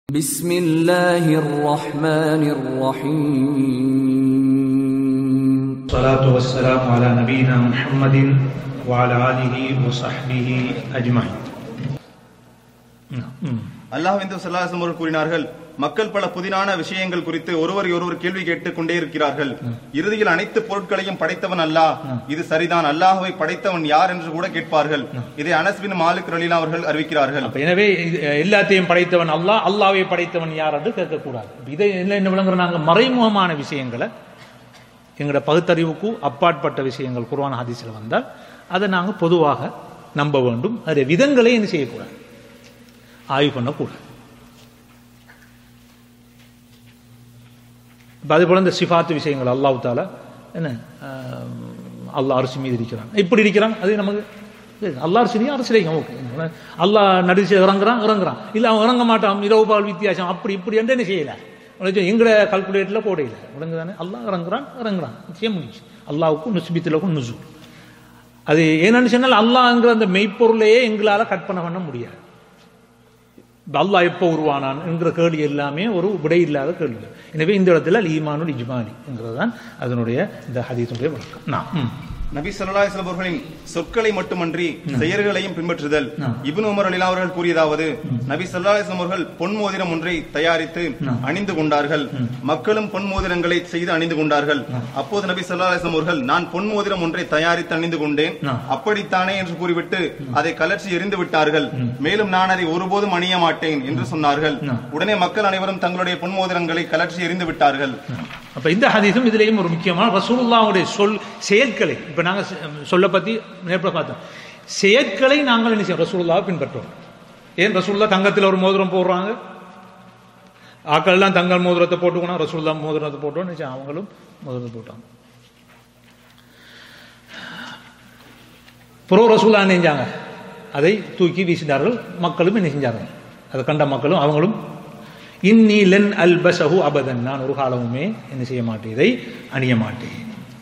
بسم الله الرحمن الرحيم الصلاة والسلام على نبينا محمد وعلى آله وصحبه أجمعين அல்லாஹ்வின் சல்லாஹம் அவர்கள் கூறினார்கள் மக்கள் பல புதினான விஷயங்கள் குறித்து ஒருவர் ஒருவர் கேள்வி கேட்டுக் கொண்டே இருக்கிறார்கள் இறுதியில் அனைத்து பொருட்களையும் படைத்தவன் அல்லாஹ் இது சரிதான் அல்லாஹ்வை படைத்தவன் யார் என்று கூட கேட்பார்கள் இதை அனஸ் பின் மாலிக் ரலீலா அவர்கள் அறிவிக்கிறார்கள் அப்ப எனவே இது, எல்லாத்தையும் படைத்தவன் அல்லாஹ் அல்லாஹ்வை படைத்தவன் யார் என்று கேட்கக்கூடாது அப்ப இதை என்ன என்ன விளங்குற நாங்க மறைமுகமான விஷயங்களை எங்களோட பகுத்தறிவுக்கு அப்பாற்பட்ட விஷயங்கள் குர்ஆன் ஹதீஸில் வந்தால் அதை நாங்க பொதுவாக நம்ப வேண்டும் அதே விதங்களை என்ன செய்யக்கூடாது ஆய்வு பண்ணக்கூடாது இப்ப அதே போல இந்த சிஃபாத்து விஷயங்கள் அல்லாஹ் தாலா என்ன ஆஹ், அல்லாஹ் அரிசி மீது இருக்கிறான் இப்படி இருக்கிறான் அது நமக்கு அல்லாஹ் அரிசி அரசியலைங்க ஓகே அல்லாஹ் நடிச்சு இறங்குறான் இறங்குறான் இல்ல அவன் இறங்க மாட்டான் இரவு பால் வித்தியாசம் அப்படி இப்படி என்று என்ன செய்யல உனக்கு எங்கட கால்குலேட்டர்ல போடையில விளங்குதானே அல்லாஹ் இறங்குறான் இறங்குறான் நிச்சயம் முடிஞ்சு அல்லாவுக்கும் நுஸ்பித்திலக்கும் நுசு அது என்னன்னு சொன்னால் அல்லாஹ்ங்கிற அந்த மெய்ப்பொருளையே எங்களால கற்பனை பண்ண முடியாது இப்ப அல்லாஹ் எப்போ உருவானான் என்கிற கேள்வி எல்லாமே ஒரு விடை இல்லாத கேள்வி எனவே இந்த இடத்துல அல் ஈமானுல் இஜ்மாலி என்கிறது தான் அதனுடைய இந்த ஹதீஸுடைய விளக்கம் நான் ம். நபி ஸல்லல்லாஹு அலைஹி வஸல்லம் அவர்களின் சொற்களை மட்டுமன்றி செயல்களையும் பின்பற்றுதல் இப்னு உமர் ரலிலா அவர்கள் கூறியதாவது நபி ஸல்லல்லாஹு அலைஹி வஸல்லம் அவர்கள் பொன் மோதிரம் ஒன்றை தயாரித்து அணிந்து கொண்டார்கள் மக்களும் பொன் மோதிரங்களை செய்து அணிந்து கொண்டார்கள் அப்போது நபி ஸல்லல்லாஹு அலைஹி வஸல்லம் அவர்கள் நான் பொன் மோதிரம் ஒன்றை தயாரித்து அணிந்து கொண்டேன் அப்படித்தானே என்று கூறிவிட்டு அதை கலர்ச்சி எறிந்து விட்டார்கள் மேலும் நான் அதை ஒருபோதும் அணிய மாட்டேன் என்று சொன்னார்கள் உடனே மக்கள் அனைவரும் தங்களுடைய பொன் மோதிரங்களை கலர்ச்சி எறிந்து விட்டார்கள் அப்ப இந்த ஹதீஸும் இதுலயும் ஒரு முக்கியமான ரசூலுல்லாவுடைய சொல் செயற்களை இப்ப நாங்க செ- சொல்ல பத்தி நேர்ல பார்த்தோம் செயற்களை நாங்கள் என்ன செய்வோம் ரசூலுல்லாவை பின்பற்றுவோம் ஏன் ரசூலுல்லா தங்கத்தில் ஒரு மோதிரம் போடுறாங்க ஆக்கள் எல்லாம் தங்கள் மோதிரத்தை போட்டுக்கணும் ரசூலுல்லா மோதிரத்தை போட்டோம் நிச்சயம் அவங்களும் மோதிரத்தை போட்டாங்க புரோ ரசூலா என்ன செஞ்சாங்க அதை தூக்கி வீசினார்கள் மக்களும் என்ன செஞ்சாங்க அதை கண்ட மக்களும் அவங்களும் இன்னி லென் அல் பசஹு அபதன் நான் ஒரு காலமுமே என்ன செய்ய மாட்டேன் இதை அணிய மாட்டேன்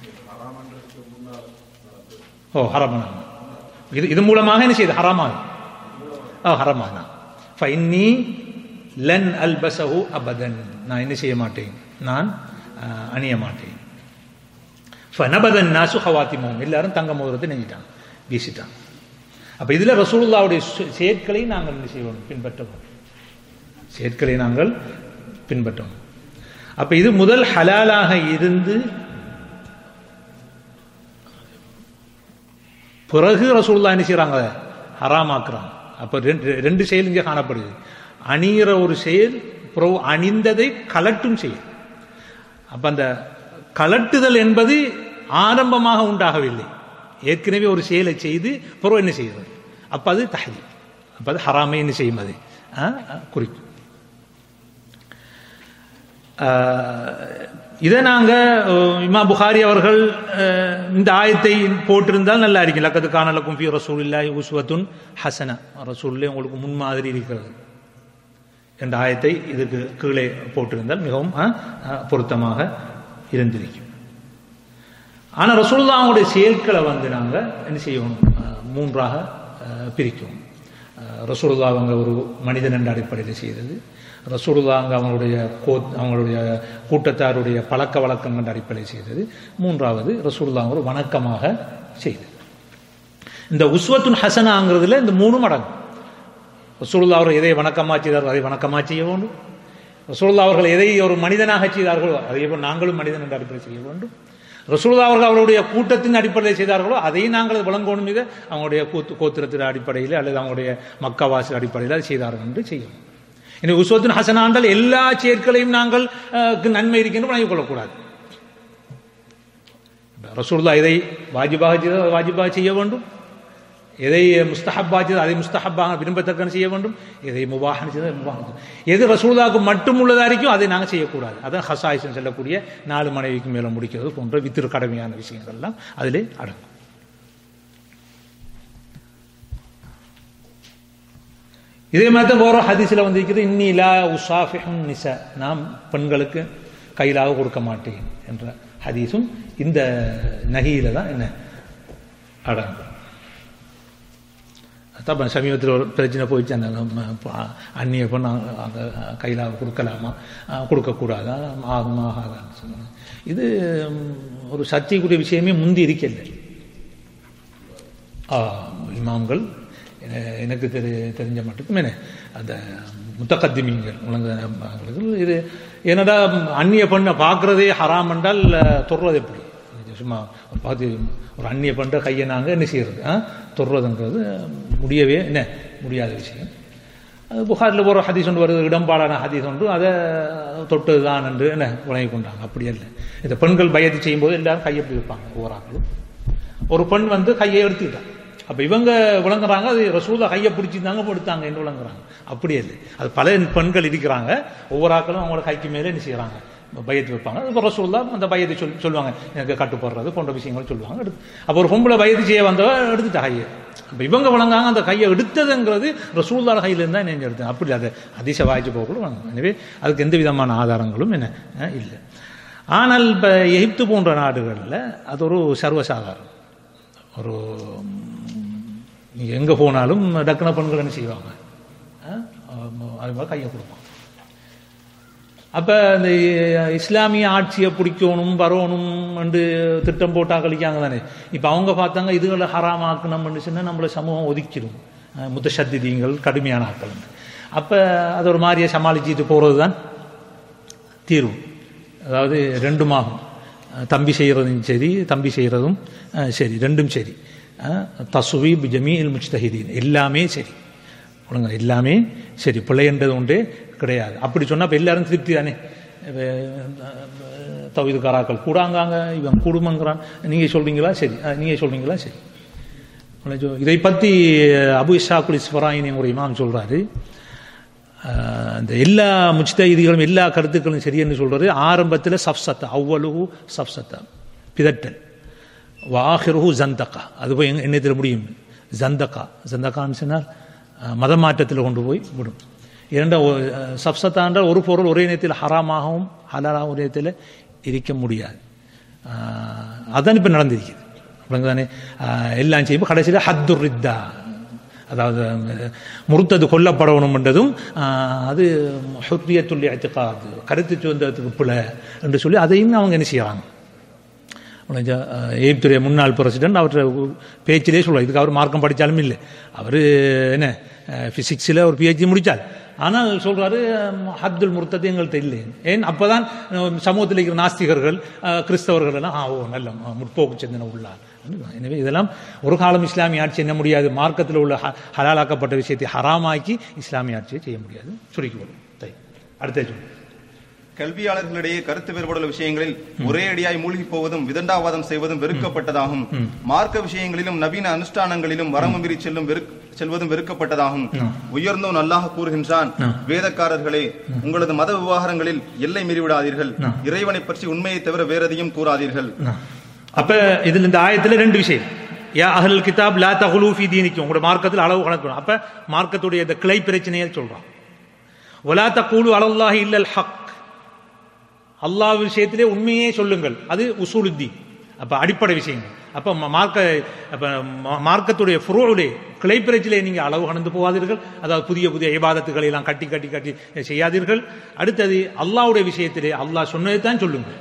ஓ ஹரமான இது இது மூலமாக என்ன செய்யுது ஹராமாக ஓ ஹரமான ஃபைன்னி லன் அல் பசஹு அபதன் நான் என்ன செய்ய மாட்டேன் நான் அஹ், அணிய மாட்டேன் ஃபனபதன் நாசு ஹவாத்திமோம் எல்லாரும் தங்க மோதிரத்தை நெஞ்சிட்டாங்க வீசிட்டாங்க அப்ப இதுல ரசூலுல்லாவுடைய சொ- செயற்களை நாங்கள் என்ன செய்வோம் பின்பற்றுவோம் செயற்களை நாங்கள் பின்பற்றோம் அப்ப இது முதல் ஹலாலாக இருந்து பிறகு ரசூலுல்லாஹ் என்ன செய்றாங்க ஹராமாக்குறாங்க அப்ப ரெண்டு ரெண்டு செயல் இங்கே காணப்படுது அணிகிற ஒரு செயல் பிறகு அணிந்ததை கலட்டும் செயல் அப்ப அந்த கலட்டுதல் என்பது ஆரம்பமாக உண்டாகவில்லை ஏற்கனவே ஒரு செயலை செய்து பிறகு என்ன செய்கிறது அப்ப அது தஹதி அப்ப அது ஹராமை என்ன செய்யும் அது ஆ, ஆ, குறிக்கும் ஆஹ், இதை நாங்க அஹ், இமா புகாரி அவர்கள் அஹ், இந்த ஆயத்தை போட்டிருந்தால் நல்லா இருக்கும் லக்கத்து காணலக்கும் ஃபி ரசூல் இல்லாஹி உஸ்வத்துன் ஹசனா ரசூல்லே உங்களுக்கு முன்மாதிரி இருக்கிறது என்ற ஆயத்தை இதுக்கு கீழே போட்டிருந்தால் மிகவும் அஹ், அஹ், பொருத்தமாக இருந்திருக்கும் ஆனா ரசூலுல்லாவுடைய செயல்களை வந்து நாங்க என்ன செய்யணும் அஹ், மூன்றாக அஹ், பிரிக்கணும் அஹ், ரசூலுல்லா அவங்க ஒரு மனிதன் என்ற அடிப்படையில் செய்தது ரசூலுல்லா அங்க அவங்களுடைய கோ அவங்களுடைய கூட்டத்தாருடைய பழக்க வழக்கம் என்ற அடிப்படையில் செய்தது மூன்றாவது ரசூலுல்லா ஒரு வணக்கமாக செய்தது இந்த உஸ்வத்துன் ஹசனாங்கிறதுல இந்த மூணும் அடங்கும் ரசூலுல்லா அவர்கள் எதை வணக்கமா செய்தார்கள் அதை வணக்கமா செய்ய வேண்டும் ரசூலுல்லா அவர்கள் எதை ஒரு மனிதனாக செய்தார்களோ அதே போல் நாங்களும் மனிதன் என்ற அடிப்படையில் செய்ய வேண்டும் ரசூலுல்லா அவர்கள் அவருடைய கூட்டத்தின் அடிப்படையில் செய்தார்களோ அதையும் நாங்கள் விளங்கணும் மீது அவங்களுடைய கூத்து கோத்திரத்தின் அடிப்படையில் அல்லது அவங்களுடைய மக்காவாசி அடிப்படையில் அதை செய்தார்கள் என்று செய்யணும் இனி உஸ்வத்தின் ஹசனாண்டால் எல்லா செயற்களையும் நாங்கள் அஹ், க்கு நன்மை இருக்கின்ற வழங்கிக் கொள்ளக்கூடாது ரசூலுல்லா எதை வாஜிபாக செய்தால் அதை வாஜிபாக செய்ய வேண்டும் எதை முஸ்தஹப்பா செய்தால் அதை முஸ்தஹப்பாக விரும்பத்தக்கன செய்ய வேண்டும் எதை முபாகன செய்தால் முபாக எது ரசூலுல்லாவுக்கு மட்டும் உள்ளதா இருக்கோ அதை நாங்கள் செய்யக்கூடாது அதான் ஹசாயிசன் சொல்லக்கூடிய நாலு மனைவிக்கு மேலே முடிக்கிறது போன்ற வித்திரு கடமையான விஷயங்கள் எல்லாம் அதிலே அடங்கும் இதே மாதிரி தான் வேற ஹதீஸில் வந்திருக்கிறது இன்னி லா உசாஃபிஹுன் நிசா நாம் பெண்களுக்கு கையிலாக கொடுக்க மாட்டேன் என்ற ஹதீஸும் இந்த நகியில தான் என்ன அடங்கும் அதான் சமீபத்தில் ஒரு பிரச்சனை போயிடுச்சு அந்த நம்ம ப- அந்நிய பொண்ணு அங்கே கையில் கொடுக்கலாமா அஹ் கொடுக்கக்கூடாதா ஆகுமா ஆகாதான்னு சொன்னாங்க இது ம், ஒரு சர்ச்சைக்குரிய விஷயமே முந்தி இருக்கல ஆ, இமாம்கள் என- எனக்கு தெரி தெரிஞ்ச மட்டுக்கும் என்ன அந்த முத்தகத்திமீங்கள் உலகங்களுக்கு இது என்னடா அந்நிய பெண்ணை பார்க்கறதே ஹராம் என்றால் தொடுறது எப்படி இது சும்மா ஒரு பார்த்து ஒரு அந்நிய பெண்ணை கையை நாங்கள் என்ன செய்யறது ஆ? தொடுறதுங்கிறது முடியவே என்ன முடியாத விஷயம் அது புகாரில் ஒரு ஹதீஸ் ஒன்று வருது இடம்பாடான ஹதீஸ் ஒன்று அதை தொட்டது தான் என்று என்ன உலகி கொண்டாங்க அப்படி இல்லை இந்த பெண்கள் பயத்து செய்யும்போது எல்லாரும் கையை எப்படி வைப்பாங்க ஒவ்வொரு ஆக்களும் ஒரு பெண் வந்து கையை எடுத்துக்கிட்டான் அப்ப இவங்க விளங்குறாங்க அது ரசூலா கையை பிடிச்சிருந்தாங்க படுத்தாங்க என்று விளங்குறாங்க அப்படியே இல்லை அது பல பெண்கள் இருக்கிறாங்க ஒவ்வொரு ஆக்களும் அவங்களோட கைக்கு மேலே என்ன செய்யறாங்க பயத்து வைப்பாங்க அது ரசூல்லா அந்த பயத்தை சொல் சொல்லுவாங்க எனக்கு கட்டுப்படுறது போன்ற விஷயங்கள் சொல்லுவாங்க எடுத்து அப்போ ஒரு பொம்பளை பயத்து செய்ய வந்தவ எடுத்துட்டா கையை அப்ப இவங்க வழங்காங்க அந்த கையை எடுத்ததுங்கிறது ரசூல்லாட கையில இருந்தா என்ன எடுத்தேன் அப்படி அதை அதிச வாய்ச்சி போக கூட வழங்க எனவே அதுக்கு எந்த விதமான ஆதாரங்களும் என்ன அஹ், இல்லை ஆனால் இப்போ எகிப்து போன்ற நாடுகளில் அது ஒரு சர்வசாதாரணம் ஒரு நீங்கள் எங்கே போனாலும் டக்குன பெண்கள் என்ன செய்வாங்க அஹ், அது மாதிரி கையை கொடுப்பாங்க அப்ப இந்த இஸ்லாமிய ஆட்சியை பிடிக்கணும் வரணும் என்று திட்டம் போட்டா கழிக்காங்க தானே இப்ப அவங்க பார்த்தாங்க இதுகளை ஹராமாக்கணும்னு சொன்னா நம்மள சமூகம் ஒதுக்கிடும் அஹ் முத்தசத்திதிகள் கடுமையான ஆக்கள் அப்ப அது ஒரு மாதிரியை சமாளிச்சுட்டு போறது தான் தீர்வு அதாவது ரெண்டுமாகும் அஹ் தம்பி செய்கிறதும் சரி தம்பி செய்கிறதும் அஹ் சரி ரெண்டும் சரி தசுவீப் ஜமீல் முஜ்தஹிதீன் எல்லாமே சரி ஒழுங்கா எல்லாமே சரி பிள்ளைன்றது உண்டு கிடையாது அப்படி சொன்னா இப்ப எல்லாரும் திருப்தி தானே தவிதுக்காராக்கள் கூடாங்காங்க இவன் கூடுமங்கிறான் நீங்க சொல்றீங்களா சரி அஹ் நீங்க சொல்றீங்களா சரி இதை பத்தி அபு இஷாக்குல் இஸ்வராயினி ஒரு இமாம் சொல்றாரு ஆஹ் அந்த எல்லா முஜ்தகிதிகளும் எல்லா கருத்துக்களும் சரியென்னு சொல்றது ஆரம்பத்தில் சப்சத்தா அவ்வளவு சப்சத்தா பிதட்டல் வாஹிருஹு ஜந்தகா அது போய் எங்க என்னத்தில் முடியும் ஜந்தகா ஜந்தகான்னு சொன்னால் ஆஹ் மத மாற்றத்தில் கொண்டு போய் விடும் இரண்டா சப்சத்தா என்றால் ஒரு பொருள் ஒரே நேரத்தில் ஹராமாகவும் ஹலாலாகவும் ஒரே நேரத்தில் இருக்க முடியாது ஆஹ் அதான் இப்போ நடந்திருக்குது அப்படிங்கிறதானே எல்லாம் செய்யும் கடைசியில் ஹத்துர் ரித்தா அதாவது முறுத்தது கொல்லப்படணும் என்றதும் ஆஹ், அது ஹுர்ரியத்துள்ளி அத்துக்காது கருத்து சுதந்திரத்துக்கு பிழை என்று சொல்லி அதையும் அவங்க என்ன செய்யறாங்க உனக்கு, அஹ், எகிப்துடைய முன்னாள் பிரசிடென்ட் அவற்றை பேச்சிலே சொல்லுவார் இதுக்கு அவர் மார்க்கம் படித்தாலும் இல்லை அவர் என்ன ஃபிசிக்ஸில் ஒரு பிஹெச்டி முடித்தார் ஆனால் சொல்றாரு அஹ், ஹத்துல் முர்த்தது எங்கள்கிட்ட இல்லை ஏன் அப்பதான் அஹ், சமூகத்தில் இருக்கிற நாஸ்திகர்கள் அஹ், கிறிஸ்தவர்கள் எல்லாம் ஆ ஓ நல்ல அஹ், முற்போக்கு சிந்தனை உள்ளார் எனவே இதெல்லாம் ஒரு காலம் இஸ்லாமிய ஆட்சி என்ன முடியாது மார்க்கத்தில் உள்ள ஹ- ஹலாலாக்கப்பட்ட விஷயத்தை ஹராமாக்கி இஸ்லாமிய ஆட்சியை செய்ய முடியாது சுருக்கி வரும் அடுத்த சொல்லு கல்வியாளர்களிடையே கருத்து வேறுபாடுள்ள விஷயங்களில் ஒரே அடியாய் மூழ்கி போவதும் விதண்டாவாதம் செய்வதும் வெறுக்கப்பட்டதாகும் மார்க்க விஷயங்களிலும் நவீன அனுஷ்டானங்களிலும் வரம்பு மீறி செல்லும் வெறுக்- செல்வதும் வெறுக்கப்பட்டதாகும் உயர்ந்தோன் அல்லாஹ் கூறுகின்றான் வேதக்காரர்களே உங்களது மத விவகாரங்களில் எல்லை மீறிவிடாதீர்கள் இறைவனை பற்றி உண்மையை தவிர வேறெதையும் கூறாதீர்கள் அப்ப இதுல இந்த ஆயத்துல ரெண்டு விஷயம் யா அஹ்லல் கிதாப் லா தகுலூ ஃபீ தீனிக்கும் உங்களோட மார்க்கத்தில் அளவு கணக்கணும் அப்ப மார்க்கத்துடைய இந்த கிளை பிரச்சனையை சொல்றான் ஒலா தக்கூலு அலல்லாஹி இல்லல் ஹக் அல்லாஹ் விஷயத்திலே உண்மையே சொல்லுங்கள் அது உசூலுத்தி அப்ப அடிப்படை விஷயங்கள் அப்ப ம- மார்க்க அப்ப ம- மார்க்கத்துடைய ஃபுரோலே கிளைப்பிரச்சிலே நீங்க அளவு கடந்து போகாதீர்கள் அதாவது புதிய புதிய இபாதத்துக்களை எல்லாம் கட்டி கட்டி கட்டி செய்யாதீர்கள் அடுத்தது அல்லாஹ்வுடைய விஷயத்திலே அல்லாஹ் சொன்னதை தான் சொல்லுங்கள்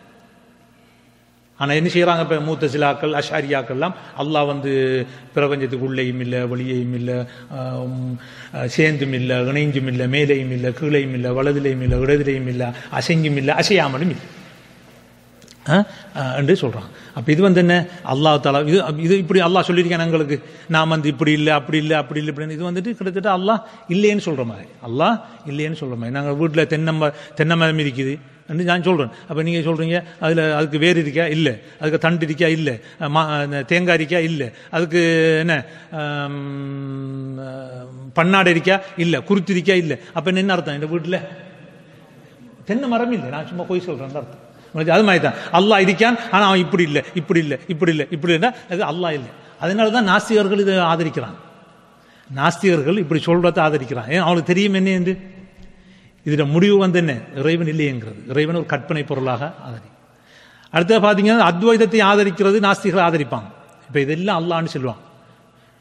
ஆனா என்ன செய்யறாங்க இப்ப மூத்த சிலாக்கள் அஷாரியாக்கள் எல்லாம் அல்லாஹ் வந்து பிரபஞ்சத்துக்கு உள்ளேயும் இல்லை வெளியேயும் இல்லை ஆம், அஹ், சேர்ந்தும் இல்லை இணைஞ்சும் இல்லை மேலேயும் இல்லை கீழையும் இல்லை வலதிலையும் இல்லை இடதிலையும் இல்லை அசைஞ்சும் இல்லை அசையாமலும் இல்லை அஹ், அஹ், என்று சொல்றாங்க அப்ப இது வந்து என்ன அல்லாஹ் தாலா இது இது இப்படி அல்லாஹ் சொல்லியிருக்கேன் எங்களுக்கு நான் வந்து இப்படி இல்லை அப்படி இல்லை அப்படி இல்லை இப்படின்னு இது வந்துட்டு கிட்டத்தட்ட அல்லாஹ் இல்லைன்னு சொல்ற மாதிரி அல்லாஹ் இல்லைன்னு சொல்ற மாதிரி நாங்கள் வீட்டில் தென்னை ம- தென்னை மரம் இருக்குது என்று நான் சொல்றேன் அப்ப நீங்க சொல்றீங்க அதுல அதுக்கு வேர் இருக்கா இல்ல அதுக்கு தண்டு இருக்கா இல்ல மா- அந்த தேங்காய் இருக்கா இல்ல அதுக்கு என்ன ஆம், பன்னாடை இருக்கா இல்ல குருத்து இருக்கா இல்ல அப்ப என்ன அர்த்தம் இந்த வீட்டுல தென்னை மரம் இல்லை நான் சும்மா போய் சொல்றேன் அர்த்தம் உங்களுக்கு அது மாதிரி தான் அல்லாஹ் இருக்கான் ஆனா அவன் இப்படி இல்லை இப்படி இல்லை இப்படி இல்லை இப்படி இல்லை அது அல்லாஹ் இல்லை அதனால தான் நாஸ்திகர்கள் இதை ஆதரிக்கிறான் நாஸ்திகர்கள் இப்படி சொல்றதை ஆதரிக்கிறான் ஏன் அவனுக்கு தெரியும் என்ன என்று இதுல முடிவு வந்து என்ன இறைவன் இல்லைங்கிறது இறைவன் ஒரு கற்பனை பொருளாக ஆதரி அடுத்தது பாத்தீங்கன்னா அத்வைதத்தை ஆதரிக்கிறது நாஸ்திகர்கள் ஆதரிப்பாங்க இப்ப இதெல்லாம் அல்லான்னு சொல்லுவாங்க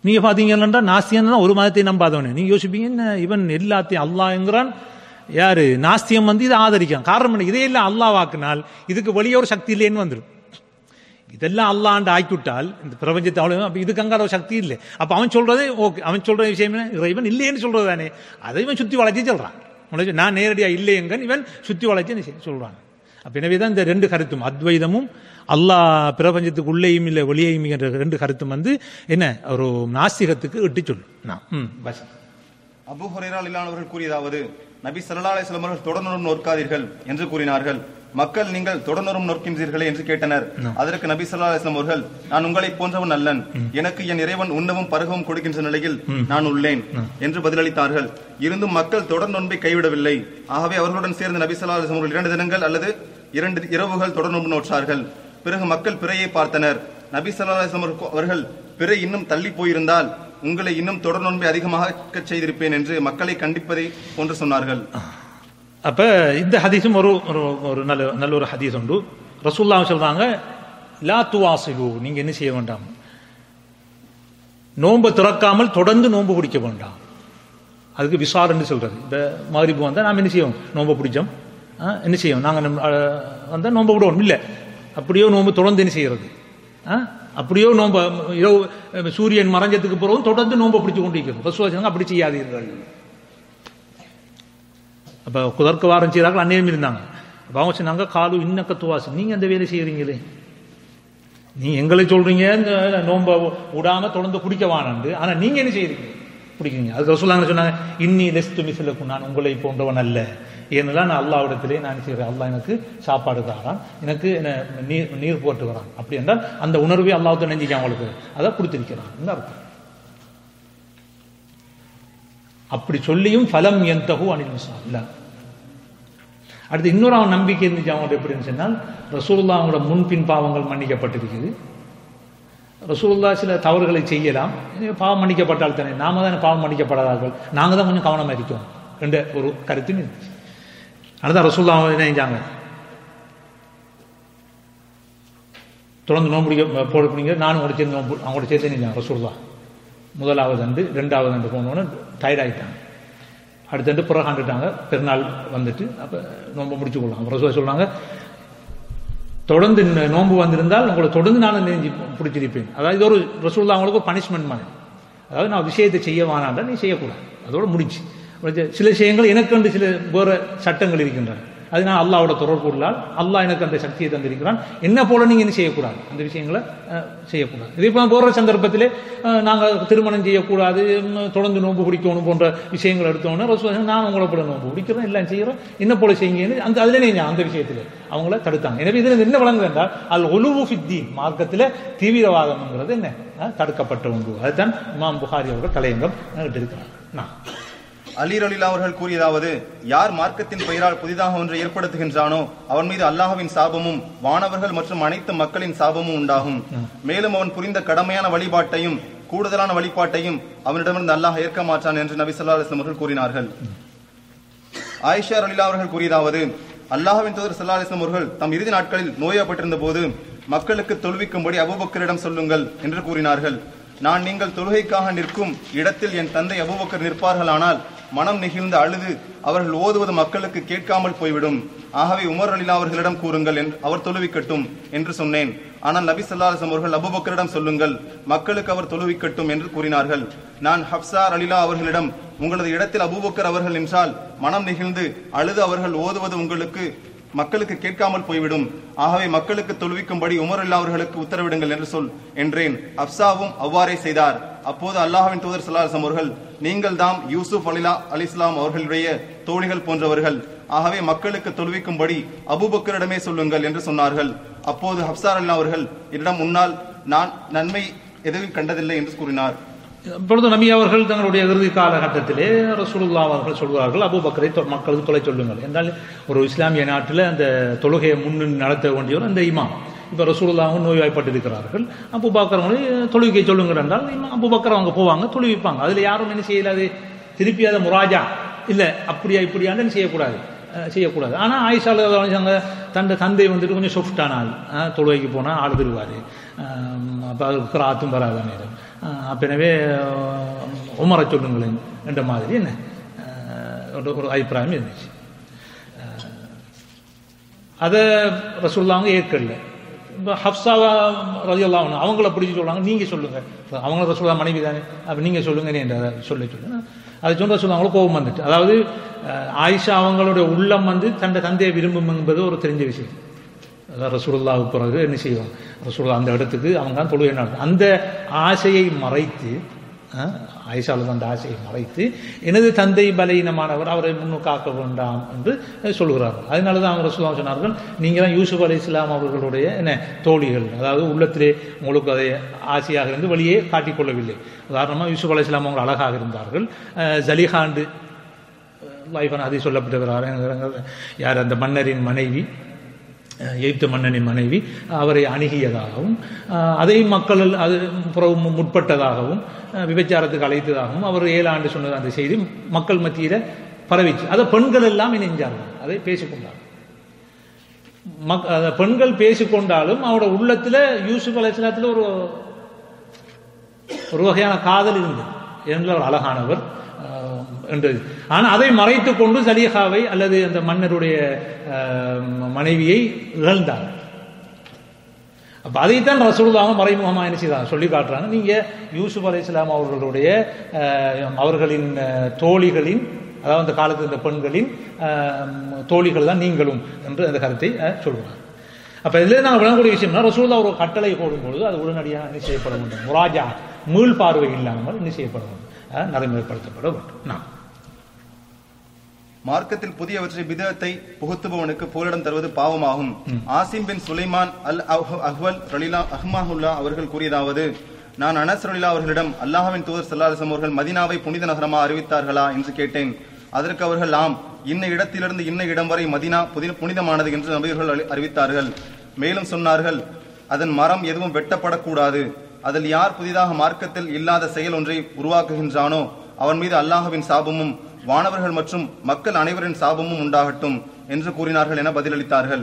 நீங்க பாத்தீங்கன்னா நாஸ்தியன் ஒரு மதத்தை நம்பாதவனே நீங்க யோசிப்பீங்க என்ன இவன் எல்லாத்தையும் அல்லாஹ்ங்கிறான் யாரு நாஸ்தியம் வந்து இதை ஆதரிக்கான் காரணம் என்ன இதையெல்லாம் அல்லாஹ் வாக்குனால் இதுக்கு வெளியே ஒரு சக்தி இல்லைன்னு வந்துடும் இதெல்லாம் அல்லாண்டு ஆக்கிவிட்டால் இந்த பிரபஞ்சத்தை அவ்வளவு அப்ப இதுக்கு அங்கார ஒரு சக்தி இல்லை அப்ப அவன் சொல்றது ஓகே அவன் சொல்ற விஷயம் என்ன? இறைவன் இல்லைன்னு சொல்றது தானே அதை இவன் சுத்தி வளைச்சு சொல்றான் உனக்கு நான் நேரடியா இல்லையங்க இவன் சுத்தி வளைச்சு என்ன செய்ய- சொல்றான் அப்ப எனவேதான் இந்த ரெண்டு கருத்தும் அத்வைதமும் அல்லாஹ் பிரபஞ்சத்துக்கு உள்ளேயும் இல்லை வெளியேயும் என்ற ரெண்டு கருத்தும் வந்து என்ன ஒரு நாஸ்திகத்துக்கு இட்டு சொல்லும் நான் ம் பஸ் அபு ஹுரைரால் இல்லாதவர்கள் கூறியதாவது நபி ஸல்லல்லாஹு அலைஹி வஸல்லம் அவர்கள் தொடர்ந்தும் நோக்காதீர்கள் என்று கூறினார்கள் மக்கள் நீங்கள் தொடர்ந்தும் நோக்கின்றீர்களே என்று கேட்டனர் அதற்கு நபி ஸல்லல்லாஹு அலைஹி வஸல்லம் அவர்கள் நான் உங்களை போன்றவன் அல்லன் எனக்கு என் இறைவன் உண்ணவும் பருகவும் கொடுக்கின்ற நிலையில் நான் உள்ளேன் என்று பதிலளித்தார்கள் இருந்தும் மக்கள் தொடர் நோன்பை கைவிடவில்லை ஆகவே அவர்களுடன் சேர்ந்து நபி ஸல்லல்லாஹு அலைஹி வஸல்லம் அவர்கள் இரண்டு தினங்கள் அல்லது இரண்டு இரவுகள் தொடர் நோன்பு நோற்றார்கள் பிறகு மக்கள் பிறையை பார்த்தனர் நபி ஸல்லல்லாஹு அலைஹி வஸல்லம் அவர்கள் பிறை இன்னும் தள்ளி போயிருந்தால் உங்களை இன்னும் தொடர் நோன்பை அதிகமாக செய்திருப்பேன் என்று மக்களை கண்டிப்பதை போன்று சொன்னார்கள் அப்ப இந்த ஹதீஸும் ஒரு ஒரு ஒரு நல்ல நல்ல ஒரு ஹதீஸ் உண்டு ரசூல்லா சொல்றாங்க லா துவாசிலு நீங்க என்ன செய்ய வேண்டாம் நோன்பை திறக்காமல் தொடர்ந்து நோன்பு பிடிக்க வேண்டாம் அதுக்கு விசாரன்னு சொல்றது இந்த மகரிப்பு வந்தா நாம் என்ன செய்வோம் நோன்பை பிடிச்சோம் ஆ, என்ன செய்வோம் நாங்க நம்ம, ஆ, வந்தா நோன்பை விடுவோம் இல்ல அப்படியோ நோன்பு தொடர்ந்து என்ன செய்யறது ஆ? அப்படியோ நோன்பு இரவு அஹ், சூரியன் மறைஞ்சதுக்கு பிறகும் தொடர்ந்து நோன்பை பிடிச்சு கொண்டு இருக்கிறோம் ரசூலா சொன்னாங்க, அப்படி செய்யாதீர்கள் அப்ப குதர்க்க வாரம் செய்தார்கள் அந்நேரம் இருந்தாங்க அப்ப அவங்க சொன்னாங்க காலு இன்னக்க துவாசி நீங்க அந்த வேலை செய்யறீங்களே நீ எங்களை சொல்றீங்க இந்த நோம்ப விடாம தொடர்ந்து குடிக்க வானாண்டு ஆனா நீங்க என்ன செய்யறீங்க பிடிக்கிறீங்க அதுக்கு ரசூலாங்க சொன்னாங்க இன்னி லெஸ்து மிசிலுக்கும் நான் உங்களை போன்றவன் அல்ல ஏனெல்லாம் நான் அல்லாவிடத்திலே நான் செய்கிறேன் அல்லாஹ் எனக்கு சாப்பாடு தரான் எனக்கு என்ன நீர் நீர் போட்டு வரான் அப்படி என்றால் அந்த உணர்வை அல்லாஹ் நெஞ்சிக்க அவங்களுக்கு அதை கொடுத்திருக்கிறான் அர்த்தம் அப்படி சொல்லியும் ஃபலம் எந்தகு அனில் மிஸ்லாம் இல்ல அடுத்து இன்னொரு அவன் நம்பிக்கை இருந்துச்சு அவங்கள்ட்ட எப்படின்னு சொன்னால் ரசூலுல்லாஹ் அவங்களோட முன்பின் பாவங்கள் மன்னிக்கப்பட்டிருக்குது ரசூலுல்லா சில தவறுகளை செய்யலாம் இது பாவம் மன்னிக்கப்பட்டால் தானே நாம தானே பாவம் மன்னிக்கப்படாதார்கள் நாங்க தான் கொஞ்சம் கவனமா இருக்கோம் என்ற ஒரு கருத்தும் இருந்துச்சு அதுதான் ரசூல்லா அவங்க என்ன செஞ்சாங்க தொடர்ந்து நோம்பு பிடிக்க போட பிடிங்க நானும் கூட சேர்ந்து நோம்பு அவங்களோட சேர்த்து செஞ்சாங்க ரசூல்லா முதலாவது அண்டு ரெண்டாவது அண்டு போனோன்னு டயர்ட் ஆயிட்டாங்க அடுத்த அண்டு புறகாண்டுட்டாங்க பெருநாள் வந்துட்டு அப்போ நோன்பு முடிச்சு கொள்ளலாம் ரசூலா சொல்றாங்க தொடர்ந்து இந்த நோன்பு வந்திருந்தால் உங்களை தொடர்ந்து நான் நெஞ்சு பிடிச்சிருப்பேன் அதாவது இது ஒரு ரசூல்லா அவங்களுக்கு ஒரு பனிஷ்மெண்ட் மாதிரி அதாவது நான் விஷயத்தை செய்ய வேணாண்டா நீ செய்யக்கூடாது அதோட முடிச்சு சில விஷயங்கள் எனக்கு சில வேற சட்டங்கள் இருக்கின்றன அது நான் அல்லாவோட தொடர்பு கொள்ளால் அல்லாஹ் எனக்கு அந்த சக்தியை தந்திருக்கிறான் என்ன போல நீங்க என்ன செய்யக்கூடாது அந்த விஷயங்களை அஹ், செய்யக்கூடாது இதே போல போற சந்தர்ப்பத்திலே அஹ், நாங்க திருமணம் செய்யக்கூடாது ம், தொடர்ந்து நோன்பு பிடிக்கணும் போன்ற விஷயங்கள் எடுத்தோன்னே ரசூல் சொன்னாங்க, நான் உங்களை போல நோன்பு பிடிக்கிறேன் எல்லாம் செய்யறோம் என்ன போல செய்யுங்கன்னு அந்த அதுல நீங்க அந்த விஷயத்துல அவங்கள தடுத்தாங்க எனவே இதுல என்ன வழங்குது என்றால் அல் ஒலுவு ஃபித்தீன் மார்க்கத்துல தீவிரவாதம்ங்கிறது என்ன அஹ், தடுக்கப்பட்ட ஒன்று அதுதான் இமாம் புகாரி அவர்கள் தலையங்கம் இருக்கிறார் நான் அலி ரலிலா அவர்கள் கூறியதாவது யார் மார்க்கத்தின் பெயரால் புதிதாக ஒன்றை ஏற்படுத்துகின்றானோ அவன் மீது அல்லாஹ்வின் சாபமும் வானவர்கள் மற்றும் அனைத்து மக்களின் சாபமும் உண்டாகும் மேலும் அவன் புரிந்த கடமையான வழிபாட்டையும் கூடுதலான வழிபாட்டையும் அவனிடமிருந்து அல்லாஹ் ஏற்க மாட்டான் என்று நபி ஸல்லல்லாஹு அலைஹி வஸல்லம் அவர்கள் கூறினார்கள் ஆயிஷா ரலிலா அவர்கள் கூறியதாவது அல்லாஹ்வின் தூதர் ஸல்லல்லாஹு அலைஹி வஸல்லம் அவர்கள் தம் இறுதி நாட்களில் நோயப்பட்டிருந்த போது மக்களுக்கு தொழுவிக்கும்படி அபூபக்கரிடம் சொல்லுங்கள் என்று கூறினார்கள் நான் நீங்கள் தொழுகைக்காக நிற்கும் இடத்தில் என் தந்தை அபூபக்கர் நிற்பார்களானால் மனம் நெகிழ்ந்து அழுது அவர்கள் ஓதுவது மக்களுக்கு கேட்காமல் போய்விடும் ஆகவே உமர் அலிலா அவர்களிடம் கூறுங்கள் என்று அவர் தொழுவிக்கட்டும் என்று சொன்னேன் ஆனால் நபி ஸல்லல்லாஹு அலைஹி வஸல்லம் அவர்கள் அபூபக்கரிடம் சொல்லுங்கள் மக்களுக்கு அவர் தொழுவிக்கட்டும் என்று கூறினார்கள் நான் ஹப்சார் அலிலா அவர்களிடம் உங்களது இடத்தில் அபூபக்கர் அவர்கள் நின்றால் மனம் நெகிழ்ந்து அழுது அவர்கள் ஓதுவது உங்களுக்கு மக்களுக்கு கேட்காமல் போய்விடும் ஆகவே மக்களுக்கு தொழுவிக்கும்படி உமர் அல்லா அவர்களுக்கு உத்தரவிடுங்கள் என்று சொல் என்றேன் அப்சாவும் அவ்வாறே செய்தார் அப்போது அல்லாஹ்வின் தூதர் ஸல்லல்லாஹு அவர்கள் நீங்கள் தாம் யூசுப் அலிலா அலிஸ்லாம் அவர்களுடைய தோழிகள் போன்றவர்கள் ஆகவே மக்களுக்கு தொழுவிக்கும்படி அபூபக்கரிடமே சொல்லுங்கள் என்று சொன்னார்கள் அப்போது ஹப்சார் அல்லா அவர்கள் என்னிடம் முன்னால் நான் நன்மை எதுவும் கண்டதில்லை என்று கூறினார் இப்பொழுது நபி அவர்கள் தங்களுடைய இறுதி காலகட்டத்திலே ரசூலுல்லா அவர்கள் சொல்வார்கள் அபூபக்கரை தொ- மக்களுக்கு தொலை சொல்லுங்கள் என்றால் ஒரு இஸ்லாமிய நாட்டில் அந்த தொழுகையை முன்னின்று நடத்த வேண்டியவர் அந்த இமாம் இப்போ ரசூலுல்லாவும் நோய்வாய்ப்பட்டிருக்கிறார்கள் அபூபக்கர் அவங்களை தொழுகை சொல்லுங்கள் என்றால் இமாம் அபூபக்கர் அவங்க போவாங்க தொழுவிப்பாங்க அதில் யாரும் என்ன செய்யலாது திருப்பி அதை முராஜா இல்லை அப்படியா இப்படியான்னு செய்யக்கூடாது அஹ் செய்யக்கூடாது ஆனால் ஆயிஷால அவங்க தந்த தந்தை வந்துட்டு கொஞ்சம் சொஃப்டான ஆள் அஹ் தொழுகைக்கு போனால் ஆள் திருவார் அப்போ அதுக்கு ராத்தும் வராத நேரம் அஹ் அப்ப எனவே அஹ், உமரை சொல்லுங்களேன் என்ற மாதிரி என்ன அஹ், ஒரு ஒரு அபிப்பிராயம் இருந்துச்சு அதை ரசூல்லாங்க ஏற்கல இப்போ ஹப்சாவா ரதியெல்லாம் அவங்கள பிடிச்சி சொல்றாங்க நீங்க சொல்லுங்க அவங்க ரசூல்லா மனைவி தானே அப்ப நீங்க சொல்லுங்க நீ என்று அதை சொல்ல சொல்லுங்க அதை சொன்ன ரசூல்லாங்களும் கோபம் வந்துட்டு அதாவது அஹ், ஆயிஷா அவங்களுடைய உள்ளம் வந்து தன்னை தந்தையை விரும்பும் என்பது ஒரு தெரிஞ்ச விஷயம் அதான் ரசூலுல்லாவுக்கு பிறகு என்ன செய்வாங்க ரசூலுல்லா அந்த இடத்துக்கு அவங்க தான் தொழுகை நடக்கும் அந்த ஆசையை மறைத்து அஹ், ஆயிஷாவில் அந்த ஆசையை மறைத்து எனது தந்தை பலவீனமானவர் அவரை முன்னுக்காக்க வேண்டாம் என்று சொல்கிறார்கள் அதனால தான் அவங்க ரசூல்லா சொன்னார்கள் நீங்கள் தான் யூசுப் அலி இஸ்லாம் அவர்களுடைய என்ன தோழிகள் அதாவது உள்ளத்திலே உங்களுக்கு அதை ஆசையாக இருந்து வெளியே காட்டிக்கொள்ளவில்லை உதாரணமாக யூசுப் அலி இஸ்லாம் அவங்க அழகாக இருந்தார்கள் அஹ், ஜலிஹாண்டு லைஃபன் அதை சொல்லப்பட்டவர் யார் அந்த மன்னரின் மனைவி அஹ், எகிப்து மன்னனின் மனைவி அவரை அணுகியதாகவும் அஹ், அதை மக்கள் அது புறவு மு- முற்பட்டதாகவும் அஹ், விபச்சாரத்துக்கு அழைத்ததாகவும் அவர் ஏழு ஆண்டு சொன்னது அந்த செய்தி மக்கள் மத்தியில் பரவிச்சு அதை பெண்கள் எல்லாம் இணைஞ்சார்கள் அதை பேசிக்கொண்டார்கள் மக் அத பெண்கள் பேசிக்கொண்டாலும் அவரோட உள்ளத்துல யூசுப் அலைஹிஸ்ஸலாத்துல ஒரு ஒரு வகையான காதல் இருந்தது என்று அவர் அழகானவர் ஆஹ், என்றது ஆனால் அதை மறைத்து கொண்டு சலீஹாவை அல்லது அந்த மன்னருடைய ஆஹ், மனைவியை இழந்தார் அப்ப அதைத்தான் ரசூலுல்லாஹ் மறைமுகமா என்ன செய்தாங்க சொல்லி காட்டுறாங்க நீங்க யூசுப் அலைஹிஸ்ஸலாம் அவர்களுடைய ஆஹ், அவர்களின் ஆஹ், தோழிகளின் அதாவது அந்த காலத்து இந்த பெண்களின் ஆஹ், தோழிகள் தான் நீங்களும் என்று அந்த கருத்தை ஆஹ், சொல்கிறார் அப்ப இதுல நாங்கள் விளங்கக்கூடிய விஷயம்னா ரசூல்லா ஒரு கட்டளை போடும்பொழுது அது உடனடியாக என்ன செய்யப்பட வேண்டும் முராஜா மீள் பார்வை இல்லாமல் என்ன செய்யப்பட வேண்டும் ஆஹ், நடைமுறைப்படுத்தப்பட வேண்டும் நான் மார்க்கத்தில் புதியவற்றை பிதத்தை புகுத்துபவனுக்கு புகலிடம் தருவது பாவமாகும் ஆசிம் பின் சுலைமான் அல் அஹ்- அஹ்வல் ரலிலா அஹ்மாஹுல்லா அவர்கள் கூறியதாவது நான் அனஸ் ரலிலா அவர்களிடம் அல்லாஹ்வின் தூதர் சல்லாஹம் அவர்கள் மதீனாவை புனித நகரமா அறிவித்தார்களா என்று கேட்டேன் அதற்கு அவர்கள் ஆம் இன்ன இடத்திலிருந்து இன்ன இடம் வரை மதீனா புதி- புனிதமானது என்று நபியர்கள் அறி- அறிவித்தார்கள் மேலும் சொன்னார்கள் அதன் மரம் எதுவும் வெட்டப்படக்கூடாது அதில் யார் புதிதாக மார்க்கத்தில் இல்லாத செயல் ஒன்றை உருவாக்குகின்றானோ அவன் மீது அல்லாஹ்வின் சாபமும் வானவர்கள் மற்றும் மக்கள் அனைவரின் சாபமும் உண்டாகட்டும் என்று கூறினார்கள் என பதிலளித்தார்கள்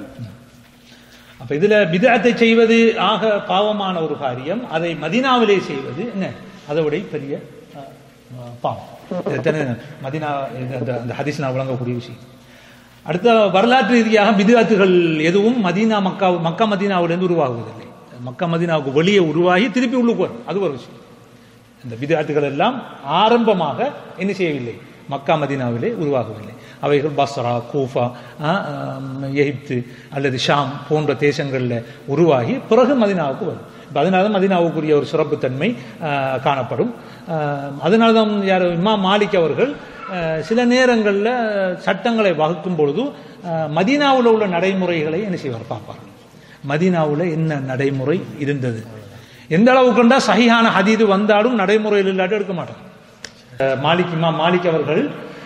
அப்ப இதுல பிதஅத்தை செய்வது ஆக பாவமான ஒரு காரியம் அதை மதீனாவிலே செய்வது என்ன அதை விட பெரிய அஹ், அஹ், பாவம் இதுதானே மதீனா இது அந்த- அந்த ஹதீஸ் நான் வழங்கக்கூடிய விஷயம் அடுத்த வரலாற்று ரீதியாக பிதுஅத்துகள் எதுவும் மதீனா மக்கா மக்கா மதீனாவிலிருந்து உருவாகுவதில்லை மக்கா மதீனாவுக்கு வெளியே உருவாகி திருப்பி உள்ளுக்கு வரும் அது ஒரு விஷயம் இந்த பிதாத்துகள் எல்லாம் ஆரம்பமாக என்ன செய்யவில்லை மக்கா மதீனாவிலே உருவாகவில்லை அவைகள் பஸ்ரா கூஃபா ஆ, ஆம், எகிப்து அல்லது ஷாம் போன்ற தேசங்களில் உருவாகி பிறகு மதீனாவுக்கு வரும் இப்ப அதனால தான் மதீனாவுக்குரிய ஒரு சிறப்புத்தன்மை ஆ, காணப்படும் ஆ, அதனால தான் யார் இம்மா மாலிக் அவர்கள் ஆ, சில நேரங்களில் சட்டங்களை வகுக்கும் பொழுது மதீனாவில் உள்ள நடைமுறைகளை என்ன செய்வார் பார்ப்பார்கள் மதீனாவுல என்ன நடைமுறை இருந்தது எந்த அளவுக்குண்டா சஹிஹான ஹதீது வந்தாலும் நடைமுறையில் இல்லாட்டி எடுக்க மாட்டாங்க அஹ் மாலிக் இமாம் மாலிக் அவர்கள்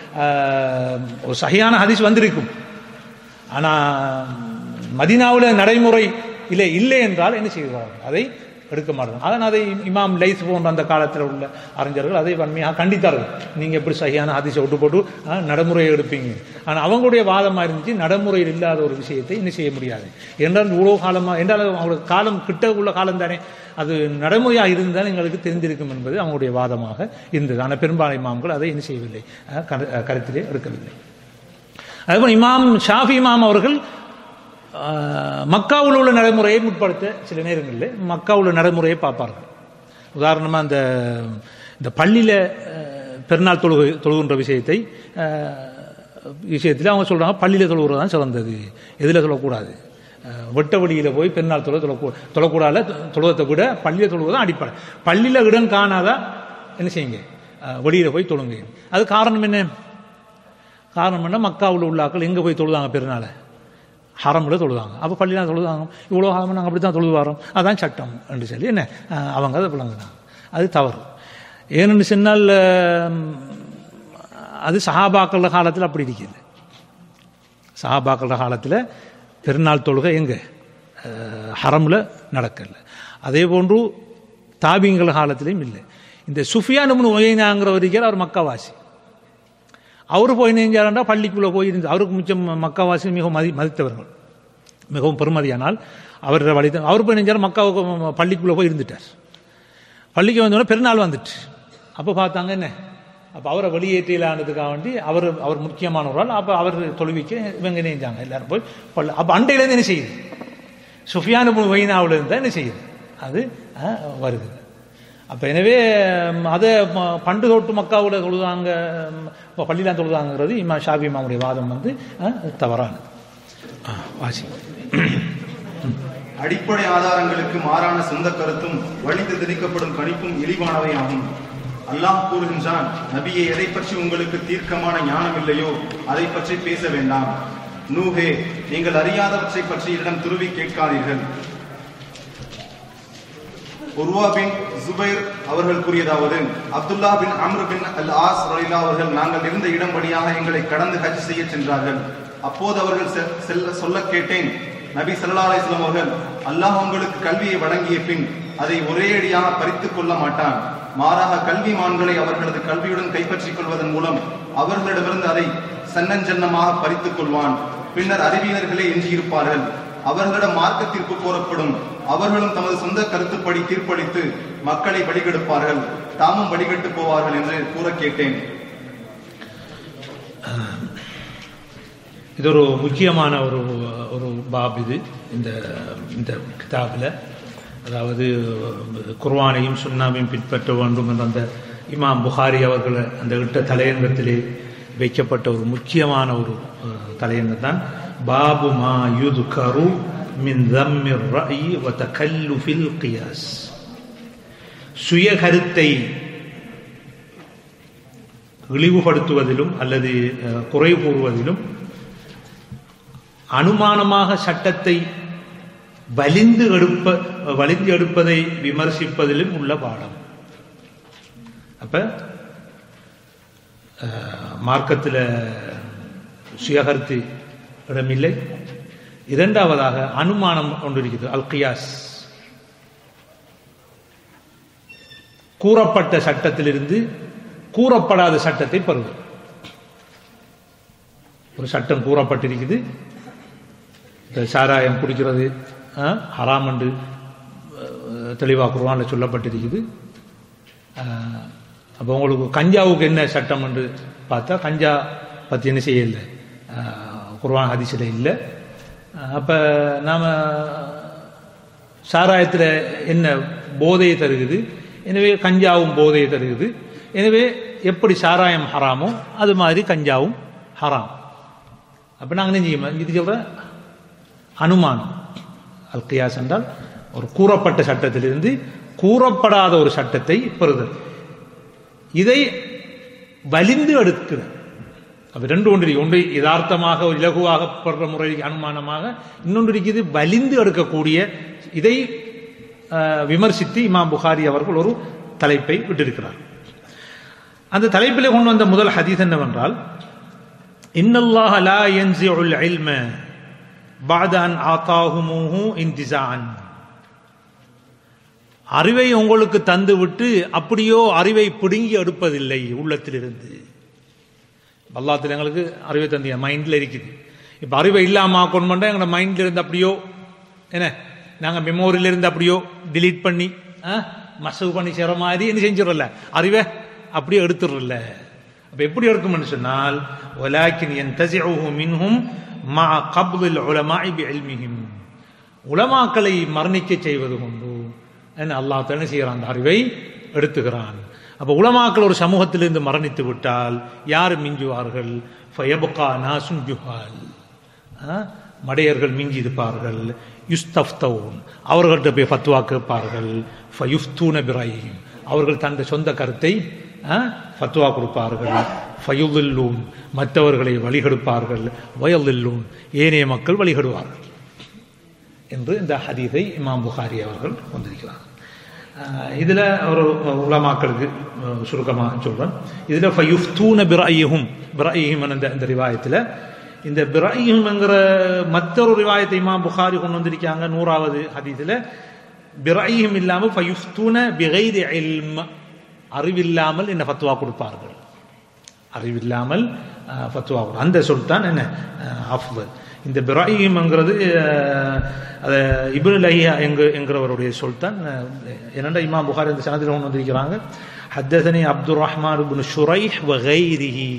அஹ், ஒரு சஹியான ஹதீஸ் வந்திருக்கும் ஆனா மதீனாவுல நடைமுறை இல்லை இல்லை என்றால் என்ன செய்வார்கள் அதை எடுக்க மாட்டாங்க அதான் அதை இமாம் லைஸ் போன்ற அந்த காலத்தில் உள்ள அறிஞர்கள் அதை வன்மையாக கண்டித்தார்கள் நீங்க எப்படி சரியான ஹதீஸை விட்டு போட்டு அஹ், நடைமுறையை எடுப்பீங்க ஆனா அவங்களுடைய வாதமா இருந்துச்சு நடைமுறையில் இல்லாத ஒரு விஷயத்தை என்ன செய்ய முடியாது என்றால் இவ்வளோ காலமா என்றால் அவங்களுக்கு காலம் கிட்ட உள்ள காலம் தானே அது நடைமுறையாக இருந்தால் எங்களுக்கு தெரிந்திருக்கும் என்பது அவங்களுடைய வாதமாக இருந்தது ஆனால் பெரும்பாலான இமாம்கள் அதை என்ன செய்யவில்லை அஹ், கரு- அஹ், கருத்திலே எடுக்கவில்லை அதுபோல் இமாம் ஷாஃபி இமாம் அவர்கள் ஆஹ், மக்காவில் உள்ள நடைமுறையை முற்படுத்த சில நேரங்களில் மக்காவில் உள்ள நடைமுறையை பார்ப்பார்கள் உதாரணமாக அந்த இந்த பள்ளியில் பெருநாள் தொழுகை தொழுகின்ற விஷயத்தை விஷயத்தில் அவங்க சொல்கிறாங்க பள்ளியில் தொழுகிறது தான் சிறந்தது எதில் சொல்லக்கூடாது அஹ், வெட்ட வழியில் போய் பெருநாள் தொழ தொழக்கூ தொழக்கூடாது தொழுவத்தை விட பள்ளியில் தொழுவது தான் அடிப்படை பள்ளியில் இடம் காணாதா என்ன செய்யுங்க அஹ், வெளியில போய் தொழுங்க அது காரணம் என்ன காரணம் என்ன மக்காவில் உள்ள ஆட்கள் எங்கே போய் தொழுதாங்க பெருநாளை ஹரமில் தொழுதாங்க அப்போ பள்ளியில் தொழுதாங்க இவ்வளோ ஹரம் நாங்கள் அப்படி தான் தொழுது வரோம் அதான் சட்டம் என்று சொல்லி என்ன அஹ், அவங்க அதை விளங்குறாங்க அது தவறு ஏன்னு சொன்னால் அஹ், அது சஹாபாக்கள காலத்தில் அப்படி இருக்குது சஹாபாக்கள காலத்தில் பெருநாள் தொழுகை எங்கே ஹரமில் நடக்கல அதே போன்று தாபிங்கள காலத்திலையும் இல்லை இந்த சுஃபியான் ஒயினாங்கிற வரைக்கும் அவர் மக்காவாசி அவர் போய் நெஞ்சாரண்டா பள்ளிக்குள்ளே போய் இருந்து அவருக்கு மிச்சம் மக்காவாசி மிகவும் மதி மதித்தவர்கள் மிகவும் பெருமதியானால் அவர் வழி அவர் போய் நெஞ்சார் மக்காவுக்கு பள்ளிக்குள்ளே போய் இருந்துட்டார் பள்ளிக்கு வந்தோடனே பெருநாள் வந்துட்டு அப்போ பார்த்தாங்க என்ன அப்போ அவரை வெளியேற்றிலானதுக்காக வேண்டி அவர் அவர் முக்கியமான ஒரு ஆள் அப்போ அவர் தொழுவிக்க இவங்க நெஞ்சாங்க எல்லாரும் போய் பள்ளி அப்போ அண்டையிலேருந்து என்ன செய்யுது சுஃபியானு வைனாவில் இருந்தால் என்ன செய்யுது அது அஹ், வருது அப்போ எனவே ம், அதை ம- பண்டு தொட்டு மக்காவோட தொழுதாங்க ம், பள்ளிலாம் தொழுதாங்கிறது இமா ஷாபி இமாமுடைய வாதம் வந்து அஹ், தவறானது ஆ, வாசி அடிப்படை ஆதாரங்களுக்கு மாறான சொந்த கருத்தும் வழிந்து திணிக்கப்படும் கணிப்பும் இழிவானவை ஆகும் அல்லாஹ் கூறுகின்றான் நபியை எதை பற்றி உங்களுக்கு தீர்க்கமான ஞானம் இல்லையோ அதை பற்றி பேச வேண்டாம் நூஹே நீங்கள் அறியாதவற்றை பற்றி இடம் துருவி கேட்காதீர்கள் உர்வா பின் ஜுபைர் அவர்கள் கூறியதாவது அப்துல்லா பின் அம்ரு பின் அல் ஆஸ் ரலிலா அவர்கள் நாங்கள் இருந்த இடம் வழியாக எங்களை கடந்து ஹஜ் செய்ய சென்றார்கள் அப்போது அவர்கள் செ- செல்ல சொல்ல கேட்டேன் நபி ஸல்லல்லாஹு அலைஹி வஸல்லம் அவர்கள் அல்லாஹ் உங்களுக்கு கல்வியை வழங்கிய பின் அதை ஒரே அடியாக பறித்துக் கொள்ள மாட்டான் மாறாக கல்விமான்களை அவர்களது கல்வியுடன் கைப்பற்றிக் கொள்வதன் மூலம் அவர்களிடமிருந்து அதை சன்னஞ்சன்னமாக பறித்துக் கொள்வான் பின்னர் அறிவியலர்களே எஞ்சியிருப்பார்கள் அவர்களிடம் மார்க்க தீர்ப்பு கோரப்படும் அவர்களும் தமது சொந்த கருத்துப்படி தீர்ப்பளித்து மக்களை வழிகெடுப்பார்கள் தாமும் வழிகெட்டு போவார்கள் என்று கூற கேட்டேன் இது ஒரு முக்கியமான ஒரு ஒரு பாப் இது இந்த இந்த கிதாபில் அதாவது குர்ஆனையும் சுன்னாவையும் பின்பற்ற வேண்டும் என்ற அந்த இமாம் புகாரி அவர்கள் அந்த இட்ட தலையங்கத்திலே வைக்கப்பட்ட ஒரு முக்கியமான ஒரு அஹ், தலையங்கம் தான் பாபு மா யுது கரு மின் தம்மிர் ரஇ வ தகல்லுஃபில் கியாஸ் சுய கருத்தை இழிவுபடுத்துவதிலும் அல்லது அஹ், குறை கூறுவதிலும் அனுமானமாக சட்டத்தை வலிந்து எடுப்ப வலிந்து எடுப்பதை விமர்சிப்பதிலும் உள்ள பாடம் அப்ப அஹ், மார்க்கத்தில் சுயகருத்து இடமில்லை இரண்டாவதாக அனுமானம் ஒன்று இருக்குது அல் கியாஸ் கூறப்பட்ட சட்டத்திலிருந்து கூறப்படாத சட்டத்தை பெறுவது ஒரு சட்டம் கூறப்பட்டிருக்குது இந்த சாராயம் குடிக்கிறது ஆ, ஹராம் என்று அஹ், தெளிவாக குர்ஆன்ல சொல்லப்பட்டிருக்குது அப்போ உங்களுக்கு கஞ்சாவுக்கு என்ன சட்டம் என்று பார்த்தா கஞ்சா பற்றி என்ன செய்யல குர்ஆன் ஹதீஸில் இல்லை அப்போ நாம் சாராயத்தில் என்ன போதையை தருகுது எனவே கஞ்சாவும் போதையை தருகுது எனவே எப்படி சாராயம் ஹராமோ அது மாதிரி கஞ்சாவும் ஹராம் அப்போ நாங்கள் என்ன செய்யணும் இது சொல்ற அனுமானம் அல் கியாஸ் என்றால் ஒரு கூறப்பட்ட சட்டத்திலிருந்து கூறப்படாத ஒரு சட்டத்தை பெறுதல் இதை வலிந்து எடுக்கிறது அப்ப ரெண்டு ஒன்று இருக்கு. ஒன்று யதார்த்தமாக ஒரு இலகுவாக படுற முறை அனுமானமாக இன்னொன்று இருக்குது வலிந்து எடுக்கக்கூடிய இதை அஹ், விமர்சித்து இமாம் புகாரி அவர்கள் ஒரு தலைப்பை விட்டிருக்கிறார் அந்த தலைப்பிலே கொண்டு வந்த முதல் ஹதீஸ் என்னவென்றால் இன்னல்லாஹ லா யன்சிஉல் இல்ம بعد أن آتاهموه انتزاعا அறிவை உங்களுக்கு தந்து விட்டு அப்படியோ அறிவை பிடுங்கி எடுப்பதில்லை உள்ளத்திலிருந்து அல்லாத்துல எங்களுக்கு அறிவை தந்திய மைண்ட்ல இருக்குது இப்ப அறிவை இல்லாம கொண்டு பண்ணா எங்களோட மைண்ட்ல இருந்து அப்படியோ என்ன நாங்க மெமோரியில இருந்து அப்படியோ delete பண்ணி மசவு பண்ணி செய்ற மாதிரி என்ன செஞ்சிடல அறிவை அப்படியே எடுத்துடல அப்ப எப்படி எடுக்கும்னு சொன்னால் வலாக்கின் என் தசிஹு மின்ஹும் மா கப்தில் உலமாஇ பிஇல்மிஹிம் உலமாக்களை மரணிக்க செய்வது கொண்டு என்ன அல்லாஹ் என்ன செய்கிறான் அந்த அறிவை எடுத்துகிறான் அப்ப உலமாக்கள் ஒரு சமூகத்திலிருந்து மரணித்து விட்டால் யார் மிஞ்சுவார்கள் ஃபயபுகா நாசும் ஜுஹால் ஆ? மடையர்கள் மிஞ்சி இருப்பார்கள் யுஸ்தஃப்தவுன் அவர்கள்ட்ட போய் ஃபத்வா கேட்பார்கள் ஃபயுஃப்தூன பிராயிம் அவர்கள் தந்த சொந்த கருத்தை ஆ, ஃபத்வா கொடுப்பார்கள் ஃபயுதில்லூன் மற்றவர்களை வழிகெடுப்பார்கள் வயலில்லூன் ஏனைய மக்கள் வழிகெடுவார்கள் என்று இந்த ஹதீஸை இமாம் புகாரி அவர்கள் வந்திருக்கிறார் அஹ் இதுல ஒரு உலமாக்களுக்கு அஹ், சுருக்கமா சொல்றேன் இதுல ஃபயுஃப்தூன பிரஐஹும் பிரஐஹும் இந்த இந்த ரிவாயத்துல இந்த பிரஐஹும்ங்கிற மற்றொரு ரிவாயத்தை இமாம் புகாரி கொண்டு வந்திருக்காங்க நூறாவது ஹதீஸ்ல பிரஐஹும் இல்லாம ஃபயுஃப்தூன பிகைரி இல்ம் அறிவில்லாமல் என்ன ஃபத்வா கொடுப்பார்கள் அறிவில்லாமல் அஹ், ஃபத்வா கொடு- அந்த சொல் தான் என்ன அஹ், அஃதல் இந்த பிராஹிம்ங்கிறது அஹ், அது இப்னு லஹியா என்கு என்கிறவருடைய சொல் தான் என்னென்ன இமாம் புகார் இந்த சனத்தில் கொண்டு வந்திருக்கிறாங்க ஹத்தசனி அப்துல் ரஹ்மான் இப்னு ஷுரைஹ் வகைரிஹி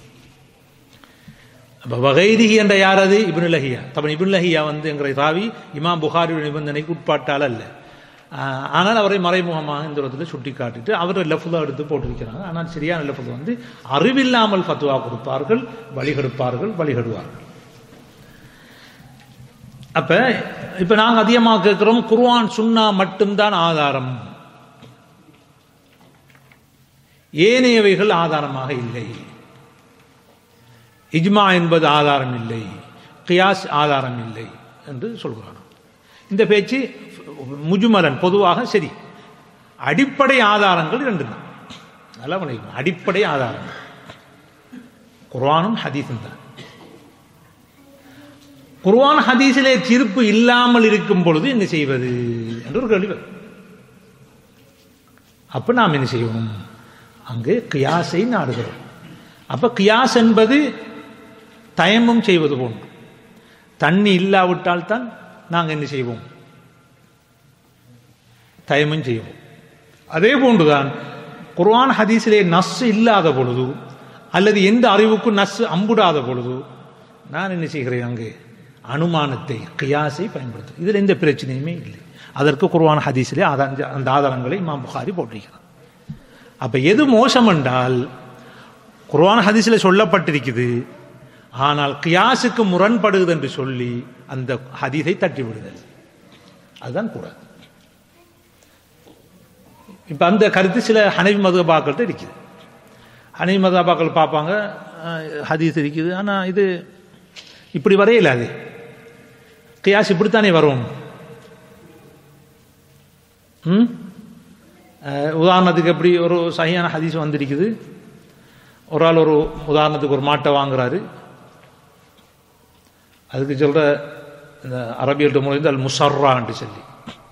அப்ப வகைரிஹி என்ற யார் அது இப்னு லஹியா தப்ப இப்னு லஹியா வந்து என்கிற ராவி இமாம் புகாரியுடைய நிபந்தனைக்கு உட்பாட்டால் அல்ல ஆஹ், ஆனால் அவரை மறைமுகமாக இந்த இடத்துல சுட்டி காட்டிட்டு அவர் லெஃபுதா எடுத்து போட்டிருக்கிறாங்க ஆனால் சரியான லெஃபுது வந்து அறிவில்லாமல் ஃபத்வா கொடுப்பார்கள் வழிகெடுப்பார்கள் வழிகெடுவார்கள் அப்ப இப்ப நாங்க அதிகமாக கேட்கிறோம் குர்ஆன் சுன்னா மட்டும்தான் ஆதாரம் ஏனையவைகள் ஆதாரமாக இல்லை இஜ்மா என்பது ஆதாரம் இல்லை கியாஸ் ஆதாரம் இல்லை என்று சொல்கிறான் இந்த பேச்சு முஜுமலன் பொதுவாக சரி அடிப்படை ஆதாரங்கள் இரண்டு தான் நல்லா பண்ணிக்கணும் அடிப்படை ஆதாரங்கள் குர்ஆனும் ஹதீஸும் தான் குர்ஆன் ஹதீஸிலே தீர்ப்பு இல்லாமல் இருக்கும் பொழுது என்ன செய்வது என்று ஒரு கேள்வி வரும். அப்ப நாம் என்ன செய்வோம் அங்கு கியாஸை நாடுகிறோம் அப்ப கியாஸ் என்பது தயமம் செய்வது போன்று தண்ணி இல்லாவிட்டால் தான் நாங்கள் என்ன செய்வோம் தயமம் செய்வோம் அதே போன்றுதான் குர்ஆன் ஹதீஸிலே நஸ் இல்லாத பொழுது அல்லது எந்த அறிவுக்கும் நஸ் அம்புடாத பொழுது நான் என்ன செய்கிறேன் அங்கு அனுமானத்தை கியாஸை பயன்படுத்து இதில் எந்த பிரச்சனையுமே இல்லை அதற்கு குர்ஆன் ஹதீஸிலே ஆதார- அந்த ஆதாரங்களை இமாம் புகாரி போட்டிருக்கிறார் அப்ப எது மோசம் என்றால் குர்ஆன் ஹதீஸில் சொல்லப்பட்டிருக்குது ஆனால் கியாஸுக்கு முரண்படுகிறது என்று சொல்லி அந்த ஹதீஸை தட்டி விடுதல் அதுதான் கூடாது இப்ப அந்த கருத்து சில ஹனவி மதுபாக்கள்கிட்ட இருக்குது ஹனவி மதுபாக்கள் பார்ப்பாங்க அஹ், ஹதீஸ் இருக்குது ஆனா இது இப்படி வரையில அது கியாஸ் இப்படித்தானே வரும் ம் அஹ், உதாரணத்துக்கு எப்படி ஒரு சரியான ஹதீஸ் வந்திருக்குது ஒரு ஆள் ஒரு உதாரணத்துக்கு ஒரு மாட்டை வாங்குறாரு அதுக்கு சொல்ற இந்த அரபியல்ட்ட மொழி அல் முசர்ரான்னு சொல்லி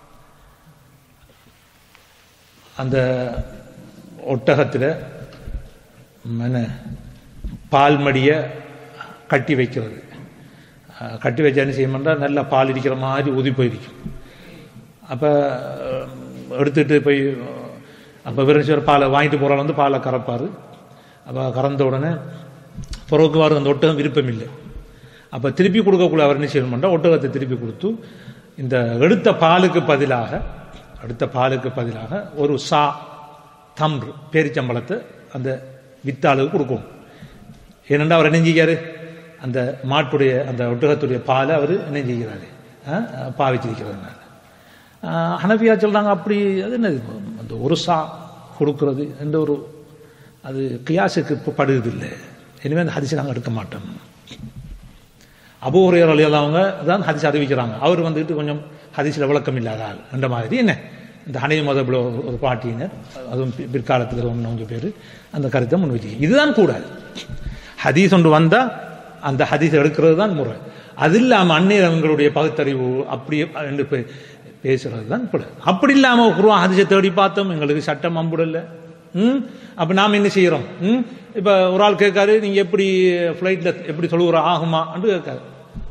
அந்த ஒட்டகத்தில் என்ன பால் மடிய கட்டி வைக்கிறது அஹ், கட்டி வச்சா என்ன செய்யணும்னா நல்லா பால் இருக்கிற மாதிரி ஊதி போயிருக்கும் அப்போ எடுத்துட்டு போய் அப்போ விரைச்சவர் பாலை வாங்கிட்டு போகிறாள் வந்து பாலை கறப்பார் அப்போ கறந்த உடனே பிறகுவார் அந்த ஒட்டகம் விருப்பம் இல்லை அப்போ திருப்பி கொடுக்கக்குள்ள அவர் என்ன செய்யணும்னா ஒட்டகத்தை திருப்பி கொடுத்து இந்த எடுத்த பாலுக்கு பதிலாக எடுத்த பாலுக்கு பதிலாக ஒரு சா தம்ரு பேரிச்சம்பளத்தை அந்த வித்தாளுக்கு கொடுக்கும் ஏனென்றா அவர் என்ன செய்கிறாரு அந்த மாட்டுடைய அந்த ஒட்டகத்துடைய பாலை அவர் என்ன செய்கிறாரு அஹ், பாவிச்சிருக்கிறதுனால அஹ், ஹனஃபியா சொல்றாங்க அப்படி அது என்னது அந்த ஒரு சா கொடுக்கிறது என்ற ஒரு அது கியாசுக்கு படுவதில்லை இனிமேல் அந்த ஹதிசை நாங்கள் எடுக்க மாட்டோம் அபூஹுரையர் அழியாதவங்க தான் ஹதீஸ் அறிவிக்கிறாங்க அவர் வந்துட்டு கொஞ்சம் ஹதீஸில் விளக்கம் இல்லாத ஆள் அந்த மாதிரி என்ன இந்த ஹனவி மதபில் ஒரு ஒரு பாட்டியினர் அதுவும் பி- பிற்காலத்தில் ஒன்று கொஞ்சம் பேர் அந்த கருத்தை முன் வச்சு இதுதான் கூடாது ஹதீஸ் ஒன்று வந்தால் அந்த ஹதீஸ் எடுக்கிறது தான் முறை அது இல்லாமல் அந்நியவங்களுடைய பகுத்தறிவு அப்படியே என்று பே- பேசுறது தான் கூடாது அப்படி இல்லாமல் குருவான் ஹதீஸை தேடி பார்த்தோம் எங்களுக்கு சட்டம் அம்புடல ம் அப்ப நாம் என்ன செய்யறோம் ம் இப்ப ஒரு ஆள் கேட்காரு நீங்க எப்படி ஃபிளைட்ல எப்படி தொழுகிற ஆகுமா என்று கேட்காரு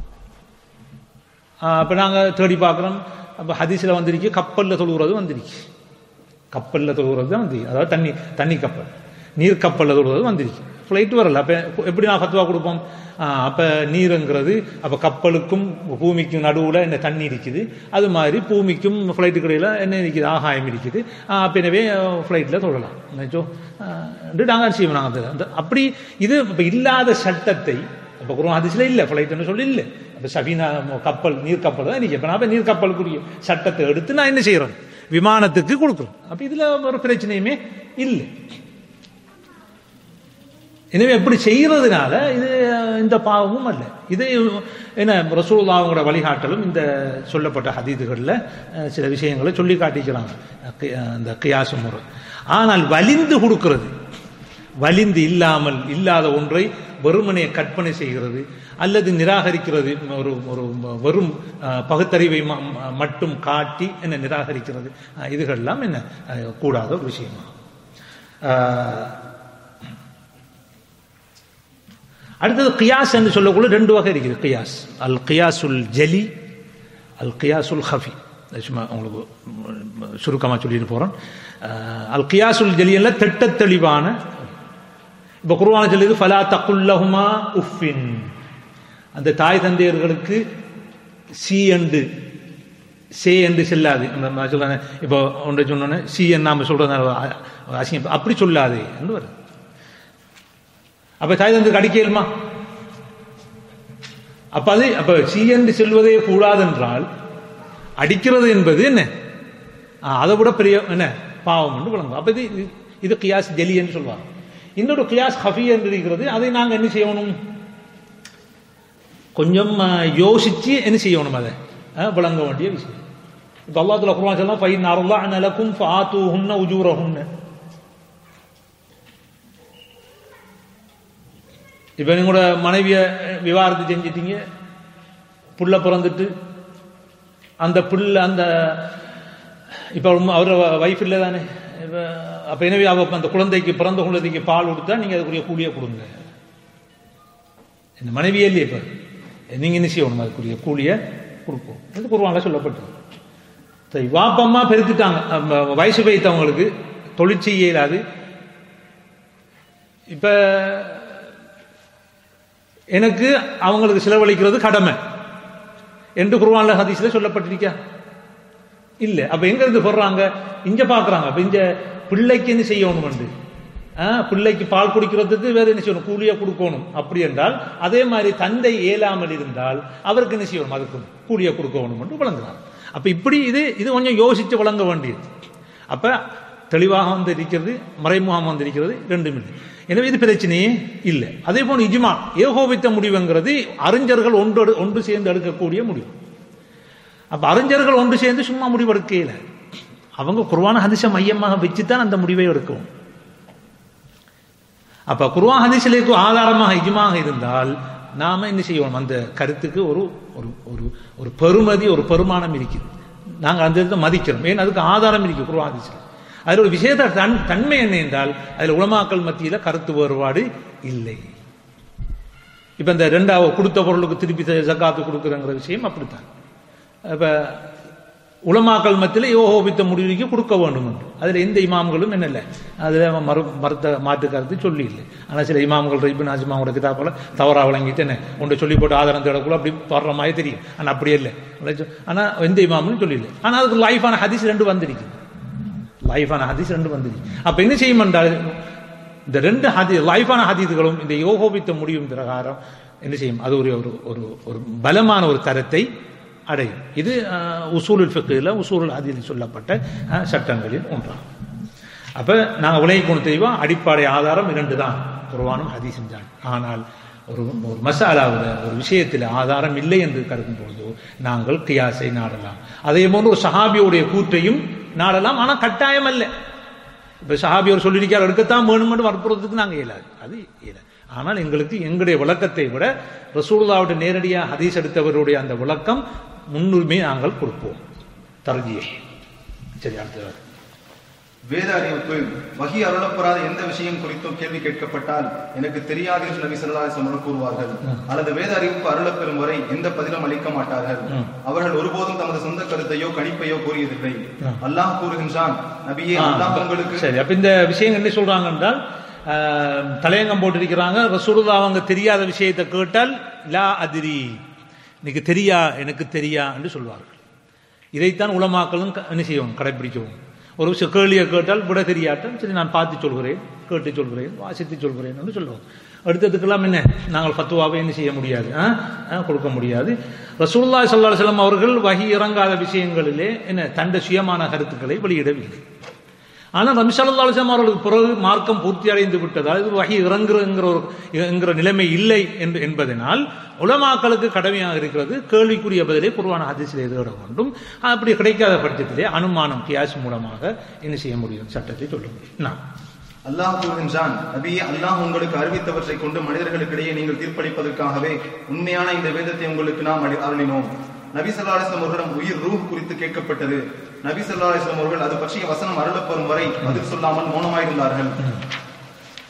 ஆ, அப்ப நாங்க தேடி பார்க்கிறோம் அப்ப ஹதீஸ்ல வந்திருக்கு கப்பல்ல தொழுகிறது வந்திருக்கு கப்பல்ல தொழுகிறது தான் வந்திருக்கு அதாவது தண்ணி தண்ணி கப்பல் நீர் கப்பல்ல தொழுகிறது வந்திருக்கு ஃப்ளைட் வரல அப்ப எப்படி நான் ஃபத்வா கொடுப்போம் ஆ, அப்ப நீருங்கிறது அப்ப கப்பலுக்கும் பூமிக்கும் நடுவுல என்ன தண்ணி இருக்குது அது மாதிரி பூமிக்கும் ஃப்ளைட்டுக்கு இடையில என்ன இருக்குது ஆகாயம் இருக்குது ஆ, அப்ப எனவே ஃப்ளைட்ல தொழலாம் நினைச்சோ நாங்கள் செய்வோம் நாங்கள் அந்த- அந்த அப்படி இது இப்ப இல்லாத சட்டத்தை அப்ப குருவம் அதிசல இல்ல ஃப்ளைட்னு சொல்லி இல்ல அப்ப சபீனா கப்பல் நீர் கப்பல் தான் இருக்கு இப்ப நான் இப்ப நீர் கப்பலுக்குரிய சட்டத்தை எடுத்து நான் என்ன செய்யறேன் விமானத்துக்கு கொடுக்குறோம் அப்ப இதுல ஒரு பிரச்சனையுமே இல்லை எனவே எப்படி செய்யறதுனால இது இந்த பாவமும் அல்ல இது என்ன ரசூல்லாவோட வழிகாட்டலும் இந்த சொல்லப்பட்ட ஹதீதுகளில் அஹ், சில விஷயங்களை சொல்லி காட்டிக்கிறாங்க அஹ், கி- அஹ், இந்த கியாசு முறை ஆனால் வலிந்து கொடுக்கிறது வலிந்து இல்லாமல் இல்லாத ஒன்றை வெறுமனே கற்பனை செய்கிறது அல்லது நிராகரிக்கிறது ஒரு ஒரு வெறும் அஹ், பகுத்தறிவை ம- ம- மட்டும் காட்டி என்ன நிராகரிக்கிறது அஹ், இதுகள்லாம் என்ன அஹ், கூடாத ஒரு விஷயமா அஹ், அடுத்தது கியாஸ் என்று சொல்லக்குள்ள ரெண்டு வகை இருக்குது கியாஸ் அல் கியாசுல் ஜலி அல் கியாசுல் ஹஃபி அது சும்மா உங்களுக்கு சுருக்கமாக சொல்லிட்டு போகிறோம் அல் கியாசுல் ஜலி எல்லாம் திட்ட தெளிவான இப்போ குருவான சொல்லுது ஃபலா தக்குல்லஹுமா உஃபின் அந்த தாய் தந்தையர்களுக்கு சி என்று சே என்று செல்லாது நம்ம சொல்றாங்க இப்போ ஒன்றை சொன்னோன்னே சி என்று நாம சொல்றது அசிங்கம் அப்படி சொல்லாதே என்று வருது அப்ப தாய் தந்தைக்கு அடிக்கலுமா அப்ப அது அப்ப சி என்று செல்வதே கூடாது என்றால் அடிக்கிறது என்பது என்ன ஆ, அதை விட பெரிய என்ன பாவம் என்று விளங்கும் அப்ப இது இது- இது கியாஸ் ஜெலி என்று சொல்வாங்க இன்னொரு கியாஸ் ஹஃபி என்று இருக்கிறது அதை நாங்க என்ன செய்யணும் கொஞ்சம் ஆ, யோசிச்சு என்ன செய்யணும் அதை ஆ, விளங்க வேண்டிய விஷயம் இப்போ அல்லாத்துல குர்ஆன் சொல்லலாம் ஃபைன் அல்லாஹ் நலக்கும் ஃபாத்துஹுன்ன உஜூரஹுன்ன இப்போ நீங்களோட மனைவியை விவாகரத்து செஞ்சிட்டீங்க புள்ள பிறந்துட்டு அந்த புள்ள அந்த இப்போ அவர் வைஃப் இல்லை தானே இப்போ அப்போ எனவே அவ அந்த குழந்தைக்கு பிறந்த குழந்தைக்கு பால் கொடுத்தா நீங்கள் அதுக்குரிய கூலியை கொடுங்க இந்த மனைவியே இல்லையே இப்போ நீங்கள் என்ன செய்யணும் அதுக்குரிய கூலியை கொடுப்போம் இது கூறுவாங்க சொல்லப்பட்டது சரி வாப்பம்மா பெருத்துட்டாங்க அம்ம, வயசு வைத்தவங்களுக்கு தொழில் செய்ய இயலாது இப்போ எனக்கு அவங்களுக்கு செலவழிக்கிறது கடமை என்று குருவான்ல ஹதீஸ்ல சொல்லப்பட்டிருக்கா இல்ல அப்ப எங்க இருந்து போடுறாங்க இங்க பாக்குறாங்க அப்ப இங்க பிள்ளைக்கு என்ன செய்யணும் வந்து பிள்ளைக்கு பால் குடிக்கிறதுக்கு வேற என்ன செய்யணும் கூலியா கொடுக்கணும் அப்படி என்றால் அதே மாதிரி தந்தை இயலாமல் இருந்தால் அவருக்கு என்ன செய்யணும் அதுக்கு கூலியா கொடுக்கணும் என்று வழங்குறாங்க அப்ப இப்படி இது இது கொஞ்சம் யோசிச்சு வழங்க வேண்டியது அப்ப தெளிவாக வந்து இருக்கிறது மறைமுகமாக வந்து இருக்கிறது ரெண்டும் இல்லை எனவே இது பிரச்சனையே இல்லை அதே போல இஜ்மா ஏகோபித்த முடிவுங்கிறது அறிஞர்கள் ஒன்று ஒன்று சேர்ந்து எடுக்கக்கூடிய முடிவு அப்ப அறிஞர்கள் ஒன்று சேர்ந்து சும்மா முடிவெடுக்க இயல அவங்க குர்வான ஹதிச மையமாக வச்சுதான் அந்த முடிவை எடுக்கவும் அப்ப குர்வான் ஹதீஸிലേക്ക് ஆதாரமாக இஜ்மாக இருந்தால் நாம என்ன செய்வோம் அந்த கருத்துக்கு ஒரு ஒரு ஒரு ஒரு பெருமதி ஒரு பெருமானம் இருக்குது நாங்க அந்த இடத்தை மதிக்கிறோம் ஏன் அதுக்கு ஆதாரம் இருக்கு குர்வான் ஹதீஸில் அதில் ஒரு விஷயத்த தன் தன்மை என்ன என்றால் அதில் உலமாக்கள் மத்தியில கருத்து வேறுபாடு இல்லை இப்ப இந்த ரெண்டாவது கொடுத்த பொருளுக்கு திருப்பி ஜக்காத்து கொடுக்குறங்கிற விஷயம் அப்படித்தான் இப்ப உலமாக்கள் மத்தியில் யோகோபித்த முடிவுக்கு கொடுக்க வேண்டும் என்று அதில் எந்த இமாம்களும் என்ன இல்லை அதில் மறு மறுத்த மாற்று கருத்து சொல்லி இல்லை ஆனால் சில இமாம்கள் இபின் அஜ்மாவோட கிதாப்பில் தவறாக வழங்கிட்டு என்ன ஒன்று சொல்லி போட்டு ஆதாரம் தேடக்குள்ள அப்படி பாடுற மாதிரி தெரியும் ஆனால் அப்படி இல்லை ஆனால் எந்த இமாமும் சொல்லி இல்லை ஆனால் அதுக்கு லைஃபான ஹதீஸ் ரெண்டு வந்திருக்கு லைஃபான ஹதீஸ் ரெண்டு வந்துருக்கு அப்ப என்ன செய்யும் என்றால் இந்த ரெண்டு ஹதி லைஃபான ஹதீதுகளும் இந்த யோகோபித்த முடியும் பிரகாரம் என்ன செய்யும் அது ஒரு ஒரு ஒரு ஒரு பலமான ஒரு தரத்தை அடையும் இது உசூலுல் ஃபிக்கில் உசூலுல் ஹதீஸில் சொல்லப்பட்ட அஹ், சட்டங்களில் ஒன்றாகும் அப்ப நாங்கள் விலகி கொண்டு தெளிவோம் அடிப்படை ஆதாரம் இரண்டு தான் குர்வானும் ஹதீஸும் தான் ஆனால் ஒரு ஒரு மசாலாவில் ஒரு விஷயத்தில் ஆதாரம் இல்லை என்று கருதும் பொழுது நாங்கள் கியாசை நாடலாம் அதே போன்று ஒரு சஹாபியுடைய கூற்றையும் நாடலாம் ஆனால் கட்டாயம் அல்ல இப்ப சஹாபி அவர் சொல்லியிருக்கார் எடுக்கத்தான் வேணுமென்று வற்புறுறதுக்கு நாங்கள் இயலாது அது இயலாது ஆனால் எங்களுக்கு எங்களுடைய விளக்கத்தை விட ரசூலுல்லாவுடைய நேரடியாக ஹதீஸ் எடுத்தவருடைய அந்த விளக்கம் முன்னுரிமை நாங்கள் கொடுப்போம் தருதியை சரி அடுத்தது வேத அறிவிப்பு வகி அருளப்படாத எந்த விஷயம் குறித்தும் கேள்வி கேட்கப்பட்டால் எனக்கு தெரியாது என்று நபி ஸல்லல்லாஹு அலைஹி வஸல்லம் கூறுவார்கள் அல்லது வேத அறிவிப்பு அருளப்பெறும் வரை எந்த பதிலும் அளிக்க மாட்டார்கள் அவர்கள் ஒருபோதும் தமது சொந்த கருத்தையோ கணிப்பையோ கூறியதில்லை அல்லாஹ் கூறுகின்றான் நபியே அல்லாஹ் உங்களுக்கு சரி அப்ப இந்த விஷயம் என்ன சொல்றாங்க என்றால் ஆஹ், தலையங்கம் போட்டிருக்கிறாங்க ரசூலுல்லா அவங்க தெரியாத விஷயத்தை கேட்டால் லா அதிரி எனக்கு தெரியா எனக்கு தெரியா என்று சொல்வார்கள் இதைத்தான் உலமாக்களும் க- என்ன செய்யவும் கடைபிடிக்கவும் ஒரு விஷயம் கேள்வியை கேட்டால் விட தெரியாட்டம் சரி நான் பார்த்து சொல்கிறேன் கேட்டு சொல்கிறேன் வாசித்து சொல்கிறேன் என்று சொல்லுவோம் அடுத்ததுக்கெல்லாம் என்ன நாங்கள் ஃபத்துவாவை என்ன செய்ய முடியாது ஆ? ஆ, கொடுக்க முடியாது ரசூலுல்லாஹி ஸல்லல்லாஹு அலைஹி வஸல்லம் அவர்கள் வகி இறங்காத விஷயங்களிலே என்ன தண்ட சுயமான கருத்துக்களை வெளியிடவில்லை ஆனால் நபி ஸல்லல்லாஹு அலைஹி வஸல்லம் அவர்களுக்கு பிறகு மார்க்கம் பூர்த்தி அடைந்து விட்டதால் இது வகி இறங்குறங்கிற ஒரு என்கிற நிலைமை இல்லை என்று என்பதனால் உலமாக்களுக்கு கடமையாக இருக்கிறது கேள்விக்குரிய பதிலை குர்ஆன் ஹதீஸில் எழுத வேண்டும் அப்படி கிடைக்காத பட்சத்திலே அனுமானம் கியாஸ் மூலமாக என்ன செய்ய முடியும் சட்டத்தை சொல்ல முடியும் நான் அல்லாஹ் கூறுகின்றான் நபியே அல்லாஹ் உங்களுக்கு அறிவித்தவற்றை கொண்டு மனிதர்களுக்கிடையே நீங்கள் தீர்ப்பளிப்பதற்காகவே உண்மையான இந்த வேதத்தை உங்களுக்கு நாம் அடி- அருளினோம் நபி ஸல்லல்லாஹு அலைஹி வஸல்லம் அவர்களிடம் உயிர் ரூஹ் குறித்து கேட்கப்பட்டது நபி ஸல்லல்லாஹு அலைஹி வஸல்லம் அவர்கள் அது பற்றிய வசனம் அருளப்பெறும் வரை பதில் சொல்லாமல் மௌனமாயிருந்தார்கள்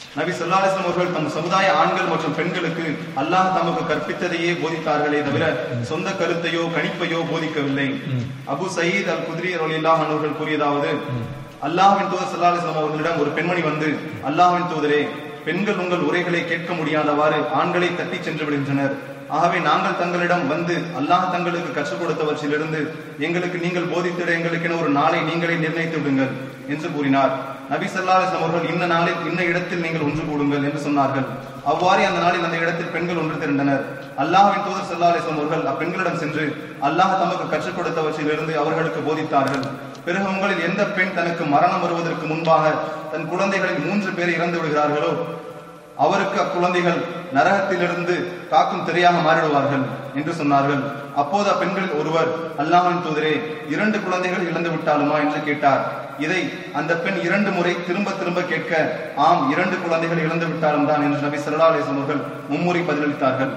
நபி ஸல்லல்லாஹு அலைஹி வஸல்லம் அவர்கள் தம் சமுதாய ஆண்கள் மற்றும் பெண்களுக்கு அல்லாஹ் தமக்கு கற்பித்ததையே போதித்தார்களே தவிர சொந்த கருத்தையோ கணிப்பையோ போதிக்கவில்லை அபு சயீத் அல் குத்ரி ரலியல்லாஹு அன்ஹு அவர்கள் கூறியதாவது அல்லாஹ்வின் தூதர் ஸல்லல்லாஹு அலைஹி வஸல்லம் அவர்களிடம் ஒரு பெண்மணி வந்து அல்லாஹ்வின் தூதரே பெண்கள் உங்கள் உரைகளை கேட்க முடியாதவாறு ஆண்களை தட்டிச் சென்று விடுகின்றனர் ஆகவே நாங்கள் தங்களிடம் வந்து அல்லாஹ் தங்களுக்கு கற்றுக் கொடுத்தவற்றிலிருந்து எங்களுக்கு நீங்கள் போதித்திட எங்களுக்கென ஒரு நாளை நீங்களே நிர்ணயித்து விடுங்கள் என்று கூறினார் நபி ஸல்லல்லாஹு அலைஹி வஸல்லம் அவர்கள் இன்ன நாளில் இன்ன இடத்தில் நீங்கள் ஒன்று கூடுங்கள் என்று சொன்னார்கள் அவ்வாறே அந்த நாளில் அந்த இடத்தில் பெண்கள் ஒன்று திரண்டனர் அல்லாஹ்வின் தூதர் ஸல்லல்லாஹு அலைஹி வஸல்லம் அவர்கள் அப்பெண்களிடம் சென்று அல்லாஹ் தமக்கு கற்றுக் கொடுத்தவற்றிலிருந்து அவர்களுக்கு போதித்தார்கள் பிறகு உங்களில் எந்த பெண் தனக்கு மரணம் வருவதற்கு முன்பாக தன் குழந்தைகளில் மூன்று பேர் இறந்து விடுகிறார்களோ அவருக்கு அக்குழந்தைகள் நரகத்திலிருந்து காக்கும் திரையாக மாறிடுவார்கள் என்று சொன்னார்கள் அப்போது அப்பெண்களில் ஒருவர் அல்லாஹ்வின் தூதரே இரண்டு குழந்தைகள் இழந்து விட்டாலுமா என்று கேட்டார் இதை அந்த பெண் இரண்டு முறை திரும்ப திரும்ப கேட்க ஆம் இரண்டு குழந்தைகள் இழந்து விட்டாலும் தான் என்று நபி ஸல்லல்லாஹு அலைஹி வஸல்லம் அவர்கள் மும்முறை பதிலளித்தார்கள்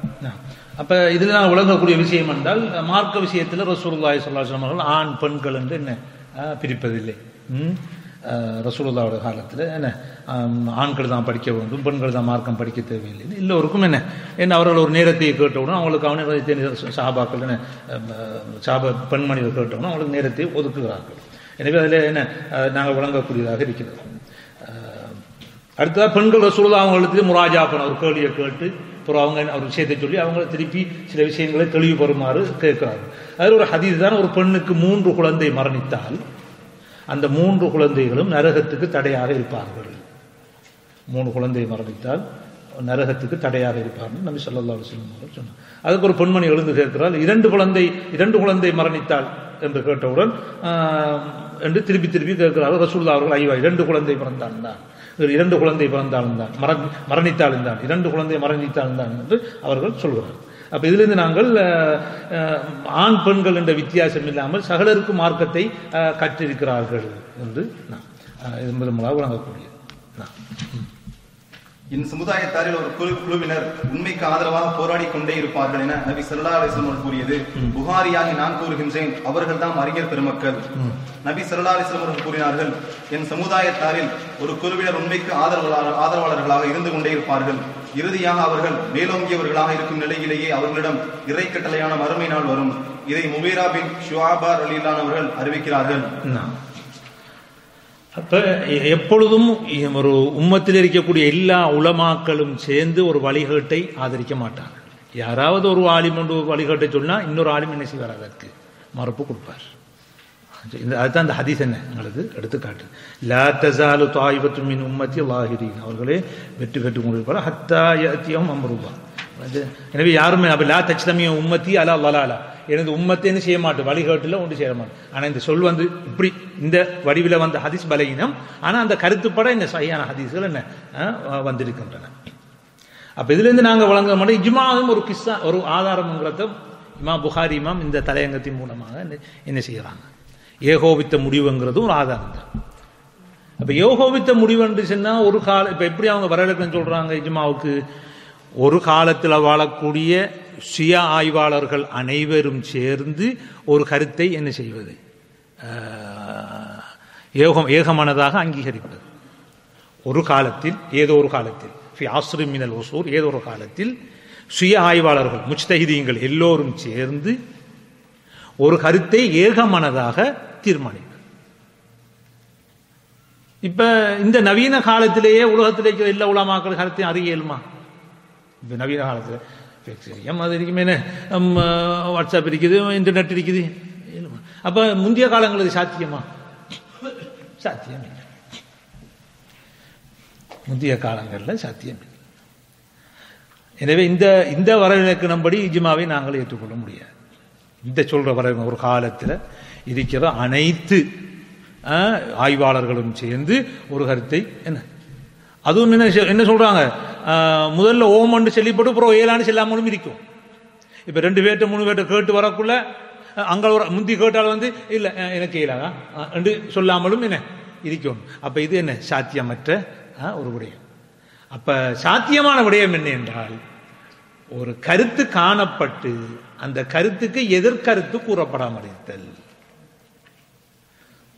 அப்ப இதுல நான் விளங்கக்கூடிய விஷயம் என்றால் மார்க்க விஷயத்துல ரசூலுல்லாஹி ஸல்லல்லாஹு அலைஹி வஸல்லம் அவர்கள் ஆண் பெண்கள் என்று என்ன அஹ், பிரிப்பதில்லை ம்? அஹ், ரசூலுல்லாவோட காலத்துல என்ன ஆம், ஆண்கள் தான் படிக்க வேண்டும் பெண்கள் தான் மார்க்கம் படிக்க தேவையில்லை எல்லோருக்கும் என்ன என்ன அவர்கள் ஒரு நேரத்தை கேட்டவுடன் அவங்களுக்கு அவனை சாபாக்கள் என்ன அஹ், சாப பெண்மணிகள் கேட்டவுடன் அவங்களுக்கு நேரத்தை ஒதுக்குகிறார்கள் எனவே அதில் என்ன அஹ், நாங்கள் விளங்கக்கூடியதாக இருக்கிறது அஹ், அடுத்ததா பெண்கள் ரசூலுல்லாஹ் அவங்களுக்கு முராஜா பண்ண ஒரு கேள்வியை கேட்டு அப்புறம் அவங்க ஒரு விஷயத்தை சொல்லி அவங்க திருப்பி சில விஷயங்களை தெளிவு பெறுமாறு கேட்கிறார்கள் அதில் ஒரு ஹதீஸ் தான் ஒரு பெண்ணுக்கு மூன்று குழந்தை மரணித்தால் அந்த மூன்று குழந்தைகளும் நரகத்துக்கு தடையாக இருப்பார்கள் மூணு குழந்தை மரணித்தால் நரகத்துக்கு தடையாக இருப்பார்கள் நபி ஸல்லல்லாஹு அலைஹி வஸல்லம் அவர்கள் சொன்னார் அதுக்கு ஒரு பெண்மணி எழுந்து கேட்கிறாள் இரண்டு குழந்தை இரண்டு குழந்தை மரணித்தால் என்று கேட்டவுடன் ஆஹ், என்று திருப்பி திருப்பி கேட்கிறார்கள் ரசூல்லா அவர்கள் ஐயா இரண்டு குழந்தை பிறந்தாலும் தான் இவர் இரண்டு குழந்தை பிறந்தாலும் தான் மரண- மரணித்தாலும் தான் இரண்டு குழந்தை மரணித்தாலும் தான் என்று அவர்கள் சொல்கிறார்கள் அப்ப இதிலிருந்து நாங்கள் அஹ், அஹ், ஆண் பெண்கள் என்ற வித்தியாசம் இல்லாமல் சகலருக்கு மார்க்கத்தை அஹ், கற்றிருக்கிறார்கள் என்று நாம் அஹ், இது முதல் முதலாக வழங்கக்கூடியது நாம். என் சமுதாயத்தாரில் ஒரு குழு குழுவினர் உண்மைக்கு ஆதரவாக போராடி கொண்டே இருப்பார்கள் என நபி ஸல்லல்லாஹு அலைஹி வஸல்லம் அவர்கள் கூறியது புகாரியாகி நான் கூறுகின்றேன் அவர்கள் தான் அறிஞர் பெருமக்கள் நபி ஸல்லல்லாஹு அலைஹி வஸல்லம் அவர்கள் கூறினார்கள் என் சமுதாயத்தாரில் ஒரு குழுவினர் உண்மைக்கு ஆதரவாளர் ஆதரவாளர்களாக இருந்து கொண்டே இருப்பார்கள் இறுதியாக அவர்கள் மேலோங்கியவர்களாக இருக்கும் நிலையிலேயே அவர்களிடம் இறை கட்டளையான மறுமை நாள் வரும் இதை முபீரா பின் ஷுஆபா ரலியல்லாஹு அவர்கள் அறிவிக்கிறார்கள் நாம். அப்ப எ- எப்பொழுதும் இ- ஒரு உம்மத்தில் இருக்கக்கூடிய எல்லா உலமாக்களும் சேர்ந்து ஒரு வழிகேட்டை ஆதரிக்க மாட்டாங்க யாராவது ஒரு ஆலிம் ஒன்று ஒரு வழிகேட்டை சொன்னா இன்னொரு ஆலிம் என்ன செய்வார் அதற்கு மறுப்பு கொடுப்பார் இந்த அதுதான் அந்த ஹதீஸ் என்ன எங்களுக்கு எடுத்துக்காட்டு லா தசாலு தாயிபத்து மின் உம்மத்தி லாஹிரீன் அவர்களே வெற்றி பெற்றுக் கொண்டிருப்பார் ஹத்தா யத்தியம் அம்ருவா அது- எனவே யாருமே அப்ப லா தச்சதமிய உம்மத்தி அலா லலாலா எனது உம்மத்தேன்னு செய்ய மாட்டேன் வழிகாட்டுல ஒன்று செய்ய மாட்டேன் ஆனா இந்த சொல் வந்து இப்படி இந்த வடிவில வந்த ஹதீஸ் பலகீனம் ஆனா அந்த கருத்துப்பட இந்த சரியான ஹதீஸ்கள் என்ன அஹ், வந்திருக்கின்றன அப்ப இதுல இருந்து நாங்க வழங்க மாட்டோம் இஜ்மாவும் ஒரு கிஸ்ஸா ஒரு ஆதாரம்ங்கிறத இமாம் புகாரி இமாம் இந்த தலையங்கத்தின் மூலமாக என்ன- என்ன செய்யறாங்க ஏகோபித்த முடிவுங்கிறது ஒரு ஆதாரம் தான் அப்ப ஏகோபித்த முடிவுன்னு சொன்னா ஒரு கால இப்ப எப்படி அவங்க வரவேற்கன்னு சொல்றாங்க இஜ்மாவுக்கு ஒரு காலத்துல வாழக்கூடிய சுய ஆய்வாளர்கள் அனைவரும் சேர்ந்து ஒரு கருத்தை என்ன செய்வது ஆஹ், ஏகம் ஏகமனதாக அங்கீகரிப்பது ஒரு காலத்தில் ஏதோ ஒரு காலத்தில் ஃபி ஆஸ்ரி மினல் ஒசூர் ஏதோ ஒரு காலத்தில் சுய ஆய்வாளர்கள் முச்தஹிதீங்கள் எல்லோரும் சேர்ந்து ஒரு கருத்தை ஏகமனதாக தீர்மானிப்பது இப்ப இந்த நவீன காலத்திலேயே உலகத்தில் இருக்கிற எல்லா உலமாக்கள் கருத்தையும் அறிய இயலுமா இப்ப நவீன காலத்துல சரியம் அது இருக்குமே என்ன, ஹம், வாட்ஸ்அப் இருக்குது இன்டர்நெட் இருக்குது இயலுமா? அப்ப முந்தைய காலங்களுக்கு சாத்தியமா சாத்தியம் இல்லை முந்தைய காலங்களில் சாத்தியம் இல்லை எனவே இந்த இந்த வரவிலக்கணம்படி இஜ்மாவை நாங்கள் ஏற்றுக்கொள்ள முடியாது இந்த சொல்ற வர ஒரு காலத்தில் இருக்கிற அனைத்து அஹ், ஆய்வாளர்களும் சேர்ந்து ஒரு கருத்தை என்ன அதுவும் என்ன செ- என்ன சொல்றாங்க அஹ், முதல்ல ஓமன்னு சொல்லிப்பட்டு அப்புறம் ஏழான்னு செல்லாமலும் இருக்கும் இப்ப ரெண்டு பேர்ட்ட மூணு பேர்ட்ட கேட்டு வரக்குள்ள அஹ், அங்க ஒரு முந்தி கேட்டால் வந்து இல்ல அஹ், எனக்கு இயலாதா அஹ், என்று சொல்லாமலும் என்ன இருக்கும் அப்ப இது என்ன சாத்தியமற்ற அஹ், ஒரு விடயம் அப்ப சாத்தியமான விடயம் என்ன என்றால் ஒரு கருத்து காணப்பட்டு அந்த கருத்துக்கு எதிர்கருத்து கூறப்படாமல் இருத்தல்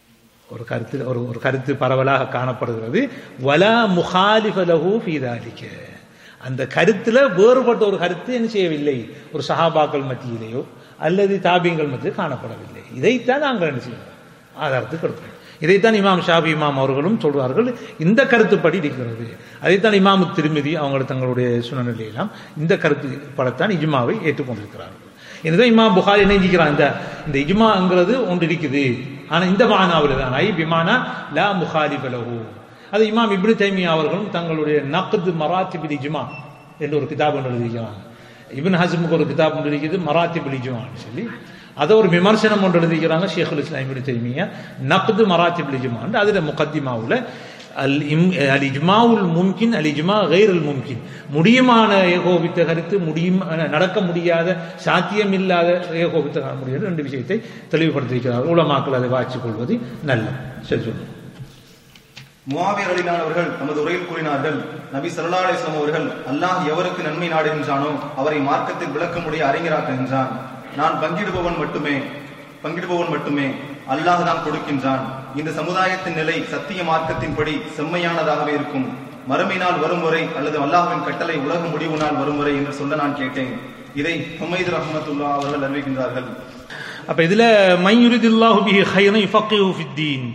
ஒரு கருத்து ஒரு ஒரு கருத்து பரவலாக காணப்படுகிறது வலா முஹாலிஃபலஹு ஃபீதாலிக்க அந்த கருத்துல வேறுபட்ட ஒரு கருத்து என்ன செய்யவில்லை ஒரு சஹாபாக்கள் மத்தியிலேயோ அல்லது தாபியங்கள் மத்தியில் காணப்படவில்லை இதைத்தான் நாங்கள் என்ன செய்யணும் ஆதாரத்துக்கு எடுப்போம் இதைத்தான் இமாம் ஷாபி இமாம் அவர்களும் சொல்வார்கள் இந்த கருத்துப்படி இருக்கிறது அதைத்தான் இமாம் திருமதி அவங்க தங்களுடைய சுனநிலையெல்லாம் இந்த கருத்து படத்தான் இஜ்மாவை ஏற்றுக்கொண்டிருக்கிறார்கள் இதுதான் இமாம் புகாரி என்ன செஞ்சுக்கிறான் இந்த இந்த இஜ்மாங்கிறது ஒன்று இருக்குது ஆனா இந்த மானாவில் தான் ஐ பிமானா லா முகாலி பலஹு அது இமாம் இப்னு தைமியா அவர்களும் தங்களுடைய நக்து மராத்திபில் இஜ்மா என்று ஒரு கிதாப் ஒன்று எழுதிக்கிறாங்க இப்னு ஹசமுக்கு ஒரு கிதாப் ஒன்று இருக்குது மராத்திபில் இஜ்மான்னு சொல்லி அதை ஒரு விமர்சனம் ஒன்று எழுதிக்கிறாங்க ஷேகுல் இஸ்லாம் இப்னு தைமியா நக்து மராத்திபில் இஜ்மான்னு அதில் முகத்திமாவுல அல் இம் அல் இஜ்மாவுல் மும்கின் அல் இஜ்மா கைருல் மும்கின் முடியுமான ஏகோபித்த கருத்து முடியும் நடக்க முடியாத சாத்தியம் இல்லாத ஏகோபித்த முடியாத ரெண்டு விஷயத்தை தெளிவுபடுத்தியிருக்கிறார் உலமாக்கள் அதை வாய்ச்சிக் கொள்வது நல்ல சரி சொல்லுங்க முவாவியர் அலிலானவர்கள் தமது உரையில் கூறினார்கள் நபி சல்லா அலிஸ்லாம் அவர்கள் அல்லாஹ் எவருக்கு நன்மை நாடுகின்றானோ அவரை மார்க்கத்தில் விளக்கமுடைய அறிஞராக்குகின்றான் நான் பங்கிடுபவன் மட்டுமே பங்கிடுபவன் மட்டுமே அல்லாஹ் தான் கொடுக்கின்றான் இந்த சமுதாயத்தின் நிலை சத்திய மார்க்கத்தின்படி செம்மையானதாகவே இருக்கும் மறுமை நாள் வரும் வரை அல்லது அல்லாஹ்வின் கட்டளை உலக முடிவு நாள் வரும் வரை என்று சொல்ல நான் கேட்டேன் இதை ஹுமைது ரஹமத்துல்லா அவர்கள் அறிவிக்கின்றார்கள் அப்ப இதுல மையுரிதில்லாஹு பிஹி ஹைரன் யுஃபக்கிஹு ஃபித்தீன்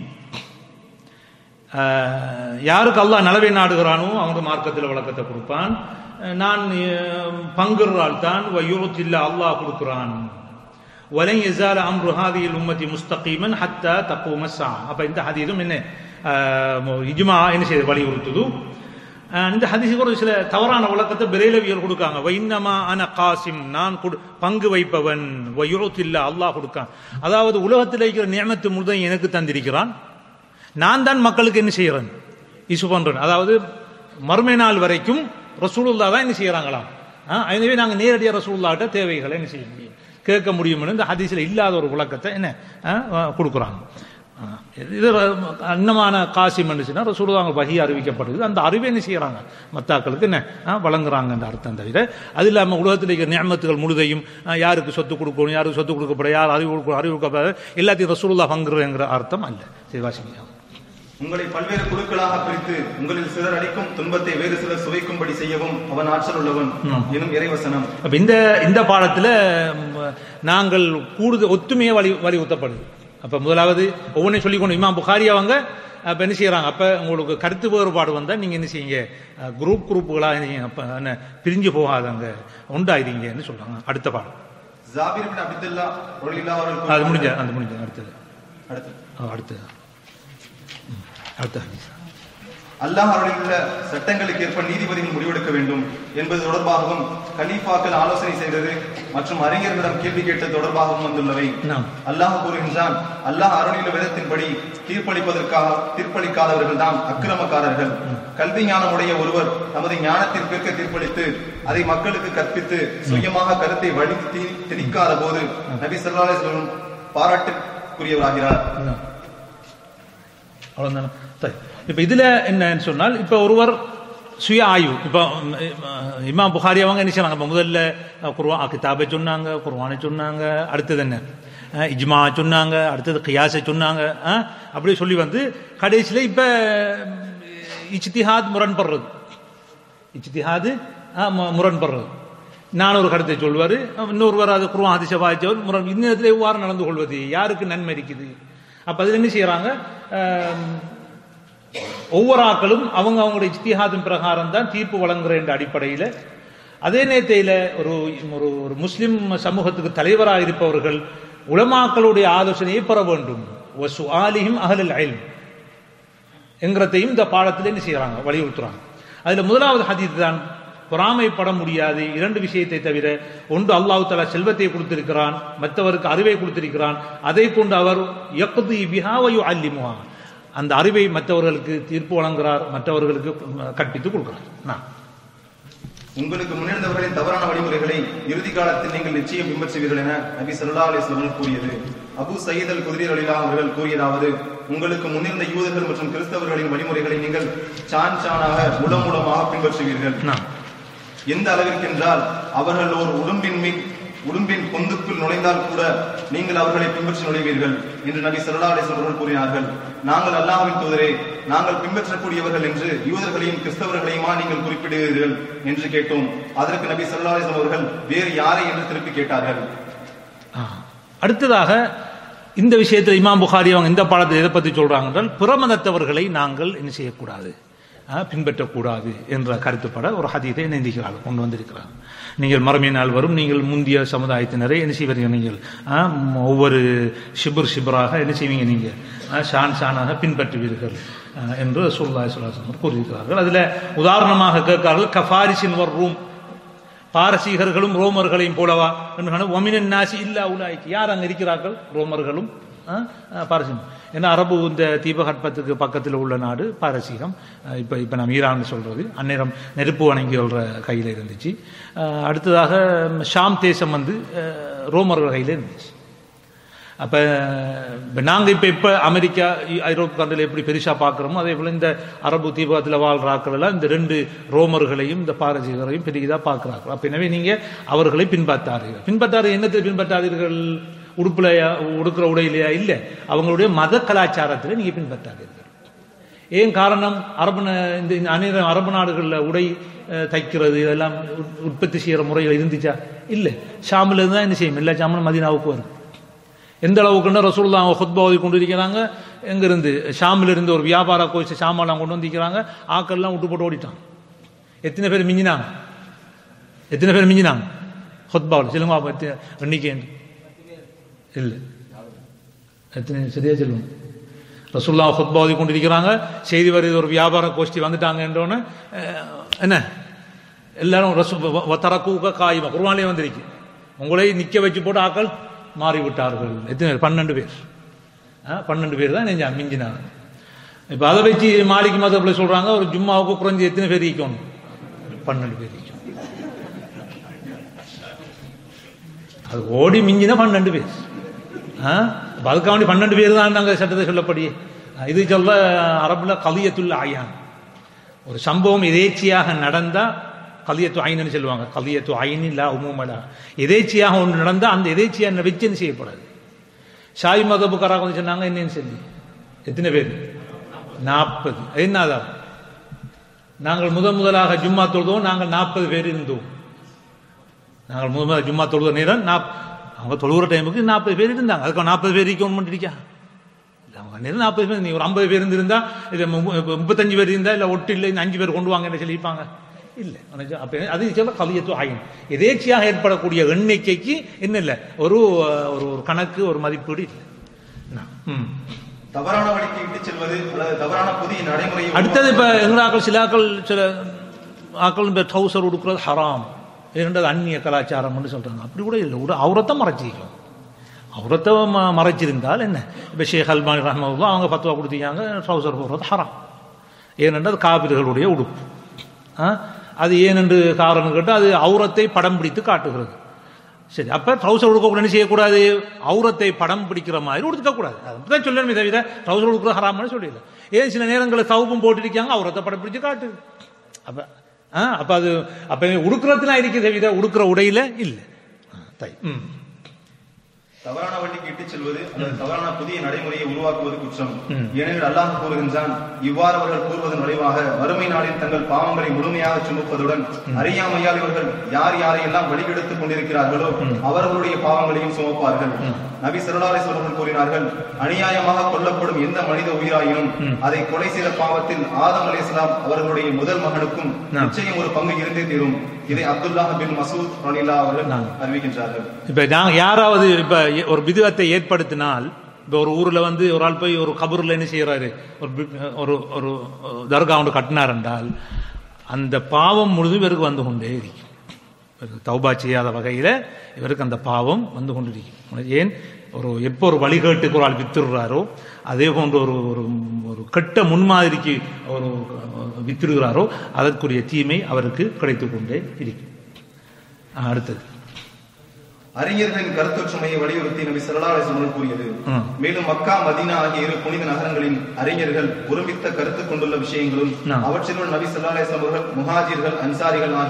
ஆஹ், யாருக்கு அல்லாஹ் நலவை நாடுகிறானோ அவங்க மார்க்கத்தில் விளக்கத்தை கொடுப்பான் நான் அஹ், பங்குறால் தான் வயுரத்தில்லா அல்லாஹ் கொடுக்கிறான் வலை எசால அம்ரு ஹாதியில் உம்மதி முஸ்தகீமன் ஹத்தா தப்பும சா அப்ப இந்த ஹதீதும் என்ன ஆஹ், இஜ்மா என்ன செய்யுது வலியுறுத்துது ஆஹ், இந்த ஹதீஸுக்கு ஒரு சில தவறான விளக்கத்தை பிரைலவியர் கொடுக்காங்க வைன்னமா அன காசிம் நான் கொடு- பங்கு வைப்பவன் வயுரத்தில்லா அல்லாஹ் கொடுக்கான் அதாவது உலகத்தில் இருக்கிற நியமத்து முழுதும் எனக்கு தந்திருக்கிறான் நான் தான் மக்களுக்கு என்ன செய்யறேன் இசு பண்றேன் அதாவது மறுமை நாள் வரைக்கும் ரசூலுல்லா தான் என்ன செய்யறாங்களாம் ஆ, எனவே நாங்க நேரடியாக ரசூலுல்லாட்ட தேவைகளை என்ன செய்ய முடியும் கேட்க முடியும்னு இந்த ஹதீஸ்ல இல்லாத ஒரு விளக்கத்தை என்ன ஆ, ஆ, கொடுக்குறாங்க ஆ, இது ர- அன்னமான காசி மனுஷனா ரசூலுல்லாங்க வகி அறிவிக்கப்படுது அந்த அறிவை என்ன செய்யறாங்க மத்தாக்களுக்கு என்ன ஆ, வழங்குறாங்க அந்த அர்த்தம் தவிர அது இல்லாம உலகத்தில் இருக்கிற நியமத்துகள் முழுதையும் ஆ, யாருக்கு சொத்து கொடுக்கணும் யாருக்கு சொத்து கொடுக்கப்பட யார் அறிவு கொடுக்க- அறிவு கொடுக்கப்பட எல்லாத்தையும் ரசூலுல்லா பங்குறங்கிற அர்த்தம் அல்ல சரி வாசிங்க உங்களை பல்வேறு குழுக்களாக பிரித்து உங்களில் சிலர் அளிக்கும் துன்பத்தை வேறு சிலர் சுவைக்கும்படி செய்யவும் அவன் ஆற்றல் உள்ளவன் ம். எனும் இறைவசனம் அப்ப இந்த இந்த பாடத்துல ம், நாங்கள் கூடுதல் ஒத்துமையை வலி வலியுறுத்தப்படுது அப்ப முதலாவது ஒவ்வொன்றையும் சொல்லிக்கொண்டு இமாம் புகாரி அவங்க அப்ப என்ன செய்யறாங்க அப்ப உங்களுக்கு கருத்து வேறுபாடு வந்தா நீங்க என்ன செய்யுங்க அஹ், குரூப் குரூப்புகளா என்ன செய்யுங்க அப்ப என்ன பிரிஞ்சு போகாதங்க உண்டாயிருங்கன்னு சொல்றாங்க அடுத்த பாடம் ஜாபிர் பின் அப்துல்லா ரலியல்லாஹு அவர்கள் அது முடிஞ்ச கூறினார்கள். அந்த முடிஞ்ச அடுத்தது அடுத்து அஹ், அடுத்தது ம், அடுத்த ஹதீஸ். அல்லாஹ் அருளிலுள்ள சட்டங்களுக்கு ஏற்ப நீதிபதிகள் முடிவெடுக்க வேண்டும் என்பது தொடர்பாகவும் கலீஃபாக்கள் ஆலோசனை செய்தது மற்றும் அறிஞர்களிடம் கேள்வி கேட்டது தொடர்பாகவும் வந்துள்ளவை நாம். அல்லாஹ் கூறுகின்றான் அல்லாஹ் அருளிலுள்ள விதத்தின்படி தீர்ப்பளிப்பதற்காக தீர்ப்பளிக்காதவர்கள் தான் அக்கிரமக்காரர்கள் கல்வி ஞானமுடைய ஒருவர் தமது ஞானத்திற்கேற்க தீர்ப்பளித்து அதை மக்களுக்கு கற்பித்து சுயமாக கருத்தை வழி தி- திணிக்காத போது நபி ஸல்லல்லாஹு அலைஹி வஸல்லம் பாராட்டுக்குரியவராகிறார் இன்னும். அவ்வளவுதானே? சரி. இப்ப இதுல என்னன்னு சொன்னால் இப்ப ஒருவர் சுய ஆய்வு இப்ப ம், அஹ், இமாம் புகாரி அவங்க என்ன செய்றாங்க இப்ப முதல்ல அஹ், குர்ஆன் கிதாபை சொன்னாங்க குர்ஆனை சொன்னாங்க அடுத்தது என்ன அஹ், இஜ்மா சொன்னாங்க அடுத்தது கியாஸை சொன்னாங்க அஹ், அப்படி சொல்லி வந்து கடைசியில இப்ப இச்திஹாத் முரண்படுறது இச்திஹாது அஹ், மு- முரண்படுறது நான் ஒரு கருத்தை சொல்வாரு இன்னொருவர் அது குருவான் அதிச வாய்ச்சவர் முரண் இந்த இடத்துல எவ்வாறு நடந்து கொள்வது யாருக்கு நன்மை இருக்குது அப்ப அதுல என்ன செய்யறாங்க ஆம், ஒவ்வொரு ஆக்களும் அவங்க அவங்களுடைய இஸ்திஹாதின் பிரகாரம் தான் தீர்ப்பு வழங்குற என்ற அடிப்படையில அதே நேரத்தையில ஒரு ஒரு ஒரு முஸ்லிம் சமூகத்துக்கு தலைவராக இருப்பவர்கள் உலமாக்களுடைய ஆலோசனையை பெற வேண்டும் ஆலிஹிம் அகலில் அயல் என்கிறதையும் இந்த பாடத்தில் என்ன செய்யறாங்க வலியுறுத்துறாங்க அதுல முதலாவது ஹதீஸ் தான் பொறாமைப்பட முடியாது இரண்டு விஷயத்தை தவிர ஒன்று அல்லாஹ் தலா செல்வத்தை கொடுத்திருக்கிறான் மற்றவருக்கு அறிவை கொடுத்திருக்கிறான் அதை கொண்டு அவர் யக்தி பிஹாவையு அல்லிமுஹா அந்த அறிவை மற்றவர்களுக்கு தீர்ப்பு வழங்குகிறார் மற்றவர்களுக்கு கற்பித்து கொடுக்கிறார் நான் உங்களுக்கு முன்னிருந்தவர்களின் தவறான வழிமுறைகளை இறுதி காலத்தில் நீங்கள் நிச்சயம் பின்பற்றுவீர்கள் என நபி ஸல்லல்லாஹு அலைஹி வஸல்லம் கூறியது அபு சயீத் அல் குதிரி ரலியல்லாஹு அவர்கள் கூறியதாவது உங்களுக்கு முன்னிருந்த யூதர்கள் மற்றும் கிறிஸ்தவர்களின் வழிமுறைகளை நீங்கள் சான் சானாக முலம் மூலமாக பின்பற்றுவீர்கள் நான் எந்த அளவிற்கென்றால் அவர்கள் ஒரு உடம்பின் மீ உடம்பின் பொந்துக்குள் நுழை நுழைந்தால் கூட நீங்கள் அவர்களை பின்பற்றி நுழைவீர்கள் என்று நபி ஸல்லல்லாஹு அலைஹி வஸல்லம் அவர்கள் கூறினார்கள் நாங்கள் அல்லாஹ்வின் தூதரே நாங்கள் பின்பற்றக்கூடியவர்கள் என்று யூதர்களையும் கிறிஸ்தவர்களையுமா நீங்கள் குறிப்பிடுகிறீர்கள் என்று கேட்டோம் அதற்கு நபி ஸல்லல்லாஹு அலைஹி வஸல்லம் அவர்கள் வேறு யாரை என்று திருப்பி கேட்டார்கள் ஆ. அடுத்ததாக இந்த விஷயத்தில் இமாம் புகாரி அவங்க இந்த பாடத்தில் எதை பற்றி சொல்றாங்க என்றால் பிரமதத்தவர்களை நாங்கள் என்ன செய்யக்கூடாது ஆ, பின்பற்றக்கூடாது என்ற கருத்துப்பட ஒரு ஹதீதை நிந்திக்கிறார்கள் கொண்டு வந்திருக்கிறாங்க நீங்கள் மறுமை நாள் வரும் நீங்கள் முந்திய சமுதாயத்தினரை என்ன செய்வீங்க நீங்கள் ஆ, ம், ஒவ்வொரு ஷிபுர் ஷிபராக என்ன செய்வீங்க நீங்கள் ஆ, ஷான் ஷானாக பின்பற்றுவீர்கள் ஆ, என்று சுல்லாய் சுல்லாசம் கூறியிருக்கிறார்கள் அதில் உதாரணமாக கேட்கிறார்கள் கஃபாரிசின் ஒரு ரூம் பாரசீகர்களும் ரோமர்களையும் போலவா என்று சொன்னா, ஒமினன் நாசி இல்லா உலாய்க்கு யார் அங்க இருக்கிறார்கள் ரோமர்களும் ஆ, ஆ, பாரசீகம் ஏன்னா அரபு இந்த தீபகற்பத்துக்கு பக்கத்தில் உள்ள நாடு பாரசீகம் ஆ, இப்ப இப்ப நம்ம ஈரான் சொல்றது அந்நேரம் நெருப்பு வணங்கியோட கையில இருந்துச்சு ஆ, அடுத்ததாக ஷாம் தேசம் வந்து ஆ, ரோமர்கள் கையில இருந்துச்சு அப்ப இப்ப நாங்க இப்ப இப்ப அமெரிக்கா இ- ஐரோப்பா கண்டில் எப்படி பெருசா பார்க்கிறோமோ அதே போல இந்த அரபு தீபகத்தில் வாழ்ற ஆட்கள் எல்லாம் இந்த ரெண்டு ரோமர்களையும் இந்த பாரசீகரையும் பெரியதா பார்க்கிறார்கள் அப்ப எனவே நீங்க அவர்களை பின்பற்றாதீர்கள் பின்பற்றாது என்னத்தை பின்பற்றாதீர்கள் உடுப்புல உடுக்கிற உடையிலையா இல்ல அவங்களுடைய மத கலாச்சாரத்தில் நீங்க பின்பற்றாதீர்கள் ஏன் காரணம் அரபு நா- இந்த இந்த அநேக அரபு நாடுகளில் உடை அஹ், தைக்கிறது இதெல்லாம் உற்- உற்பத்தி செய்யற முறைகள் இருந்துச்சா இல்ல ஷாமில் இருந்து தான் என்ன செய்யும் எல்லா ஷாமிலும் மதீனாவுக்கு வரும் எந்த அளவுக்குன்னா ரசூல்லா அவங்க ஹுத்பா ஓதி கொண்டு இருக்கிறாங்க எங்க இருந்து ஷாமில் இருந்து ஒரு வியாபார கோச்சு சாமான்லாம் கொண்டு வந்திருக்கிறாங்க ஆக்கள்லாம் விட்டு போட்டு ஓடிட்டான் எத்தனை பேர் மிஞ்சினாங்க எத்தனை பேர் மிஞ்சினாங்க ஹுத்பாவில் சொல்லுங்க பாப்போம், எத்தனை எண்ணிக்கை இல்லை எத்தனை சரியா சொல்லுங்க ரசூல்லா ஹுத்பா ஓதி கொண்டிருக்கிறாங்க செய்தி வருது ஒரு வியாபார கோஷ்டி வந்துட்டாங்க என்றோன்னு அஹ், என்ன எல்லாரும் ரசூ தரக்கூக்க காயுமா குர்வானிலே வந்திருக்கு உங்களை நிக்க வச்சு போட்டு ஆக்கள் மாறி விட்டார்கள் எத்தனை பேர் பன்னெண்டு பேர் ஆ, பன்னெண்டு பேர் தான் நெஞ்சா மிஞ்சினாங்க இப்ப அதை வச்சு மாலிக் மதப்புல சொல்றாங்க ஒரு ஜும்மாவுக்கு குறைஞ்சி எத்தனை பேர் இருக்கணும் பன்னெண்டு பேர் இருக்கணும் அது ஓடி மிஞ்சினா பன்னெண்டு பேர் ஆ? அப்ப அதுக்காக வேண்டி பன்னெண்டு பேர் தான் நாங்கள் சட்டத்தை சொல்லப்படி இது சொல்ல அரபுல கலியத்துள்ள ஆயான் ஒரு சம்பவம் எதேச்சியாக நடந்தா கலியத்து ஐன்னு சொல்லுவாங்க கலியத்து ஐன் இல்ல உமுமலா எதேச்சியாக ஒன்று நடந்தா அந்த எதேச்சியா வச்சு என்ன செய்யப்படாது ஷாய் மதபுக்காராக வந்து சொன்னாங்க என்னன்னு சொல்லி எத்தனை பேர் நாற்பது என்னதான் நாங்கள் முதன் முதலாக ஜும்மா தொழுதோம் நாங்கள் நாற்பது பேர் இருந்தோம் நாங்கள் முதல் முதல்ல ஜும்மா தொழுத நேரம் நாப் அவங்க தொழுகிற டைமுக்கு நாற்பது பேர் இருந்தாங்க அதுக்கு நாற்பது பேர் இருக்கணும் பண்ணிருக்கா அவங்க நேரம் நாற்பது பேர் நீ ஒரு ஐம்பது பேர் இருந்திருந்தா இது மு- மு- முப்பத்தஞ்சு பேர் இருந்தா இல்ல ஒட்டு இல்லை இந்த அஞ்சு பேர் கொண்டு வாங்கன்னு சொல்லியிருப்பாங்க இல்ல உனக்கு அப்ப அது சொல்ல கலியத்து ஆயின் எதேச்சியாக ஏற்படக்கூடிய எண்ணிக்கைக்கு என்ன இல்லை ஒரு ஒரு ஒரு கணக்கு ஒரு மதிப்பீடு இல்லை என்ன? ம். தவறான வழிக்கு இட்டுச் செல்வது அல்லது தவறான புதிய நடைமுறையை அடுத்தது இப்ப எங்களாக்கள் சில ஆக்கள் சில ஆக்கள் இந்த ட்ரௌசர் உடுக்கிறது ஹராம் இரண்டது அந்நிய கலாச்சாரம்னு சொல்றாங்க அப்படி கூட இல்லை கூட அவரத்தை மறைச்சிக்கலாம் அவரத்தை ம- மறைச்சிருந்தால் என்ன இப்ப ஷேக் அல்பானி ரஹ்மதுல்லா அவங்க பத்துவா கொடுத்தீங்க ட்ரௌசர் போடுறது ஹராம் ஏனென்றால் காபிர்களுடைய உடுப்பு ஆ? அது ஏனென்று காரணம் கேட்டால் அது அவுரத்தை படம் பிடித்து காட்டுகிறது சரி அப்ப ட்ரௌசர் உடுக்க என்ன செய்யக்கூடாது அவுரத்தை படம் பிடிக்கிற மாதிரி உடுக்க கூடாது அதுதான் சொல்லணுமே தவிர ட்ரௌசர் உடுக்கிற ஹராம்னு சொல்லல ஏன் சில நேரங்களில் சவுப்பும் போட்டிருக்காங்க அவுரத்தை படம் பிடிச்சு காட்டுது அப்ப ஆ, அப்ப அது அப்ப உடுக்கிறதுனா இருக்குது தவிர உடுக்கிற உடையில இல்ல ஆ, தை ம் தவறான வழிக்கு இட்டுச் செல்வது அல்லது தவறான புதிய நடைமுறையை உருவாக்குவது குற்றம் ஏனெனில் அல்லாஹ் கூறுகின்றான் இவ்வாறு அவர்கள் கூறுவதன் விளைவாக வறுமை நாளில் தங்கள் பாவங்களை முழுமையாக சுமப்பதுடன் அறியாமையால் இவர்கள் யார் யாரையெல்லாம் வழிகெடுத்துக் கொண்டிருக்கிறார்களோ அவர்களுடைய பாவங்களையும் சுமப்பார்கள் நபி ஸல்லல்லாஹு அலைஹி வஸல்லம் கூறினார்கள் அநியாயமாக கொல்லப்படும் எந்த மனித உயிராயினும் அதை கொலை செய்த பாவத்தில் ஆதம் அலைஹிஸ்ஸலாம் அவர்களுடைய முதல் மகனுக்கும் நிச்சயம் ஒரு பங்கு இருந்தே தீரும் இதை அப்துல்லாஹ் பின் மசூத் ரலியல்லாஹு அவர்கள் அறிவிக்கின்றார்கள் இப்ப நாங்க யாராவது இப்ப எ- ஒரு விதத்தை ஏற்படுத்தினால் இப்ப ஒரு ஊர்ல வந்து ஒரு ஆள் போய் ஒரு கபூர்ல என்ன செய்யறாரு ஒரு பி- ஒரு ஒரு தர்கா ஒன்று கட்டினார் என்றால் அந்த பாவம் முழுதும் இவருக்கு வந்து கொண்டே இருக்கும் இவருக்கு தௌபா செய்யாத வகையில இவருக்கு அந்த பாவம் வந்து கொண்டிருக்கும் ஏன் ஒரு எப்போ ஒரு வழிகேட்டுக்கு ஒரு ஆள் வித்துடுறாரோ அதே போன்ற ஒரு ஒரு ஒரு கெட்ட முன்மாதிரிக்கு ஒரு வித்துடுகிறாரோ அதற்குரிய தீமை அவருக்கு கிடைத்துக் கொண்டே இருக்கும் ஆ, அடுத்தது அறிஞர்களின் கருத்தொற்றுமையை வலியுறுத்தி நபி ஸல்லல்லாஹு அலைஹி வஸல்லம் கூறியது ம். மேலும் மக்கா மதீனா ஆகிய இரு புனித நகரங்களின் அறிஞர்கள் ஒருமித்த கருத்து கொண்டுள்ள விஷயங்களும் ஆ. அவற்றினுள் நபி ஸல்லல்லாஹு அலைஹி வஸல்லம் அவர்கள் முஹாஜிர்கள் அன்சாரிகள் ஆகியோர்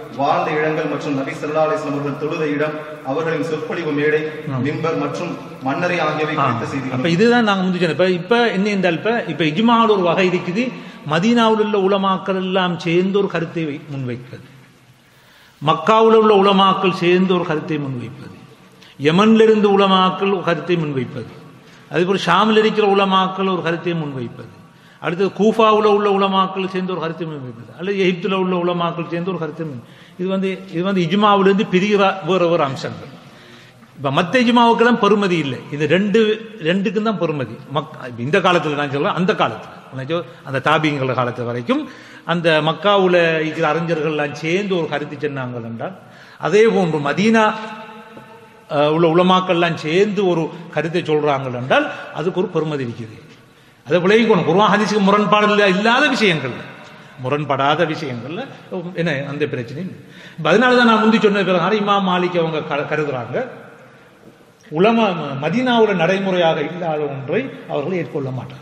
வாழ்ந்த இடங்கள் மற்றும் நபி ஸல்லல்லாஹு அலைஹி வஸல்லம் அவர்கள் தொழுத இடம் அவர்களின் சொற்பொழிவு மேடை மிம்பர் மற்றும் மன்னரை ஆகியவை குறித்த அப்ப செய்திகள் இதுதான் நாங்க முந்தி சொன்னோம் இப்ப இப்ப என்ன என்றால் இப்ப இப்ப இஜ்மால் ஒரு வகை இருக்குது மதீனாவில் உள்ள உலமாக்கள் எல்லாம் சேர்ந்து ஒரு கருத்தை வை- முன்வைப்பது மக்காவில் உள்ள உலமாக்கள் சேர்ந்து ஒரு கருத்தை முன்வைப்பது யமன்ல இருந்து உலமாக்கள் ஒரு கருத்தை முன்வைப்பது அதேபோல் ஷாமில் இருக்கிற உலமாக்கள் ஒரு கருத்தை முன்வைப்பது அடுத்தது கூஃபாவில் உள்ள உலமாக்கள் சேர்ந்து ஒரு கருத்தை முன்வைப்பது அல்லது எகிப்தில் உள்ள உலமாக்கள் சேர்ந்து ஒரு கருத்தை முன் இது வந்து இது வந்து இஜ்மாவிலிருந்து பிரிகிற வேற வேறு அம்சங்கள் இப்ப மத்த இஜ்மாவுக்கெல்லாம் பெருமதி இல்லை இது ரெண்டு ரெண்டுக்கும் தான் பெருமதி மக் இப்ப இந்த காலத்துல நான் சொல்றேன் அந்த காலத்துல நான் சொல்- அந்த தாபிங்கள காலத்து வரைக்கும் அந்த மக்காவுல இருக்கிற அறிஞர்கள் எல்லாம் சேர்ந்து ஒரு கருத்து சொன்னாங்க என்றால் அதே போன்று மதீனா அஹ், உள்ள உலமாக்கள்லாம் சேர்ந்து ஒரு கருத்தை சொல்றாங்க என்றால் அதுக்கு ஒரு பெருமதி இருக்குது அதை விளைவிக்கணும் குருவா ஹதீஸுக்கு முரண்பாடு இல்ல- இல்லாத விஷயங்கள் முரண்படாத விஷயங்கள்ல என்ன அந்த பிரச்சனை இல்லை. இப்ப அதனாலதான் நான் முந்தி சொன்ன பிறகு இமாம் மாலிக் அவங்க க- கருதுறாங்க உலம மதீனாவுல நடைமுறையாக இல்லாத ஒன்றை அவர்கள் ஏற்கொள்ள மாட்டார்கள்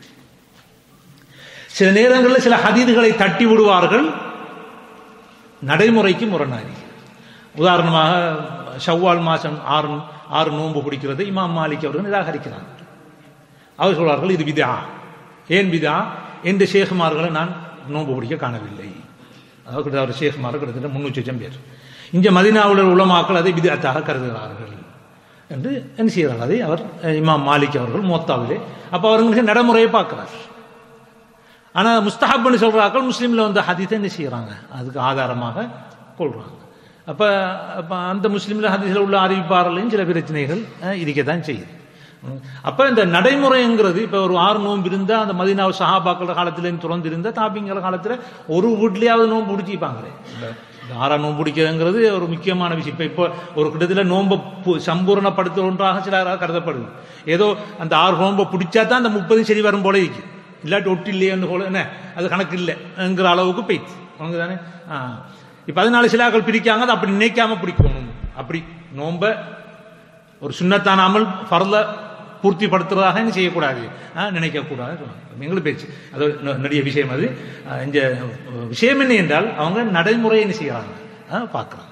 சில நேரங்களில் சில ஹதீதுகளை தட்டி விடுவார்கள் நடைமுறைக்கு முரணாகி உதாரணமாக ஷவ்வால் மாசம் ஆறு ஆறு நோன்பு பிடிக்கிறது இமாம் மாலிக் அவர்கள் நிராகரிக்கிறாங்க அவர் சொல்வார்கள் இது விதா ஏன் விதா என்ற ஷேகுமார்களை நான் நோன்பு பிடிக்க காணவில்லை அதாவது கிட்டத்தட்ட அவர் ஷேகுமார் கிட்டத்தட்ட முன்னூற்றி லட்சம் பேர் இங்க மதினாவுள்ள உலமாக்கள் அதை விதத்தாக கருதுகிறார்கள் என்று என்ன செய்கிறார்கள் அதை அவர் அஹ், இமாம் மாலிக் அவர்கள் மோத்தாவிலே அப்ப அவர்களுக்கு நடைமுறையை பார்க்கிறார் ஆனா முஸ்தஹப்னு சொல்றாக்கள் முஸ்லீம்ல வந்து ஹதீஸை என்ன செய்யறாங்க அதுக்கு ஆதாரமாக கொள்றாங்க அப்ப அப்ப அந்த முஸ்லீம்ல ஹதீஸ்ல உள்ள அறிவிப்பாளர்களையும் சில பிரச்சனைகள் அஹ், இருக்கத்தான் செய்யுது ம். அப்ப இந்த நடைமுறைங்கிறது இப்ப ஒரு ஆறு நோன்பு இருந்தா அந்த மதினாவு சஹாபாக்கள் காலத்துல திறந்து இருந்தா தாபிங்கிற காலத்துல ஒரு வீட்லயாவது நோன்பு பிடிச்சிப்பாங்களே இந்த இந்த ஆறாம் நோன்பு பிடிக்கிறதுங்கிறது ஒரு முக்கியமான விஷயம் இப்ப இப்போ ஒரு கிட்டத்தில் நோன்பை பு- சம்பூரணப்படுத்த ஒன்றாக சில கருதப்படுது ஏதோ அந்த ஆறு நோன்பை பிடிச்சா தான் அந்த முப்பதும் சரி வரும் போல இருக்கு இல்லாட்டி ஒட்டு இல்லையேன்னு போல என்ன அது கணக்கு இல்லைங்கிற அளவுக்கு போயிடுச்சு அவங்க தானே ஆ. இப்ப அதனால சிலாக்கள் பிரிக்காங்க அதை அப்படி நினைக்காம பிடிக்கணும் அப்படி நோம்ப ஒரு சுண்ணத்தான அமல் ஃபர்ல பூர்த்திப்படுத்துறதாக என்ன செய்யக்கூடாது ஆ, நினைக்கக்கூடாது சொன்னாங்க எங்களுக்கு பேச்சு அது ந- நெடிய விஷயம் அது ஆ, இந்த விஷயம் என்ன என்றால் அவங்க நடைமுறை என்ன செய்யறாங்க ஆ, பார்க்கறாங்க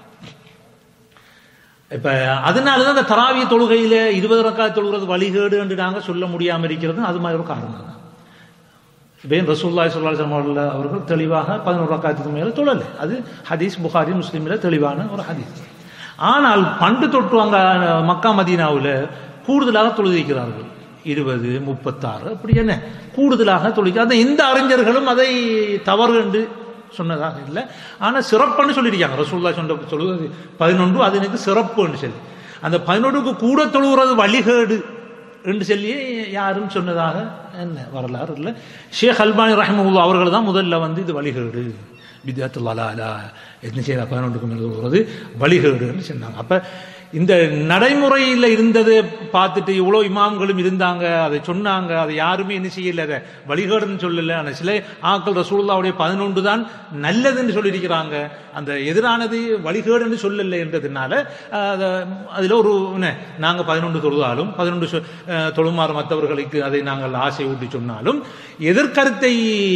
இப்ப அதனாலதான் அந்த தராவிய தொழுகையில இருபது ரக்காய் தொழுகிறது வழிகேடு என்று நாங்க சொல்ல முடியாம இருக்கிறது அது மாதிரி ஒரு காரணம் தான் வேன் ரசூல்லாய் சொல்லாசம் அவர்கள் அவர்கள் தெளிவாக பதினோரு ரக்காயத்துக்கு மேல தொழலை அது ஹதீஸ் புகாரி முஸ்லீம்ல தெளிவான ஒரு ஹதீஸ் ஆனால் பண்டு தொட்டு அங்க மக்கா மதீனாவுல கூடுதலாக தொழுதிக்கிறார்கள் இருபது முப்பத்தாறு அப்படி என்ன கூடுதலாக தொழுக அந்த எந்த அறிஞர்களும் அதை தவறு என்று சொன்னதாக இல்லை ஆனா சிறப்புன்னு சொல்லியிருக்காங்க ரசூல்லா சொன்ன சொல்லுவது பதினொன்று அது எனக்கு சிறப்புன்னு சொல்லி அந்த பதினொன்றுக்கு கூட தொழுகிறது வழிகேடு என்று சொல்லி யாரும் சொன்னதாக என்ன வரலாறு இல்லை ஷேக் அல்பானி ரஹமுல்லா அவர்கள் தான் முதல்ல வந்து இது வழிகேடு வித்யாத்துல்லா அலா என்ன செய்யற பதினொன்றுக்கு மேலே வருவது வழிகேடுன்னு சொன்னாங்க அப்ப இந்த நடைமுறையில் இருந்ததை பார்த்துட்டு இவ்வளோ இமாம்களும் இருந்தாங்க அதை சொன்னாங்க அதை யாருமே என்ன செய்யல அதை வழிகேடுன்னு சொல்லல ஆனால் சில ஆக்கள் ரசூலுல்லாவுடைய பதினொன்று தான் நல்லதுன்னு சொல்லியிருக்கிறாங்க அந்த எதிரானது வழிகேடுன்னு சொல்லலை என்றதுனால அஹ், அத- அதுல ஒரு என்ன, நாங்க பதினொன்று தொழுதாலும் பதினொன்று சொ- அஹ், தொழுமாறு மற்றவர்களுக்கு அதை நாங்கள் ஆசை ஊட்டி சொன்னாலும் எதிர்கருத்தை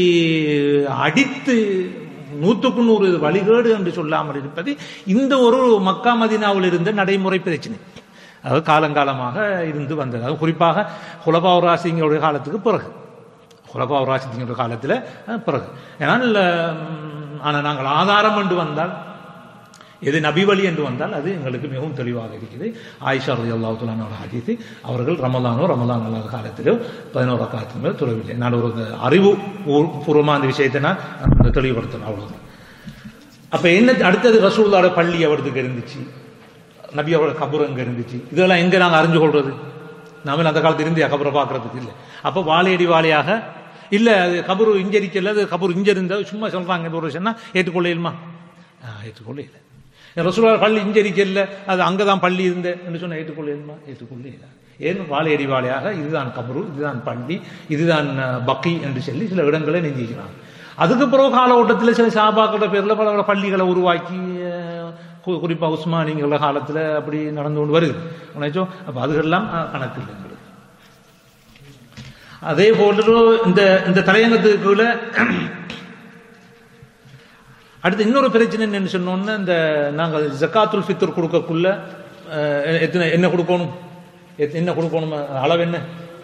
அடித்து நூற்றுக்கு நூறு வழிகேடு என்று சொல்லாமல் இருப்பது இந்த ஒரு மக்கா மதினாவில் இருந்த நடைமுறை பிரச்சனை அது காலங்காலமாக இருந்து வந்தது அது குறிப்பாக குலபாவ் ராசிங்களுடைய காலத்துக்கு பிறகு குலபாவ் ராசிங்களுடைய காலத்தில் அஹ், பிறகு ஏனால் உம், ஆனால் நாங்கள் ஆதாரம் என்று வந்தால் எது நபி வழி என்று வந்தால் அது எங்களுக்கு மிகவும் தெளிவாக இருக்குது ஆயிஷா ரதி அல்லாஹுலானோட ஹதீஸ் அவர்கள் ரமலானோ ரமலான் அல்லாத காலத்திலோ பதினோரா காலத்துக்கு மேல் தொழவில்லை நான் ஒரு இந்த அறிவு பூ- பூர்வமா அந்த விஷயத்தை நான் அந்த தெளிவுபடுத்தணும் அவ்வளவுதான் அப்ப என்ன அடுத்தது ரசூல்லாவோட பள்ளி அவருக்கு இருந்துச்சு நபி அவரோட கபூர் அங்க இருந்துச்சு இதெல்லாம் எங்க நாங்க அறிஞ்சு கொள்றது நாம அந்த காலத்துல இந்தியா கபரை பார்க்கறதுக்கு இல்லை அப்ப வாழையடி வாழையாக இல்ல அது கபூர் இங்க இருக்கல அது கபூர் இங்க இருந்தா சும்மா சொல்றாங்க இந்த ஒரு விஷயம்னா ஏற்றுக்கொள்ளையிலுமா ஏற்றுக்கொள்ள இல்லை ரசூலா பள்ளி இங்க இருக்கல அது அங்கதான் பள்ளி இருந்த என்று சொன்ன ஏற்றுக்கொள்ளையிலுமா ஏற்றுக்கொள்ள இல்லை ஏன் வாழையடி வாழையாக இதுதான் கபரு இதுதான் பள்ளி இதுதான் அஹ், பக்கி என்று சொல்லி சில இடங்களை நெஞ்சிக்கிறாங்க அதுக்கு பிறகு கால ஓட்டத்தில் சில சாபாக்கள பேர்ல பல பல பள்ளிகளை உருவாக்கி அஹ், கு- குறிப்பா உஸ்மானிங்கிற காலத்துல அப்படி நடந்து கொண்டு வருது உனச்சோ அப்ப அதுகெல்லாம் அஹ், கணக்கு இல்லை எங்களுக்கு. அதே போன்று இந்த இந்த தலையங்கத்துக்குள்ள அடுத்து இன்னொரு பிரச்சனை என்னன்னு சொன்னோன்னா இந்த நாங்கள் ஜக்காத்துல் ஃபித்ர் கொடுக்கக்குள்ள அஹ், எத்தனை என்ன கொடுக்கணும் எத்- என்ன கொடுக்கணும் அளவு என்ன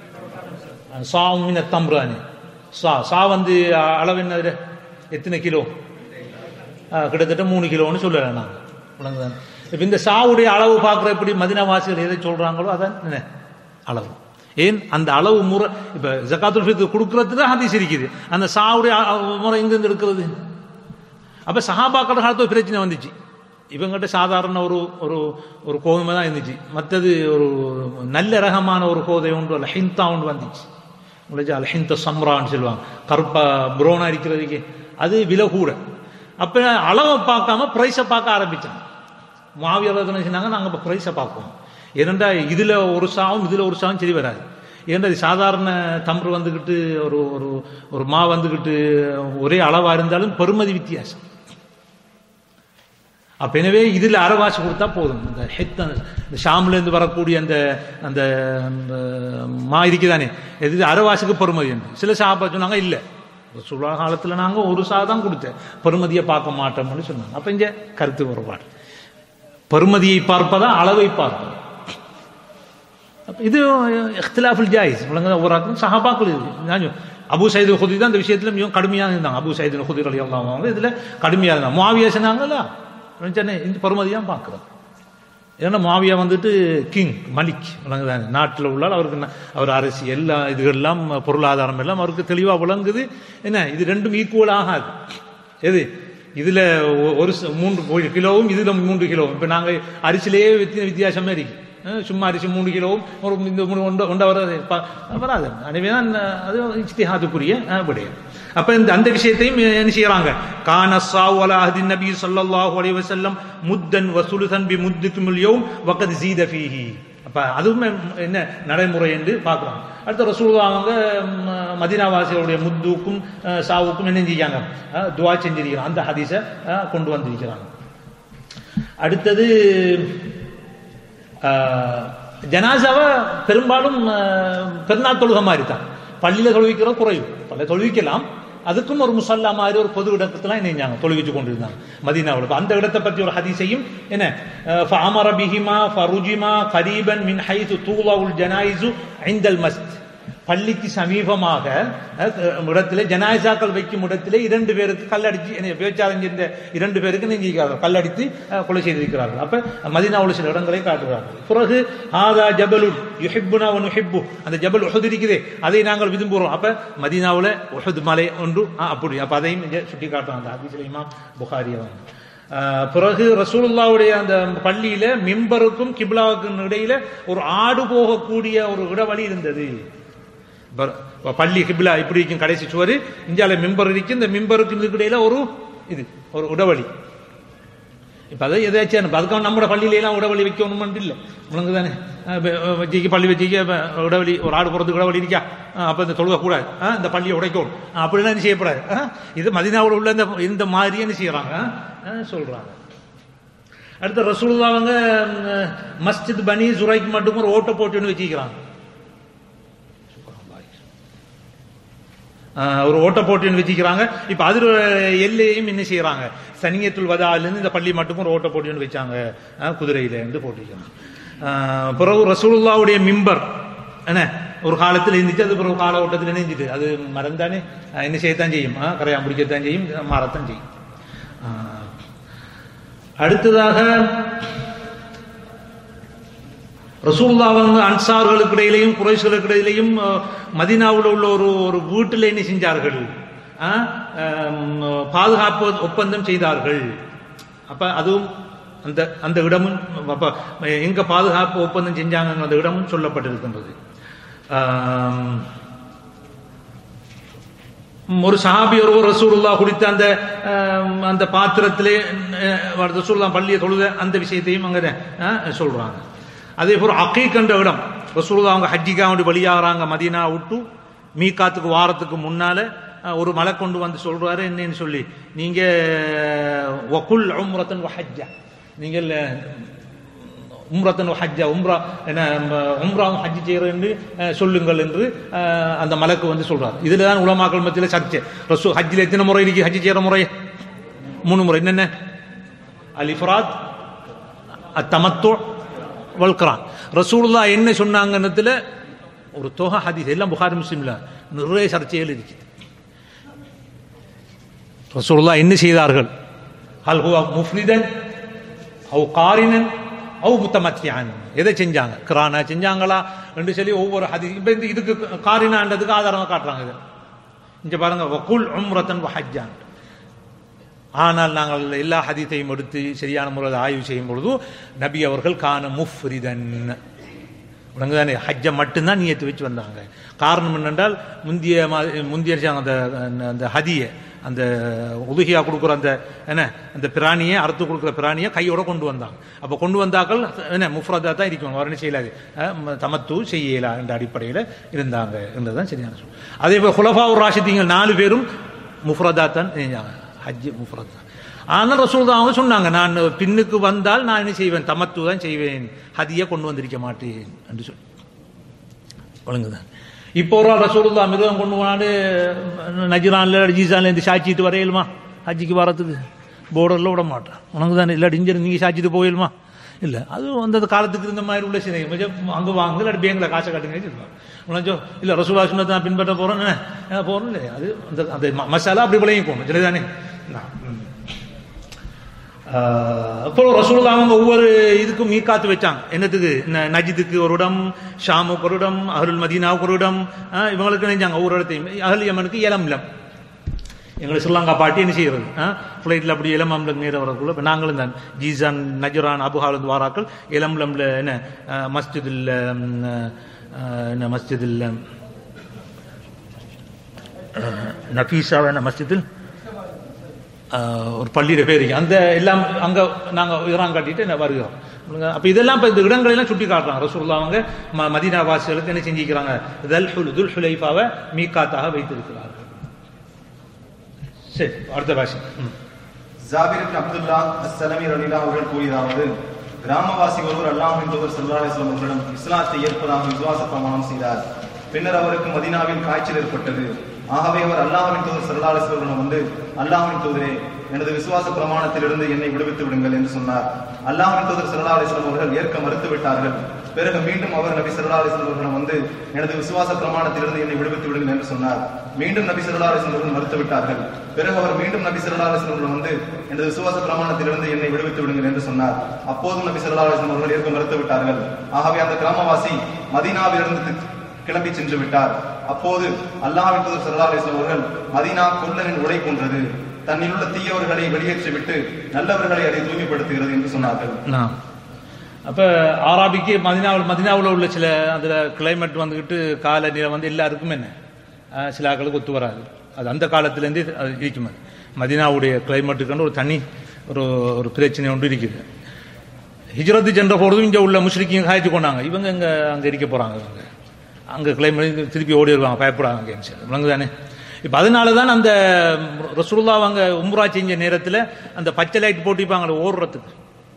சாமின தம்ரானி சா சா வந்து அ- அளவு என்ன அதுல? எத்தனை கிலோ ஆ, கிட்டத்தட்ட மூணு கிலோன்னு சொல்லலாம் நாங்கள் விளங்குதான் இப்போ இந்த சாவுடைய அளவு பார்க்குற எப்படி மதினவாசிகள் எதை சொல்றாங்களோ அதான் என்ன அளவு ஏன் அந்த அளவு முறை இப்போ ஜக்காத்துல் ஃபித்ர் கொடுக்கறது தான் ஹதீஸ் இருக்குது அந்த சாவுடைய அ- முறை எங்கேருந்து இருக்கிறது அப்போ சஹாபாக்கள் காலத்து ஒரு பிரச்சனை வந்துச்சு இவங்ககிட்ட சாதாரண ஒரு ஒரு ஒரு கோதுமை தான் இருந்துச்சு மற்றது ஒரு நல்ல ரகமான ஒரு கோதை ஒன்று அல்ல ஹிந்தா ஒன்று வந்துச்சு உங்களுக்கு அல்ஹிந்த சம்ரான்னு சொல்லுவாங்க கருப்பா புரோனா இருக்கிறதுக்கு அது விலை கூட அப்போ அளவை பார்க்காம ப்ரைஸை பார்க்க ஆரம்பிச்சாங்க மாவியாளர் என்ன சொன்னாங்க நாங்கள் இப்போ ப்ரைஸை பார்ப்போம் ஏனெண்டா இதில் ஒரு சாவும் இதில் ஒரு சாவும் சரி வராது ஏன்டா இது சாதாரண தம்பு வந்துக்கிட்டு ஒரு ஒரு ஒரு மா வந்துக்கிட்டு ஒரே அளவாக இருந்தாலும் பெருமதி வித்தியாசம் அப்ப எனவே இதுல அரைவாசி கொடுத்தா போதும் இந்த ஹெத் இந்த ஷாம்ல இருந்து வரக்கூடிய அந்த அந்த அந்த மா இருக்குதானே இது அரைவாசிக்கு பெருமதி உண்டு சில சாப்பா சொன்னாங்க இல்ல சுழா காலத்துல நாங்க ஒரு சா தான் கொடுத்தேன் பெருமதியை பார்க்க மாட்டோம்னு சொன்னாங்க அப்ப இங்க கருத்து வேறுபாடு பெருமதியை பார்ப்பதா அளவை பார்ப்பதா அப்ப இது இഖ്തിലാഫுல் ஜாயிஸ் விளங்குதா ஒரு ஆக்கும் சஹாபாக்கள் இது நான் சொ- அபு சைது ஹுதி தான் இந்த விஷயத்துல மிகவும் கடுமையாக இருந்தாங்க அபு சைது ஹுதி அலி அவங்க இதுல கடுமையாக இருந்தாங்க மாவியா சொன்னாங்கல்ல சொன்னேன், இந்த பெருமதி தான் பார்க்குறோம் ஏன்னா மாவியா வந்துட்டு கிங் மலிக் விளங்குதானே நாட்டில் உள்ளால் அவருக்கு ந- அவர் அரசியல் எல்லா இதுகள்லாம் பொருளாதாரம் எல்லாம் அவருக்கு தெளிவாக விளங்குது என்ன இது ரெண்டும் ஈக்குவல் ஆகாது எது இதுல ஒ- ஒரு ச- மூன்று கிலோவும் இதுல மூன்று கிலோவும் இப்ப நாங்க அரிசிலேயே வித்தி- வித்தியாசமே இருக்கு அஹ் சும்மா அரிசி மூணு கிலோவும் ஒரு இந்த மூணு ஒண்ட ஒண்ட வராது ப- வராது எனவே தான் அது இஜ்திஹாதுக்குரிய அஹ், விடயம் அப்ப இந்த அந்த விஷயத்தையும் என்ன செய்யறாங்க கான சாவு அலா அஹதி நபி ஸல்லல்லாஹு அலைஹி வஸல்லம் முத்தன் வசுலுதன் பி முத்துக்குமுல் யௌம் வகத் ஜீத ஃபீஹி அப்ப அதுவும் என்ன நடைமுறை என்று பார்க்கிறோம் அடுத்த ரசூலுல்லாஹ் அவங்க ம், மதீனாவாசிகளுடைய முத்துக்கும் அஹ், சாவுக்கும் என்ன செஞ்சாங்க அஹ், துவா செஞ்சிருக்கிறாங்க அந்த ஹதீஸை அஹ், கொண்டு வந்திருக்கிறாங்க அடுத்தது ஆஹ், ஜனாசாவை பெரும்பாலும் ஆஹ், பெருநாள் தொழுகை மாதிரி தான் பள்ளியில தொழுவிக்கிற குறைவு பல தொழுவிக்கலாம் அதுக்கும் ஒரு முசல்லா மாதிரி ஒரு பொது இடத்துல என்ன செஞ்சாங்க தொழுவிச்சு கொண்டிருந்தாங்க மதீனாவில் இப்ப அந்த இடத்தை பற்றி ஒரு ஹதீஸையும் என்ன ஃபஅமர பிஹிமா ஃபருஜிமா கரீபன் மின் ஹைது தூலாவுல் ஜனாயிசு ஐந்தல் மஸ்த் பள்ளிக்கு சமீபமாக அஹ், இடத்திலே ஜனாயிசாக்கள் வைக்கும் இடத்திலே இரண்டு பேருக்கு கல்லடிச்சு என்ன, விபச்சாரம் செஞ்ச இரண்டு பேருக்கு நெஞ்சிக்கிறார்கள் கல்லடித்து அஹ், கொலை செய்திருக்கிறார்கள் அப்ப மதினாவுல சில இடங்களை காட்டுகிறார்கள் பிறகு ஆதா ஜபலுல் யுஹிப்புனா ஒன் யுஹிப்பு அந்த ஜபல் உஹது இருக்குதே அதை நாங்கள் விரும்புகிறோம் அப்ப மதீனாவுல உஹது மலை ஒன்று ஆ, அப்படி அப்ப அதையும் இங்க சுட்டி காட்டுறாங்க அந்த ஹதீஸ்ல இமாம் புகாரி அவங்க ஆஹ் பிறகு ரசூலுல்லாவுடைய அந்த பள்ளியில மிம்பருக்கும் கிப்லாவுக்கும் இடையில ஒரு ஆடு போகக்கூடிய ஒரு இடவழி இருந்தது பர்- பள்ளி கிப்லா இப்படி இருக்கும் கடைசி சுவர் இந்தியால மிம்பர் இருக்கு இந்த மிம்பருக்கு இதுக்கு இடையில ஒரு இது ஒரு இடவழி இப்ப அதை எதாச்சும் அனுப்பு. அதுக்காக நம்ம பள்ளியில எல்லாம் உடவழி வைக்கணும் இல்ல உனக்கு தானே வச்சிக்க பள்ளி வச்சிக்க உடவழி ஒரு ஆடு போறதுக்கு உடவழி இருக்கா அஹ் அப்ப இந்த தொழுக கூடாது அஹ் இந்த பள்ளியை உடைக்கணும் அஹ் அப்படிலாம் என்ன செய்யக்கூடாது அஹ் இது மதினாவோட உள்ள இந்த இந்த மாதிரி என்ன செய்யறாங்க அஹ் சொல்றாங்க அடுத்த ரசூலுல்லாஹ் அவங்க ம், மஸ்ஜித் பனி சுரைக்கு மட்டும் ஒரு ஓட்ட போட்டுன்னு வச்சிக்கிறாங்க ஆஹ் ஒரு ஓட்ட போட்டின்னு வச்சுக்கிறாங்க இப்ப அது எல்லையும் என்ன செய்யறாங்க சனியத்துல் வதால இருந்து இந்த பள்ளி மட்டும் ஒரு ஓட்ட போட்டின்னு வச்சாங்க ஆஹ் குதிரையில இருந்து போட்டிருக்காங்க ஆஹ் பிறகு ரசூலுல்லாவுடைய மிம்பர் என்ன ஒரு காலத்தில் இருந்துச்சு அது பிறகு கால ஓட்டத்தில் இணைஞ்சிட்டு அது மறந்தானே ஆஹ் என்ன செய்யத்தான் செய்யும் ஆஹ் கரையான் பிடிக்கத்தான் செய்யும் மாறத்தான் செய்யும் ஆஹ் அடுத்ததாக ரசூல்லா வந்து அன்சார்களுக்கு இடையிலையும் குறைசுகளுக்கு இடையிலையும் அஹ், மதீனாவுல உள்ள ஒரு ஒரு வீட்டில் என்ன செஞ்சார்கள் அஹ், ஹம், பாதுகாப்பு ஒப்பந்தம் செய்தார்கள் அப்ப அதுவும் அந்த அந்த இடமும் அப்ப எங்க பாதுகாப்பு ஒப்பந்தம் செஞ்சாங்க அந்த இடமும் சொல்லப்பட்டிருக்கின்றது ஆம், ஒரு சஹாபி ஒரு ரசூலுல்லா குடித்த அந்த ஆம், அந்த பாத்திரத்திலே அஹ், ரசூலுல்லா பள்ளியை தொழுத அந்த விஷயத்தையும் அங்க அஹ், சொல்றாங்க அதே போல அக்கீக்கன்ற இடம் ரசூலுல்லா அவங்க ஹஜ்ஜிக்கா வேண்டி வெளியாகிறாங்க மதீனா விட்டு மீகாத்துக்கு வாரத்துக்கு முன்னால அஹ், ஒரு மலை கொண்டு வந்து சொல்றாரு என்னன்னு சொல்லி நீங்க வகுல் உம்ரத்தன் ஹஜ்ஜா நீங்கள் உம்ரத்தன் ஹஜ்ஜா உம்ரா என்ன உம்ராவும் ஹஜ் செய்யறது என்று அஹ், சொல்லுங்கள் என்று அஹ், அந்த மலக்கு வந்து சொல்றார் இதுல தான் உலமாக்கள் மத்தியில் சர்ச்சை ரசூ ஹஜ்ஜில் எத்தனை முறை இருக்கு ஹஜ் செய்யற முறை மூணு முறை என்னென்ன அல் இஃப்ராத் அத்தமத்து வல்கரான் ரசூலுல்லா என்ன சொன்னாங்கன்னதுல ஒரு தொகை ஹதீஸ் எல்லாம் புகாரி முஸ்லீம்ல நிறைய சர்ச்சைகள் இருக்குது ரசூலுல்லா என்ன செய்தார்கள் ஹல் ஹுவ முஃப்ரிதன் அவு காரினன் அவு முத்தமத்தியான் எதை செஞ்சாங்க கிரானா செஞ்சாங்களா என்று சொல்லி ஒவ்வொரு ஹதீஸ் இப்ப இந்த இதுக்கு காரினான்றதுக்கு ஆதாரமா காட்டுறாங்க இது இங்க பாருங்க வகுல் உம்ரத்தன் வஹஜ்ஜான் ஆனால் நாங்கள் எல்லா ஹதீத்தையும் எடுத்து சரியான முறையில் ஆய்வு செய்யும் பொழுது நபி அவர்கள் கான முஃப்ரிதன் உனக்குதானே ஹஜ்ஜை மட்டும்தான் நியத்து வச்சு வந்தாங்க காரணம் என்னென்றால் முந்திய மா- முந்திய அந்த அந்த ஹதியை அந்த உதுகியா கொடுக்குற அந்த என்ன அந்த பிராணியை அறுத்து கொடுக்குற பிராணியை கையோட கொண்டு வந்தாங்க அப்போ கொண்டு வந்தாக்கள் என்ன முஃப்ரதா தான் இருக்கும் அவர் என்ன செய்யலாது அஹ், ம- தமத்து செய்யலா என்ற அடிப்படையில் இருந்தாங்க என்றதுதான் சரியான சொல் அதே போல் ஹுலஃபாவுர் ராஷிதீங்கள் நாலு பேரும் முஃப்ரதா தான் செஞ்சாங்க ஹஜ் முஃப்ரத் தான் ஆனால் ரசூல் அவங்க சொன்னாங்க நான் பின்னுக்கு வந்தால் நான் என்ன செய்வேன் தமத்து தான் செய்வேன் ஹதியை கொண்டு வந்திருக்க மாட்டேன் என்று சொல்லி ஒழுங்குதான் இப்போ ஒரு ஆள் ரசூலுல்லா மிருகம் கொண்டு போனாடு நஜிரான்ல ஜீசான்ல இருந்து சாட்சிட்டு வரையலுமா ஹஜ்ஜிக்கு வரத்துக்கு போர்டரில் விட மாட்டான் உனக்கு தானே இல்லாட்டி இங்கே நீங்கள் சாட்சிட்டு போயிடுமா இல்லை அது அந்த காலத்துக்கு இருந்த மாதிரி உள்ள சினை அங்கே வாங்க இல்லாட்டி பேங்கில் காசை கட்டுங்க சொல்லுவாங்க உனச்சோ இல்லை ரசூலா சொன்னதை நான் பின்பற்ற போகிறேன் என்ன போகிறோம் இல்லை அது அந்த அந்த ம- மசாலா அப்படி விளையும் போகணும் சரிதானே நான், ம். ஆஹ் அப்புறம் ரசூலுல்லாஹ் அவங்க ஒவ்வொரு இதுக்கும் மீகாத்து வச்சாங்க என்னத்துக்கு ந- நஜிதுக்கு ஒரு இடம் ஷாமுக்கு ஒரு இடம் அஹ்லுல் மதீனாவுக்கு ஒரு இடம் ஆஹ் இவங்களுக்கு நினைஞ்சாங்க ஒவ்வொரு இடத்தையும் அஹல் யமனுக்கு ஏலம்லம் எங்களை ஸ்ரீலங்கா பாட்டி என்ன செய்யறது ஃப்ளைட்டில் அப்படி இளமம்ல நேர வரக்குள்ள இப்போ நாங்களும் தான் ஜீசான் நஜரான் அபுஹாலந்து வாராக்கள் இளம்லம்ல என்ன ஆஹ் மஸ்ஜிதில் ம், ஆஹ் என்ன மஸ்ஜிதில் ஆஹ் நஃபீஸாவ என்ன மஸ்ஜிதில் ஆஹ் ஒரு பள்ளியில பேர் இருக்கு. அந்த எல்லாம் அங்க நாங்க உயரம் காட்டிட்டு என்ன வருகிறோம் அப்ப இதெல்லாம் இப்ப இந்த இடங்களை எல்லாம் சுட்டி காட்டுறாங்க ரசூல்லா அவங்க ம- மதீனா வாசிகளுக்கு என்ன செஞ்சிருக்கிறாங்க தல் ஹுல் துல் ஹுலைஃபாவை மீகாத்தாக வைத்திருக்கிறார்கள் சரி அடுத்த பாஷை ம். ஜாபிர் இப்னு அப்துல்லா அஸ்ஸலமி ரலியல்லாஹு அவர்கள் கூறியதாவது கிராமவாசி ஒருவர் அல்லாஹ்வின் தூதர் ஸல்லல்லாஹு அலைஹி வஸல்லம் அவர்களிடம் இஸ்லாத்தை ஏற்பதாக விசுவாச பிரமாணம் செய்தார் பின்னர் அவருக்கு மதீனாவில் காய்ச்சல் ஏற்பட்டது ஆகவே அவர் அல்லாஹ்வின் தூதர் ஸல்லல்லாஹு அலைஹி வஸல்லம் வந்து அல்லாஹ்வின் தூதரே எனது விசுவாச பிரமாணத்திலிருந்து என்னை விடுவித்து விடுங்கள் என்று சொன்னார் அல்லாஹ்வின் தூதர் ஸல்லல்லாஹு அலைஹி வஸல்லம் அவர்கள் ஏற்க மறுத்து விட்டார்கள் பிறகு மீண்டும் அவர் நபி ஸல்லல்லாஹு அலைஹி வஸல்லம் அவர்களிடம் வந்து எனது விசுவாச பிரமாணத்திலிருந்து என்னை விடுவித்து விடுங்கள் என்று சொன்னார் மீண்டும் நபி ஸல்லல்லாஹு அலைஹி வஸல்லம் அவர்கள் மறுத்து விட்டார்கள் பிறகு அவர் மீண்டும் நபி ஸல்லல்லாஹு அலைஹி வஸல்லம் அவர்களிடம் வந்து எனது விசுவாச பிரமாணத்திலிருந்து என்னை விடுவித்து விடுங்கள் என்று சொன்னார் அப்போதும் நபி ஸல்லல்லாஹு அலைஹி வஸல்லம் அவர்கள் ஏற்க மறுத்து விட்டார்கள் ஆகவே அந்த கிராமவாசி மதீனாவிலிருந்து கிளம்பி சென்று விட்டார் அப்போது அல்லாஹ்வின் தூதர் ஸல்லல்லாஹு அலைஹி வஸல்லம் அவர்கள் மதீனா குள்ளனின் உடை போன்றது தன்னில் உள்ள தீயவர்களை வெளியேற்றிவிட்டு நல்லவர்களை அதை தூய்மைப்படுத்துகிறது என்று சொன்னார்கள் நான் அப்ப ஆராபிக்கு மதினாவில் மதினாவில் உள்ள சில அதுல கிளைமேட் வந்துகிட்டு காலநிலை வந்து எல்லாருக்கும் என்ன அஹ் சில ஆட்களுக்கு ஒத்து வராது அது அந்த காலத்திலேருந்தே அது இருக்கும் அது மதினாவுடைய கிளைமேட்டுக்கான ஒரு தனி ஒரு ஒரு பிரச்சனை ஒன்று இருக்குது ஹிஜ்ரத்து சென்ற பொழுதும் இங்கே உள்ள முஸ்லிக்கையும் காய்ச்சி கொண்டாங்க இவங்க இங்க அங்க இருக்க போறாங்க இவங்க அங்க கிளைமேட் திருப்பி ஓடி வருவாங்க பயப்படாங்க கேம்ஸ் விளங்கு தானே இப்போ அதனால தான் அந்த ரசூலுல்லா அவங்க உம்ரா செஞ்ச நேரத்தில் அந்த பச்சை லைட் போட்டிப்பாங்க ஓடுறதுக்கு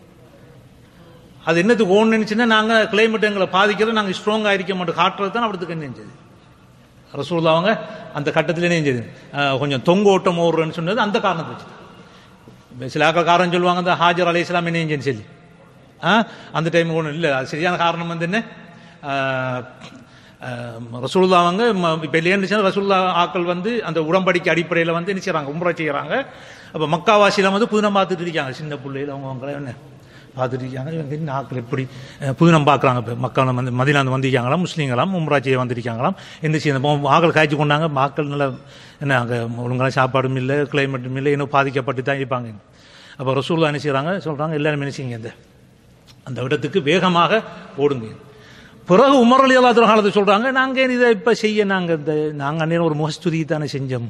அது என்னத்துக்கு ஓன் நினைச்சுன்னா நாங்கள் கிளைமேட் எங்களை பாதிக்கிறது நாங்கள் ஸ்ட்ராங்காக இருக்க மாட்டோம் காட்டுறது தான் அவருக்கு நினைஞ்சது ரசூல்லா அவங்க அந்த கட்டத்தில் நினைஞ்சது அஹ் கொஞ்சம் தொங்க ஓட்டம் ஓடுறேன்னு சொன்னது அந்த காரணத்தை வச்சு இப்ப சில ஆக்கள் காரணம் சொல்லுவாங்க இந்த ஹாஜர் அலி இஸ்லாம் என்ன சொல்லி ஆ அந்த டைம் ஒன்றும் இல்லை அது சரியான காரணம் வந்து என்ன ஆஹ், ஆஹ், ரசூலுல்லா அவங்க ம- இப்ப இல்லைன்னு ரசூல்லா ஆக்கள் வந்து அந்த உடம்படிக்கை அடிப்படையில் வந்து என்ன செய்றாங்க உம்ரா செய்யறாங்க அப்போ மக்காவாசியில வந்து புதினம் பார்த்துட்டு இருக்காங்க சின்ன பிள்ளைகள் அவங்க அவங்கள என்ன பார்த்துட்டு இருக்காங்க இவங்க என்ன ஆக்கள் எப்படி அஹ், புதினம் பார்க்குறாங்க இப்போ மக்கள் வந்து மதினாந்து வந்திருக்காங்களாம் முஸ்லீம்களாம் உம்ரா செய்ய வந்திருக்காங்களாம் என்ன செய்ய ஆக்கள் காய்ச்சி கொண்டாங்க மக்கள் நல்ல என்ன அங்கே ஒழுங்கான சாப்பாடும் இல்லை கிளைமேட்டும் இல்லை இன்னும் பாதிக்கப்பட்டு தான் இருப்பாங்க அப்போ ரசூல்லா என்ன செய்கிறாங்க சொல்கிறாங்க எல்லாரும் என்ன செய்யுங்க இந்த அந்த இடத்துக்கு வேகமாக ஓடுங்க பிறகு உமர் அலி அல்லா காலத்தை சொல்றாங்க நாங்க ஏன் இதை இப்ப செய்ய நாங்க இந்த நாங்க அந்நேரம் ஒரு முகஸ்துதி தானே செஞ்சோம்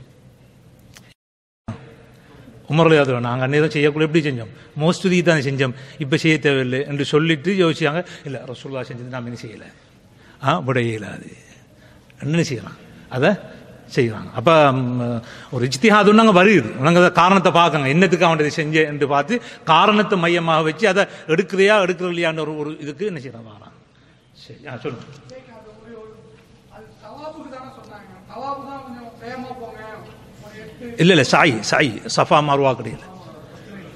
உமர் அலி அல்லா நாங்க அந்நேரம் செய்யக்குள்ள எப்படி செஞ்சோம் முகஸ்துதி தானே செஞ்சோம் இப்ப செய்ய தேவையில்லை என்று சொல்லிட்டு யோசிச்சாங்க இல்ல ரசூல்லா செஞ்சது நாம என்ன செய்யல ஆ விட இயலாது என்ன செய்யலாம் அதை செய்கிறாங்க அப்ப ம், ஒரு இஜ்திஹாதுன்னு அங்கே வருது நாங்கள் காரணத்தை பார்க்கங்க என்னத்துக்கு அவன் இதை செஞ்ச என்று பார்த்து காரணத்தை மையமாக வச்சு அதை எடுக்கிறியா எடுக்கிறலையான்னு ஒரு ஒரு இதுக்கு என்ன செய்யறான் வரான் சரி ஆ சொல்லுங்க அது ஒரு அது தவாபுக்கு தானே சொன்னாங்க தவாபு தான் கொஞ்சம் வேகமா போங்க ஒரு எட்டு இல்ல இல்ல சாய் சாய் சஃபா மருவா கிடையாது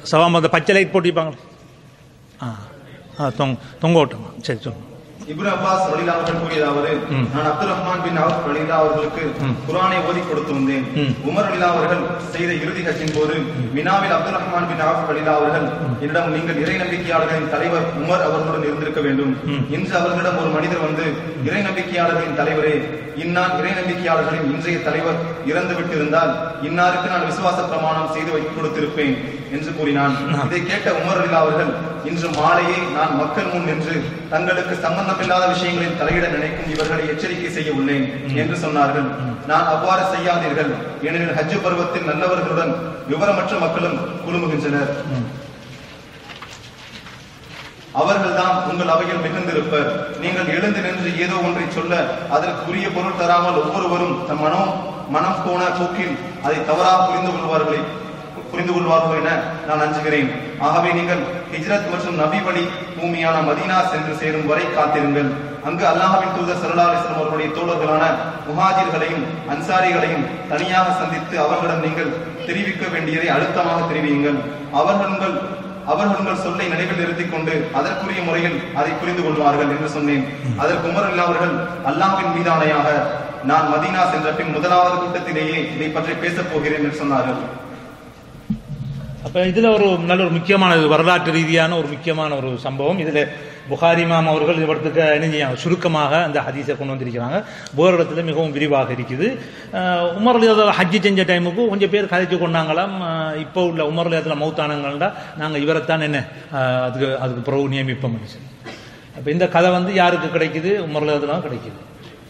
சவாம் அந்த பச்சை லைட் போட்டிருப்பாங்க ஆ ஆ தொங்க தொங்க ஓட்டமா சரி சொல்லுங்க இப்னு அப்பாஸ் ரலிலா அவர்கள் கூறியதாவது நான் அப்துல் ரஹ்மான் பின் அவுப் ரலிலா அவர்களுக்கு குர்ஆனை ஓதி கொடுத்து வந்தேன் உமர் ரலிலா அவர்கள் செய்த இறுதி ஹஜ்ஜின் போது மினாவில் அப்துல் ரஹ்மான் பின் அவுப் ரலிலா அவர்கள் என்னிடம் நீங்கள் இறை நம்பிக்கையாளர்களின் தலைவர் உமர் அவர்களுடன் இருந்திருக்க வேண்டும் இன்று அவர்களிடம் ஒரு மனிதர் வந்து இறை நம்பிக்கையாளர்களின் தலைவரே இன்னார் இறை நம்பிக்கையாளர்களின் இன்றைய தலைவர் இறந்து விட்டு இருந்தால் இன்னாருக்கு நான் விசுவாச பிரமாணம் செய்து வைத்து கொடுத்திருப்பேன் என்று கூறினான் இதை கேட்ட உமர் ரலிலா அவர்கள் இன்று மாலையே நான் மக்கள் முன் நின்று தங்களுக்கு சம்பந்தமில்லாத விஷயங்களில் தலையிட நினைக்கும் இவர்களை எச்சரிக்கை செய்ய உள்ளேன் என்று சொன்னார்கள் நான் அவ்வாறு செய்யாதீர்கள் ஏனெனில் ஹஜ் பருவத்தில் நல்லவர்களுடன் விவரமற்ற மக்களும் குழுமுகின்றனர் அவர்கள்தான் உங்கள் அவையில் மிகுந்திருப்பர் நீங்கள் எழுந்து நின்று ஏதோ ஒன்றை சொல்ல அதற்குரிய பொருள் தராமல் ஒவ்வொருவரும் தம் மனம் மனம் போன போக்கில் அதை தவறாக புரிந்து கொள்வார்களே புரிந்து கொள்வார்களோ என நான் அஞ்சுகிறேன் ஆகவே நீங்கள் ஹிஜ்ரத் மற்றும் நபி வழி பூமியான மதீனா சென்று சேரும் வரை காத்திருங்கள் அங்கு அல்லாஹ்வின் தூதர் ஸல்லல்லாஹு அலைஹி வஸல்லம் அவர்களுடைய தோழர்களான முஹாஜிர்களையும் அன்சாரிகளையும் தனியாக சந்தித்து அவர்களிடம் நீங்கள் தெரிவிக்க வேண்டியதை அழுத்தமாக தெரிவியுங்கள் அவர்கள் உங்கள் அவர்கள் உங்கள் சொல்லை நினைவில் நிறுத்திக் கொண்டு அதற்குரிய முறையில் அதை புரிந்து கொள்வார்கள் என்று சொன்னேன் அதற்கு உமர் அவர்கள் அல்லாஹ்வின் மீதானையாக நான் மதீனா சென்ற பின் முதலாவது கூட்டத்திலேயே இதை பற்றி பேசப் போகிறேன் என்று சொன்னார்கள் அப்ப இதுல ஒரு நல்ல ஒரு முக்கியமான இது வரலாற்று ரீதியான ஒரு முக்கியமான ஒரு சம்பவம் இதுல புகாரி இமாம் அவர்கள் இவற்றுக்கு இணைஞ்சாங்க சுருக்கமாக அந்த ஹதீஸை கொண்டு வந்திருக்கிறாங்க வேறு இடத்துல மிகவும் விரிவாக இருக்குது அஹ் உமர் அலியாத ஹஜ்ஜி செஞ்ச டைமுக்கு கொஞ்சம் பேர் கதைச்சு கொண்டாங்களாம் அஹ் இப்போ உள்ள உமர் அலியாத்தில் மௌத்தானங்கள்டா நாங்கள் இவரைத்தான் என்ன அஹ் அதுக்கு அதுக்கு பிறகு நியமிப்போம் சொல்லி அப்போ இந்த கதை வந்து யாருக்கு கிடைக்குது உமர் அலியாதெல்லாம் கிடைக்குது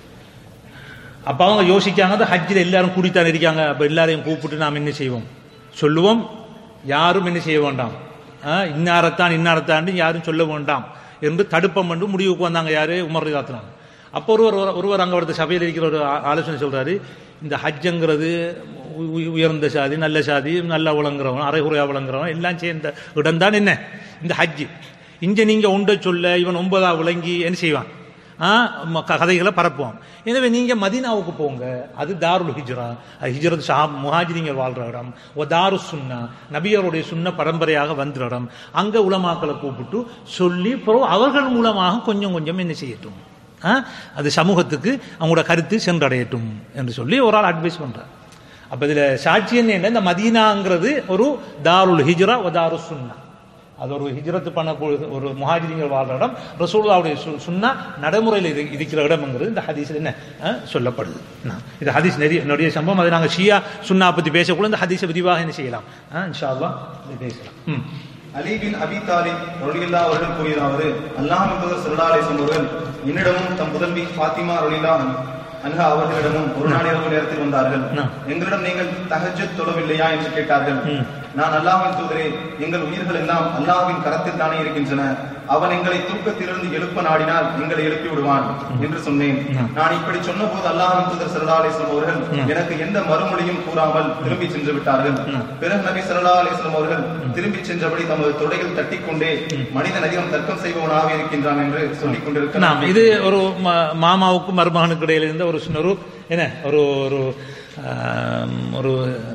அப்ப அவங்க யோசிக்காங்க அந்த ஹஜ்ஜில் எல்லாரும் கூடித்தான் இருக்காங்க அப்ப எல்லாரையும் கூப்பிட்டு நாம் என்ன செய்வோம் சொல்லுவோம் யாரும் என்ன செய்ய வேண்டாம் ஆ, இன்னாரத்தான் இன்னாரத்தான் யாரும் சொல்ல வேண்டாம் என்று தடுப்பம் என்று முடிவுக்கு வந்தாங்க யாரு உமர் காத்துனாங்க அப்போ ஒருவர் ஒரு- ஒருவர் அங்க ஒருத்தர் சபையில் இருக்கிற ஒரு ஆ- ஆலோசனை சொல்றாரு இந்த ஹஜ்ஜங்கிறது உ- உ- உயர்ந்த சாதி நல்ல சாதி நல்லா விளங்குறவன் அரைகுறையா விளங்குறவன் எல்லாம் சேர்ந்த இடம் தான் என்ன இந்த ஹஜ்ஜு இங்க நீங்க உண்ட சொல்ல இவன் ஒன்பதா விளங்கி என்ன செய்வான் ஆ, ம- க- கதைகளை பரப்புவான் எனவே நீங்க மதீனாவுக்கு போங்க அது தாருல் ஹிஜ்ரா அது ஹிஜ்ரத் ஷா முஹாஜிரிங்க வாழ்ற இடம் ஓ தாரு சுன்னா நபியருடைய சுன்ன பரம்பரையாக வந்த இடம் அங்க உலமாக்களை கூப்பிட்டு சொல்லி பிறகு அவர்கள் மூலமாக கொஞ்சம் கொஞ்சம் என்ன செய்யட்டும் ஆ, அது சமூகத்துக்கு அவங்களோட கருத்து சென்றடையட்டும் என்று சொல்லி ஒரு ஆள் அட்வைஸ் பண்றார் அப்ப இதுல சாட்சி என்ன இந்த மதீனாங்கிறது ஒரு தாருல் ஹிஜ்ரா ஒ தாரு சுன்னா அது ஒரு ஹிஜ்ரத் பண்ண பொழுது ஒரு முஹாஜிரிங்கள் வாழ்ற இடம் ரசூலுல்லாவுடைய சு- சுன்னா நடைமுறையில் இரு- இருக்கிற இடம்ங்கிறது இந்த ஹதீஸில் என்ன அஹ், சொல்லப்படுது நான் இது ஹதீஸ் நிறைய நிறைய சம்பவம் அதை நாங்கள் ஷியா சுன்னா பற்றி பேசக்குள்ள இந்த ஹதீஸை விரிவாக என்ன செய்யலாம் அஹ், இன்ஷா அல்லாஹ் இதை பேசலாம் ம் அலி பின் அபி தாலிப் ரலியல்லா அவர்கள் கூறியதாவது அல்லாஹ் தூதர் ஸல்லல்லாஹு அலைஹி வஸல்லம் அவர்கள் என்னிடமும் தம் புதல்வி ஃபாத்திமா ரலியல்லா அன்ஹா அவர்களிடமும் ஒரு நாள் இரவு நேரத்தில் வந்தார்கள் ம். எங்களிடம் நீங்கள் தஹஜ்ஜத் தொழவில்லையா என்று கேட்டார்கள் நான் அல்லாஹ்வின் தூதரே எங்கள் உயிர்கள் எல்லாம் அல்லாஹ்வின் கரத்தில் தானே இருக்கின்றன அவன் எங்களை தூக்கத்திலிருந்து எழுப்ப நாடினால் எங்களை எழுப்பி விடுவான் என்று சொன்னேன் நான் இப்படி சொன்னபோது அல்லாஹ்வின் தூதர் ஸல்லல்லாஹு அலைஹி வஸல்லம் அவர்கள் எனக்கு எந்த மறுமொழியும் கூறாமல் திரும்பி சென்று விட்டார்கள் பிறகு நபி ஸல்லல்லாஹு அலைஹி வஸல்லம் அவர்கள் திரும்பி சென்றபடி தமது தொடையில் தட்டிக்கொண்டே மனிதன் அதிகம் தர்க்கம் செய்பவனாக இருக்கின்றான் என்று சொல்லிக் நாம் கொண்டிருக்கிறார் இது ஒரு ம- மாமாவுக்கும் மருமகனுக்கு இடையில இருந்த ஒரு சின்ன ஒரு என்ன ஒரு ஒரு ஆம், ஒரு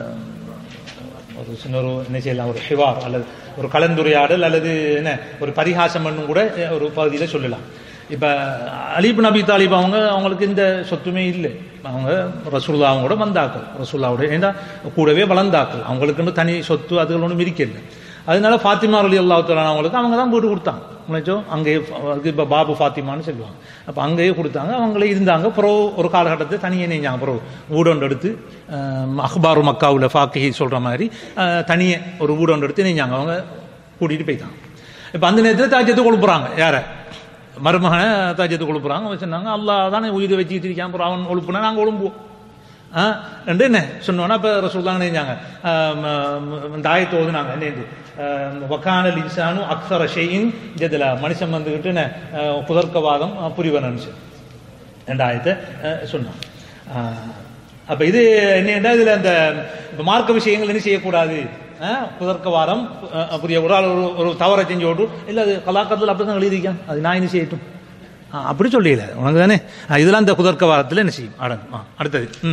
ஒரு சின்ன ஒரு என்ன செய்யலாம் ஒரு ஹிவார் அல்லது ஒரு கலந்துரையாடல் அல்லது என்ன ஒரு பரிகாசம் பண்ணும் கூட ஒரு பகுதியில சொல்லலாம் இப்ப அலீப் நபி தாலிப் அவங்க அவங்களுக்கு இந்த சொத்துமே இல்லை அவங்க ரசூல்லா அவங்க கூட வந்தாக்கள் ரசூல்லாவோட ஏன்னா கூடவே வளர்ந்தாக்கள் அவங்களுக்குன்னு தனி சொத்து அதுகள் ஒன்றும் இருக்கல அதனால ஃபாத்திமா அலி அல்லாஹ் அவங்களுக்கு அவங்க தான் வீடு கொடுத்தாங்க நினைச்சோ அங்கேயே இப்போ பாபு ஃபாத்திமான்னு சொல்லுவாங்க அப்போ அங்கேயே கொடுத்தாங்க அவங்களே இருந்தாங்க அப்புறம் ஒரு காலகட்டத்தை தனியே நெஞ்சாங்க அப்புறம் வீடொண்டு எடுத்து அஹ், அக்பாரு மக்காவில் ஃபாக்கிஹி சொல்கிற மாதிரி அஹ், தனியே ஒரு வீடொண்டு எடுத்து நெஞ்சாங்க அவங்க கூட்டிகிட்டு போயிட்டாங்க இப்போ அந்த நேரத்தில் தாஜ்யத்தை கொழுப்புறாங்க யாரை மருமகனை தாஜ்யத்தை கொழுப்புறாங்க அவங்க சொன்னாங்க அல்லாஹ் தானே உயிரை வச்சுக்கிட்டு இருக்கான் அப்புறம் அவன் ஒழுப்புனா நாங்கள் ஒழும்புவோம் ஆ ரெண்டு என்ன சொன்னோன்னா இப்போ ரசூல்லாங்க நினைஞ்சாங்க இந்த ஆயத்தை ஓதுனாங்க என்ன வக்கானல் இன்சானு அக்ஸர ஷெயின் ஜெதில் மனுஷன் வந்துக்கிட்டு என்ன அஹ், புதர்க்கவாதம் அஹ், புரிவனன்னு சொல்லி ரெண்டு ஆயத்தை அஹ், சொன்னான் அப்போ இது என்ன இதில் அந்த இப்போ மார்க்க விஷயங்கள் என்ன செய்யக்கூடாது அஹ், புதர்க்கவாதம் அஹ், புரிய ஒரு ஆள் ஒரு ஒரு தவறை செஞ்சு ஓட்டும் இல்லை அது கலாக்கத்தில் அப்படி தான் எழுதியிருக்கேன் அது நான் என்ன செய்யட்டும் ஆ, அப்படி சொல்லல உனக்கு தானே ஆ, இதெல்லாம் இந்த குதர்க்க வாரத்தில் என்ன செய்யும் அடங்கும் ஆ, அடுத்தது ம்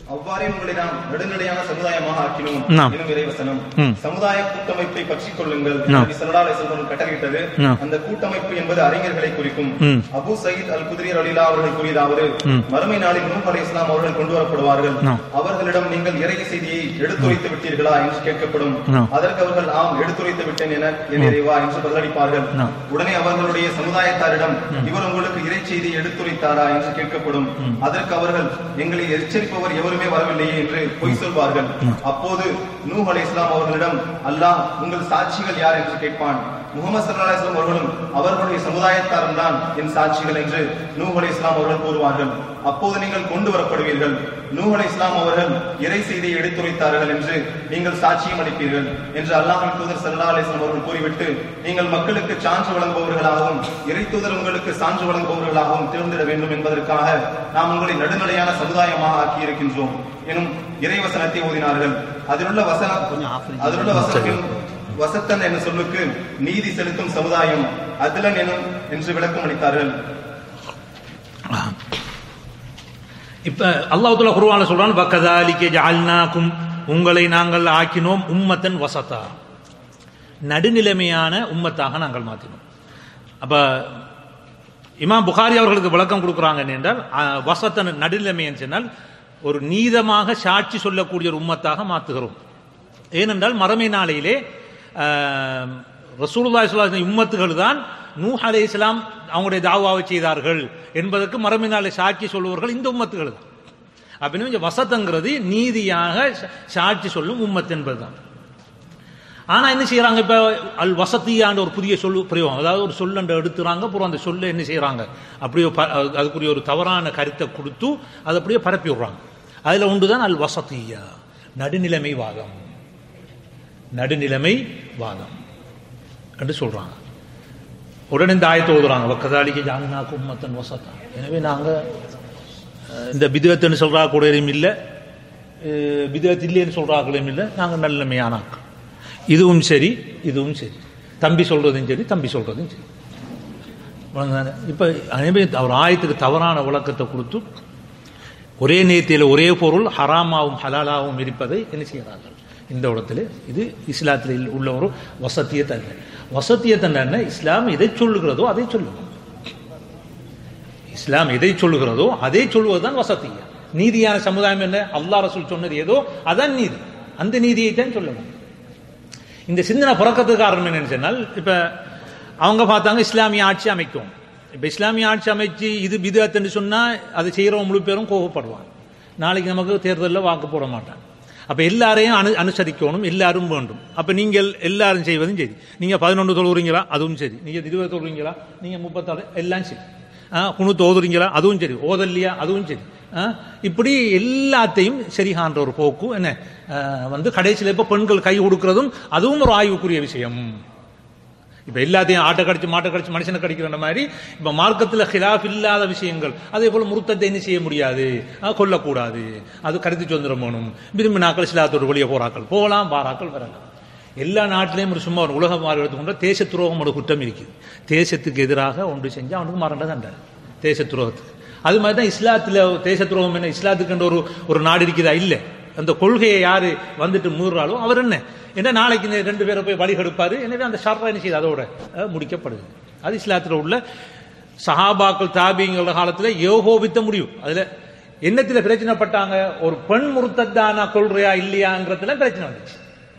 அவ்வாறே உங்களை நாம் நடுநிலையான சமுதாயமாக ஆக்கினோம் நாம். எனும் இறைவசனம் ம். சமுதாய கூட்டமைப்பை பற்றிக் கொள்ளுங்கள் நாம். நபி ஸல்லல்லாஹு அலைஹி வஸல்லம் கட்டளையிட்டது நாம். அந்த கூட்டமைப்பு என்பது அறிஞர்களை குறிக்கும் ம். அபு சயீத் அல் குதிரி ரலிலா அவர்கள் கூறியதாவது ம். மறுமை நாளில் நூஹ் அலைஹிஸ்ஸலாம் அவர்கள் கொண்டு வரப்படுவார்கள் நாம். அவர்களிடம் நீங்கள் இறை செய்தியை எடுத்துரைத்து விட்டீர்களா என்று கேட்கப்படும் நாம். அதற்கு அவர்கள் ஆம் எடுத்துரைத்து விட்டேன் என என் இறைவா என்று பதிலளிப்பார்கள் நாம். உடனே அவர்களுடைய சமுதாயத்தாரிடம் இவர் உங்களுக்கு இறை செய்தியை எடுத்துரைத்தாரா என்று கேட்கப்படும் அதற்கு அவர்கள் எங்களை எச்சரிப்பவர் எவருமே வரவில்லையே என்று பொய் சொல்வார்கள் அப்போது நூஹ் அலைஹிஸ்ஸலாம் அவர்களிடம் அல்லாஹ் உங்கள் சாட்சிகள் யார் என்று கேட்பான் முகமது ஸல்லல்லாஹு அலைஹி வஸல்லம் அவர்களும் அவர்களுடைய சமுதாயத்தாரும் தான் என் சாட்சிகள் என்று நூஹ் அலைஹிஸ்ஸலாம் அவர்கள் கூறுவார்கள் அப்போது நீங்கள் கொண்டு வரப்படுவீர்கள் நூஹ் அலைஹிஸ்ஸலாம் அவர்கள் இறை செய்தியை எடுத்துரைத்தார்கள் என்று நீங்கள் சாட்சியம் அளிப்பீர்கள் என்று அல்லாஹ்வின் தூதர் ஸல்லல்லாஹு அலைஹி வஸல்லம் அவர்கள் கூறிவிட்டு நீங்கள் மக்களுக்கு சான்று வழங்குபவர்களாகவும் இறை தூதர் உங்களுக்கு சான்று வழங்குபவர்களாகவும் தேர்ந்திட வேண்டும் என்பதற்காக நாம் உங்களை நடுநிலையான சமுதாயமாக ஆக்கியிருக்கின்றோம் எனும் இறைவசனத்தை ஓதினார்கள் அதிலுள்ள வசனம் அதிலுள்ள வசனம் வசத்தன் என்ற சொல்லுக்கு நீதி செலுத்தும் சமுதாயம் அதுலன் எனும் என்று விளக்கம் அளித்தார்கள் இப்ப அல்லாஹ் தஆலா குர்ஆன்ல சொல்றான் வக்கதாலிக ஜஅல்னாக்கும் உங்களை நாங்கள் ஆக்கினோம் உம்மத்தன் வசதா நடுநிலைமையான உம்மத்தாக நாங்கள் மாற்றினோம் அப்ப இமாம் புகாரி அவர்களுக்கு விளக்கம் கொடுக்குறாங்க என்றால் அஹ், வசத்தன் நடுநிலைமை என்று சொன்னால் ஒரு நீதமாக சாட்சி சொல்லக்கூடிய ஒரு உம்மத்தாக மாற்றுகிறோம் ஏனென்றால் மறுமை நாளையிலே அஹ், ரசூலுல்லாஹி ஸல்லல்லாஹு அலைஹி உம்மத்துகள் தான் நூஹ் அலைஹிஸ்ஸலாம் அவங்களுடைய தாவாவை செய்தார்கள் என்பதற்கு மறுமை நாளை சாட்சி சொல்லுவர்கள் இந்த உம்மத்துகள் தான் அப்படின்னு கொஞ்சம் வசத்தங்கிறது நீதியாக சா- சாட்சி சொல்லும் உம்மத் என்பதுதான் ஆனா என்ன செய்யறாங்க இப்ப அல் வசதியான்ற ஒரு புதிய சொல் பிரயோகம் அதாவது ஒரு சொல்லண்ட எடுத்துறாங்க அப்புறம் அந்த சொல்ல என்ன செய்யறாங்க அப்படியே ப- அதுக்குரிய ஒரு தவறான கருத்தை கொடுத்து அதை அப்படியே பரப்பி விடுறாங்க அதுல ஒன்றுதான் அல் வசதியா நடுநிலைமை வாதம் நடுநிலைமை வாதம் என்று சொல்றாங்க உடனே இந்த ஆயத்தை ஓதுறாங்க வக்கதாலிக்கு ஜாலினாக்கு உம்மத்தன் வசத்தா எனவே நாங்க அஹ், இந்த பிதுவத்துன்னு சொல்றா கூட இல்லை பிதுவத் இல்லைன்னு சொல்றாங்களும் இல்லை நாங்க நல்லமையான ஆக்கள் இதுவும் சரி இதுவும் சரி தம்பி சொல்றதும் சரி தம்பி சொல்றதும் சரி வழங்குதானே? இப்ப எனவே அவர் ஆயத்துக்கு தவறான விளக்கத்தை கொடுத்து ஒரே நேர்த்தியில் ஒரே பொருள் ஹராமாவும் ஹலாலாவும் இருப்பதை என்ன செய்கிறார்கள் இந்த இடத்துல இது இஸ்லாத்தில் உள்ள ஒரு வசத்திய தன்மை வசத்திய தன்மை இஸ்லாம் எதை சொல்லுகிறதோ அதை சொல்லும் இஸ்லாம் எதை சொல்லுகிறதோ அதை சொல்வதுதான் வசத்திய நீதியான சமுதாயம் என்ன அல்லாஹ் ரசூல் சொன்னது ஏதோ அதான் நீதி அந்த நீதியை தான் சொல்லணும் இந்த சிந்தனை பிறக்கிறதுக்கு காரணம் என்னன்னு சொன்னால் இப்ப அவங்க பார்த்தாங்க இஸ்லாமிய ஆட்சி அமைக்கும் இப்ப இஸ்லாமிய ஆட்சி அமைச்சு இது பிதாத்துன்னு சொன்னா அதை செய்யறவங்க முழு பேரும் கோபப்படுவான் நாளைக்கு நமக்கு தேர்தலில் வாக்கு போட மாட்டான் அப்ப எல்லாரையும் அனு அனுசரிக்கணும் எல்லாரும் வேண்டும் அப்ப நீங்கள் எல்லாரும் செய்வதும் சரி நீங்க பதினொன்று தொழுகிறீங்களா அதுவும் சரி நீங்க இருபது தொழுகிறீங்களா நீங்க முப்பத்தாறு எல்லாம் சரி குணு ஓதுறீங்களா அதுவும் சரி ஓதல்லையா அதுவும் சரி ஆ, இப்படி எல்லாத்தையும் சரிகான்ற ஒரு போக்கு என்ன ஆ, வந்து கடைசியில் இப்ப பெண்கள் கை கொடுக்கிறதும் அதுவும் ஒரு ஆய்வுக்குரிய விஷயம் இப்ப எல்லாத்தையும் ஆட்டை கடிச்சு மாட்டை கடிச்சு மனுஷனை கடிக்கிற மாதிரி இப்ப மார்க்கத்துல ஹிலாஃப் இல்லாத விஷயங்கள் அதே போல முருத்தத்தை என்ன செய்ய முடியாது ஆ, கொல்லக்கூடாது அது கருத்து சுதந்திரம் வேணும் விரும்பினாக்கள் சிலாத்தோடு வெளியே போறாக்கள் போகலாம் வாராக்கள் வரலாம் எல்லா நாட்டிலையும் ஒரு சும்மா ஒரு உலக மாறு எடுத்துக்கொண்ட தேச துரோகம் ஒரு குற்றம் இருக்குது தேசத்துக்கு எதிராக ஒன்று செஞ்சா அவனுக்கு மரணம் தண்டனை தேச துரோகத்துக்கு அது மாதிரி தான் இஸ்லாத்துல தேச துரோகம் என்ன இஸ்லாத்துக்கு ஒரு ஒரு நாடு இருக்குதா இல்லை அந்த கொள்கையை யாரு வந்துட்டு மூடுறாலோ அவர் என்ன என்ன நாளைக்கு இந்த ரெண்டு பேரை போய் வழி கெடுப்பாரு எனவே அந்த ஷர்ரா என்ன செய்யுது அதோட அஹ், முடிக்கப்படுது அது இஸ்லாத்துல உள்ள சஹாபாக்கள் தாபிங்கிற காலத்துல யோகோபித்த முடியும் அதுல என்னத்துல பிரச்சனைப்பட்டாங்க ஒரு பெண் முருத்தத்தானா கொள்றையா இல்லையாங்கிறதுல பிரச்சனை வந்துச்சு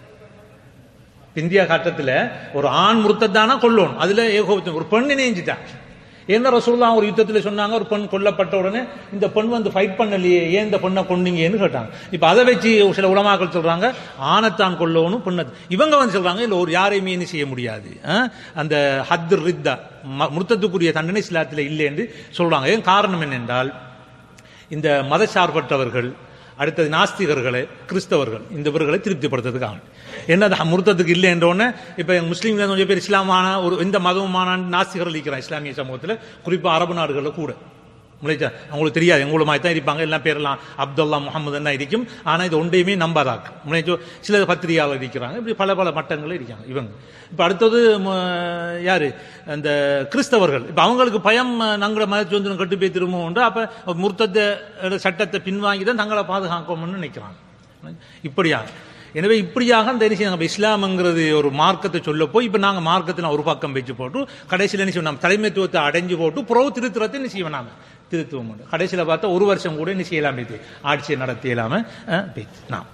இந்தியா கட்டத்துல ஒரு ஆண் முருத்தத்தானா கொல்லணும் அதுல ஏகோபித்தம் ஒரு பெண் இணைஞ்சிட்டான் என்ன ரசூல்லா ஒரு யுத்தத்துல சொன்னாங்க ஒரு பெண் கொல்லப்பட்ட உடனே இந்த பெண் வந்து ஃபைட் பண்ணலையே ஏன் இந்த பெண்ணை கொன்னீங்கன்னு கேட்டாங்க இப்ப அதை வச்சு சில உலமாக்கள் சொல்றாங்க ஆணைத்தான் கொல்லணும் பெண்ணை இவங்க வந்து சொல்றாங்க இல்ல ஒரு யாரையுமே என்ன செய்ய முடியாது ஆ? அந்த ஹத் ரித்தா ம- முர்த்தத்துக்குரிய தண்டனை இஸ்லாத்துல இல்லை என்று சொல்றாங்க ஏன் காரணம் என்னென்றால் இந்த மதசார்பற்றவர்கள் அடுத்தது நாஸ்திகர்களை கிறிஸ்தவர்கள் இந்த இவர்களை திருப்திப்படுத்துறதுக்காக என்ன அது முருத்தத்துக்கு இல்லை என்றோடனே இப்ப முஸ்லீம்ல கொஞ்சம் பேர் இஸ்லாமான ஒரு எந்த மதமுமான நாஸ்திகர்கள் இருக்கிறான் இஸ்லாமிய சமூகத்தில் குறிப்பா அரபு நாடுகளில் கூட முளைச்சா அவங்களுக்கு தெரியாது எங்களுக்கு மாதிரி தான் இருப்பாங்க எல்லாம் பேரெல்லாம் அப்துல்லா முகமது தான் இருக்கும் ஆனால் இது ஒன்றையுமே நம்பாதாக்கு முளைச்சோ சில பத்திரிகையாளர் இருக்கிறாங்க இப்படி பல பல மட்டங்கள் இருக்காங்க இவங்க இப்போ அடுத்தது ம, யாரு அந்த கிறிஸ்தவர்கள் இப்போ அவங்களுக்கு பயம் நங்கள மத சுதந்திரம் கட்டு போய் திரும்பும் அப்போ முர்த்தத்தை சட்டத்தை பின்வாங்கி தான் தங்களை பாதுகாக்கணும்னு நினைக்கிறாங்க இப்படியாக எனவே இப்படியாக அந்த என்ன செய்யணும், நம்ம இஸ்லாம்ங்கிறது ஒரு மார்க்கத்தை சொல்ல போய் இப்போ நாங்கள் மார்க்கத்தில் ஒரு பக்கம் வச்சு போட்டு கடைசியில் என்ன செய்வோம் நம்ம தலைமைத்துவத்தை அடைஞ்சு போட்டு புறவு திருத்துறதை என்ன செய்வோம் நாம திருத்துவம் உண்டு கடைசியில் பார்த்தா ஒரு வருஷம் கூட என்ன செய்யலாம் இது ஆட்சியை நடத்தி இல்லாம நாம்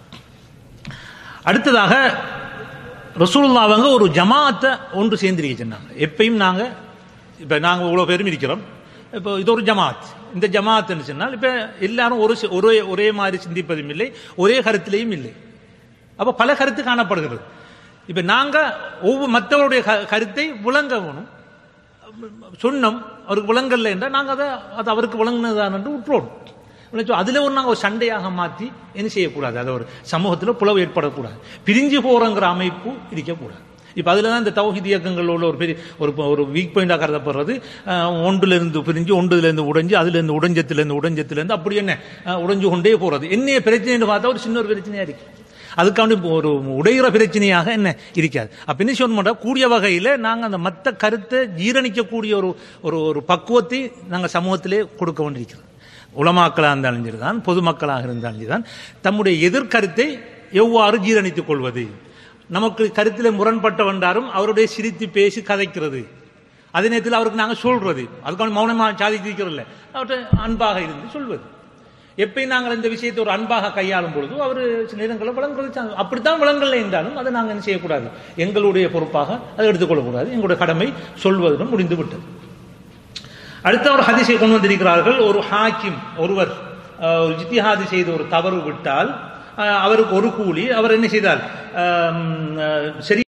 அடுத்ததாக ரசூலுல்லாஹ் அவங்க ஒரு ஜமாத்தை ஒன்று சேர்ந்திருக்க சொன்னாங்க எப்பயும் நாங்க இப்ப நாங்க இவ்வளவு பேரும் இருக்கிறோம் இப்போ இது ஒரு ஜமாத் இந்த ஜமாத்னு சொன்னால் இப்ப எல்லாரும் ஒரு சி- ஒரே ஒரே மாதிரி சிந்திப்பதும் இல்லை ஒரே கருத்திலையும் இல்லை அப்ப பல கருத்து காணப்படுகிறது இப்ப நாங்க ஒவ்வொரு மற்றவருடைய க- கருத்தை விளங்க வேணும் சொன்னோம் அவருக்கு விளங்கல என்றால் நாங்கள் அதை அது அவருக்கு விளங்குனதான் என்று விட்டுறோம் விளைச்சோ அதில் ஒரு நாங்கள் ஒரு சண்டையாக மாற்றி என்ன செய்யக்கூடாது அது ஒரு சமூகத்தில் புலவு ஏற்படக்கூடாது பிரிஞ்சு போகிறங்கிற அமைப்பு இருக்கக்கூடாது இப்போ அதில் தான் இந்த தௌஹித் இயக்கங்கள் உள்ள ஒரு பெரிய ஒரு ஒரு வீக் பாயிண்டாக கருதப்படுறது அஹ், ஒன்றிலிருந்து பிரிஞ்சு ஒன்றுலேருந்து உடைஞ்சு அதுலேருந்து உடைஞ்சத்திலேருந்து உடைஞ்சத்திலேருந்து அப்படி என்ன அஹ், உடைஞ்சு கொண்டே போகிறது என்ன பிரச்சனைன்னு பார்த்தா ஒரு சின்ன ஒரு பிரச்சனையாக இருக்கு அதுக்காண்டி ஒரு உடைகிற பிரச்சனையாக என்ன இருக்காது அப்ப என்ன சொல்ல கூடிய வகையில் நாங்கள் அந்த மற்ற கருத்தை ஜீரணிக்கக்கூடிய ஒரு ஒரு ஒரு பக்குவத்தை நாங்கள் சமூகத்திலே கொடுக்க வேண்டியிருக்கிறோம் உலமாக்களாக இருந்தாலும் சரிதான் பொதுமக்களாக இருந்தாலும் சரிதான் தம்முடைய எதிர்கருத்தை எவ்வாறு ஜீரணித்துக் கொள்வது நமக்கு கருத்தில் முரண்பட்ட வந்தாரும் அவருடைய சிரித்து பேசி கதைக்கிறது அதே நேரத்தில் அவருக்கு நாங்கள் சொல்றது அதுக்கான மௌனமாக சாதிக்கிறதில்ல அவர்கிட்ட அன்பாக இருந்து சொல்வது எப்பயும் நாங்கள் இந்த விஷயத்தை ஒரு அன்பாக கையாளும் பொழுது அவர் சில நேரங்களில் விளங்குறது சா- அப்படித்தான் விளங்கல என்றாலும் அதை நாங்கள் என்ன செய்யக்கூடாது எங்களுடைய பொறுப்பாக அதை எடுத்துக்கொள்ளக்கூடாது எங்களுடைய கடமை சொல்வதுடன் முடிந்து விட்டது அடுத்த ஒரு ஹதீஸை கொண்டு வந்திருக்கிறார்கள் ஒரு ஹாக்கிம் ஒருவர் அஹ், ஒரு ஜித்திஹாதி செய்து ஒரு தவறு விட்டால் அஹ், அவருக்கு ஒரு கூலி அவர் என்ன செய்தால் அஹ், சரி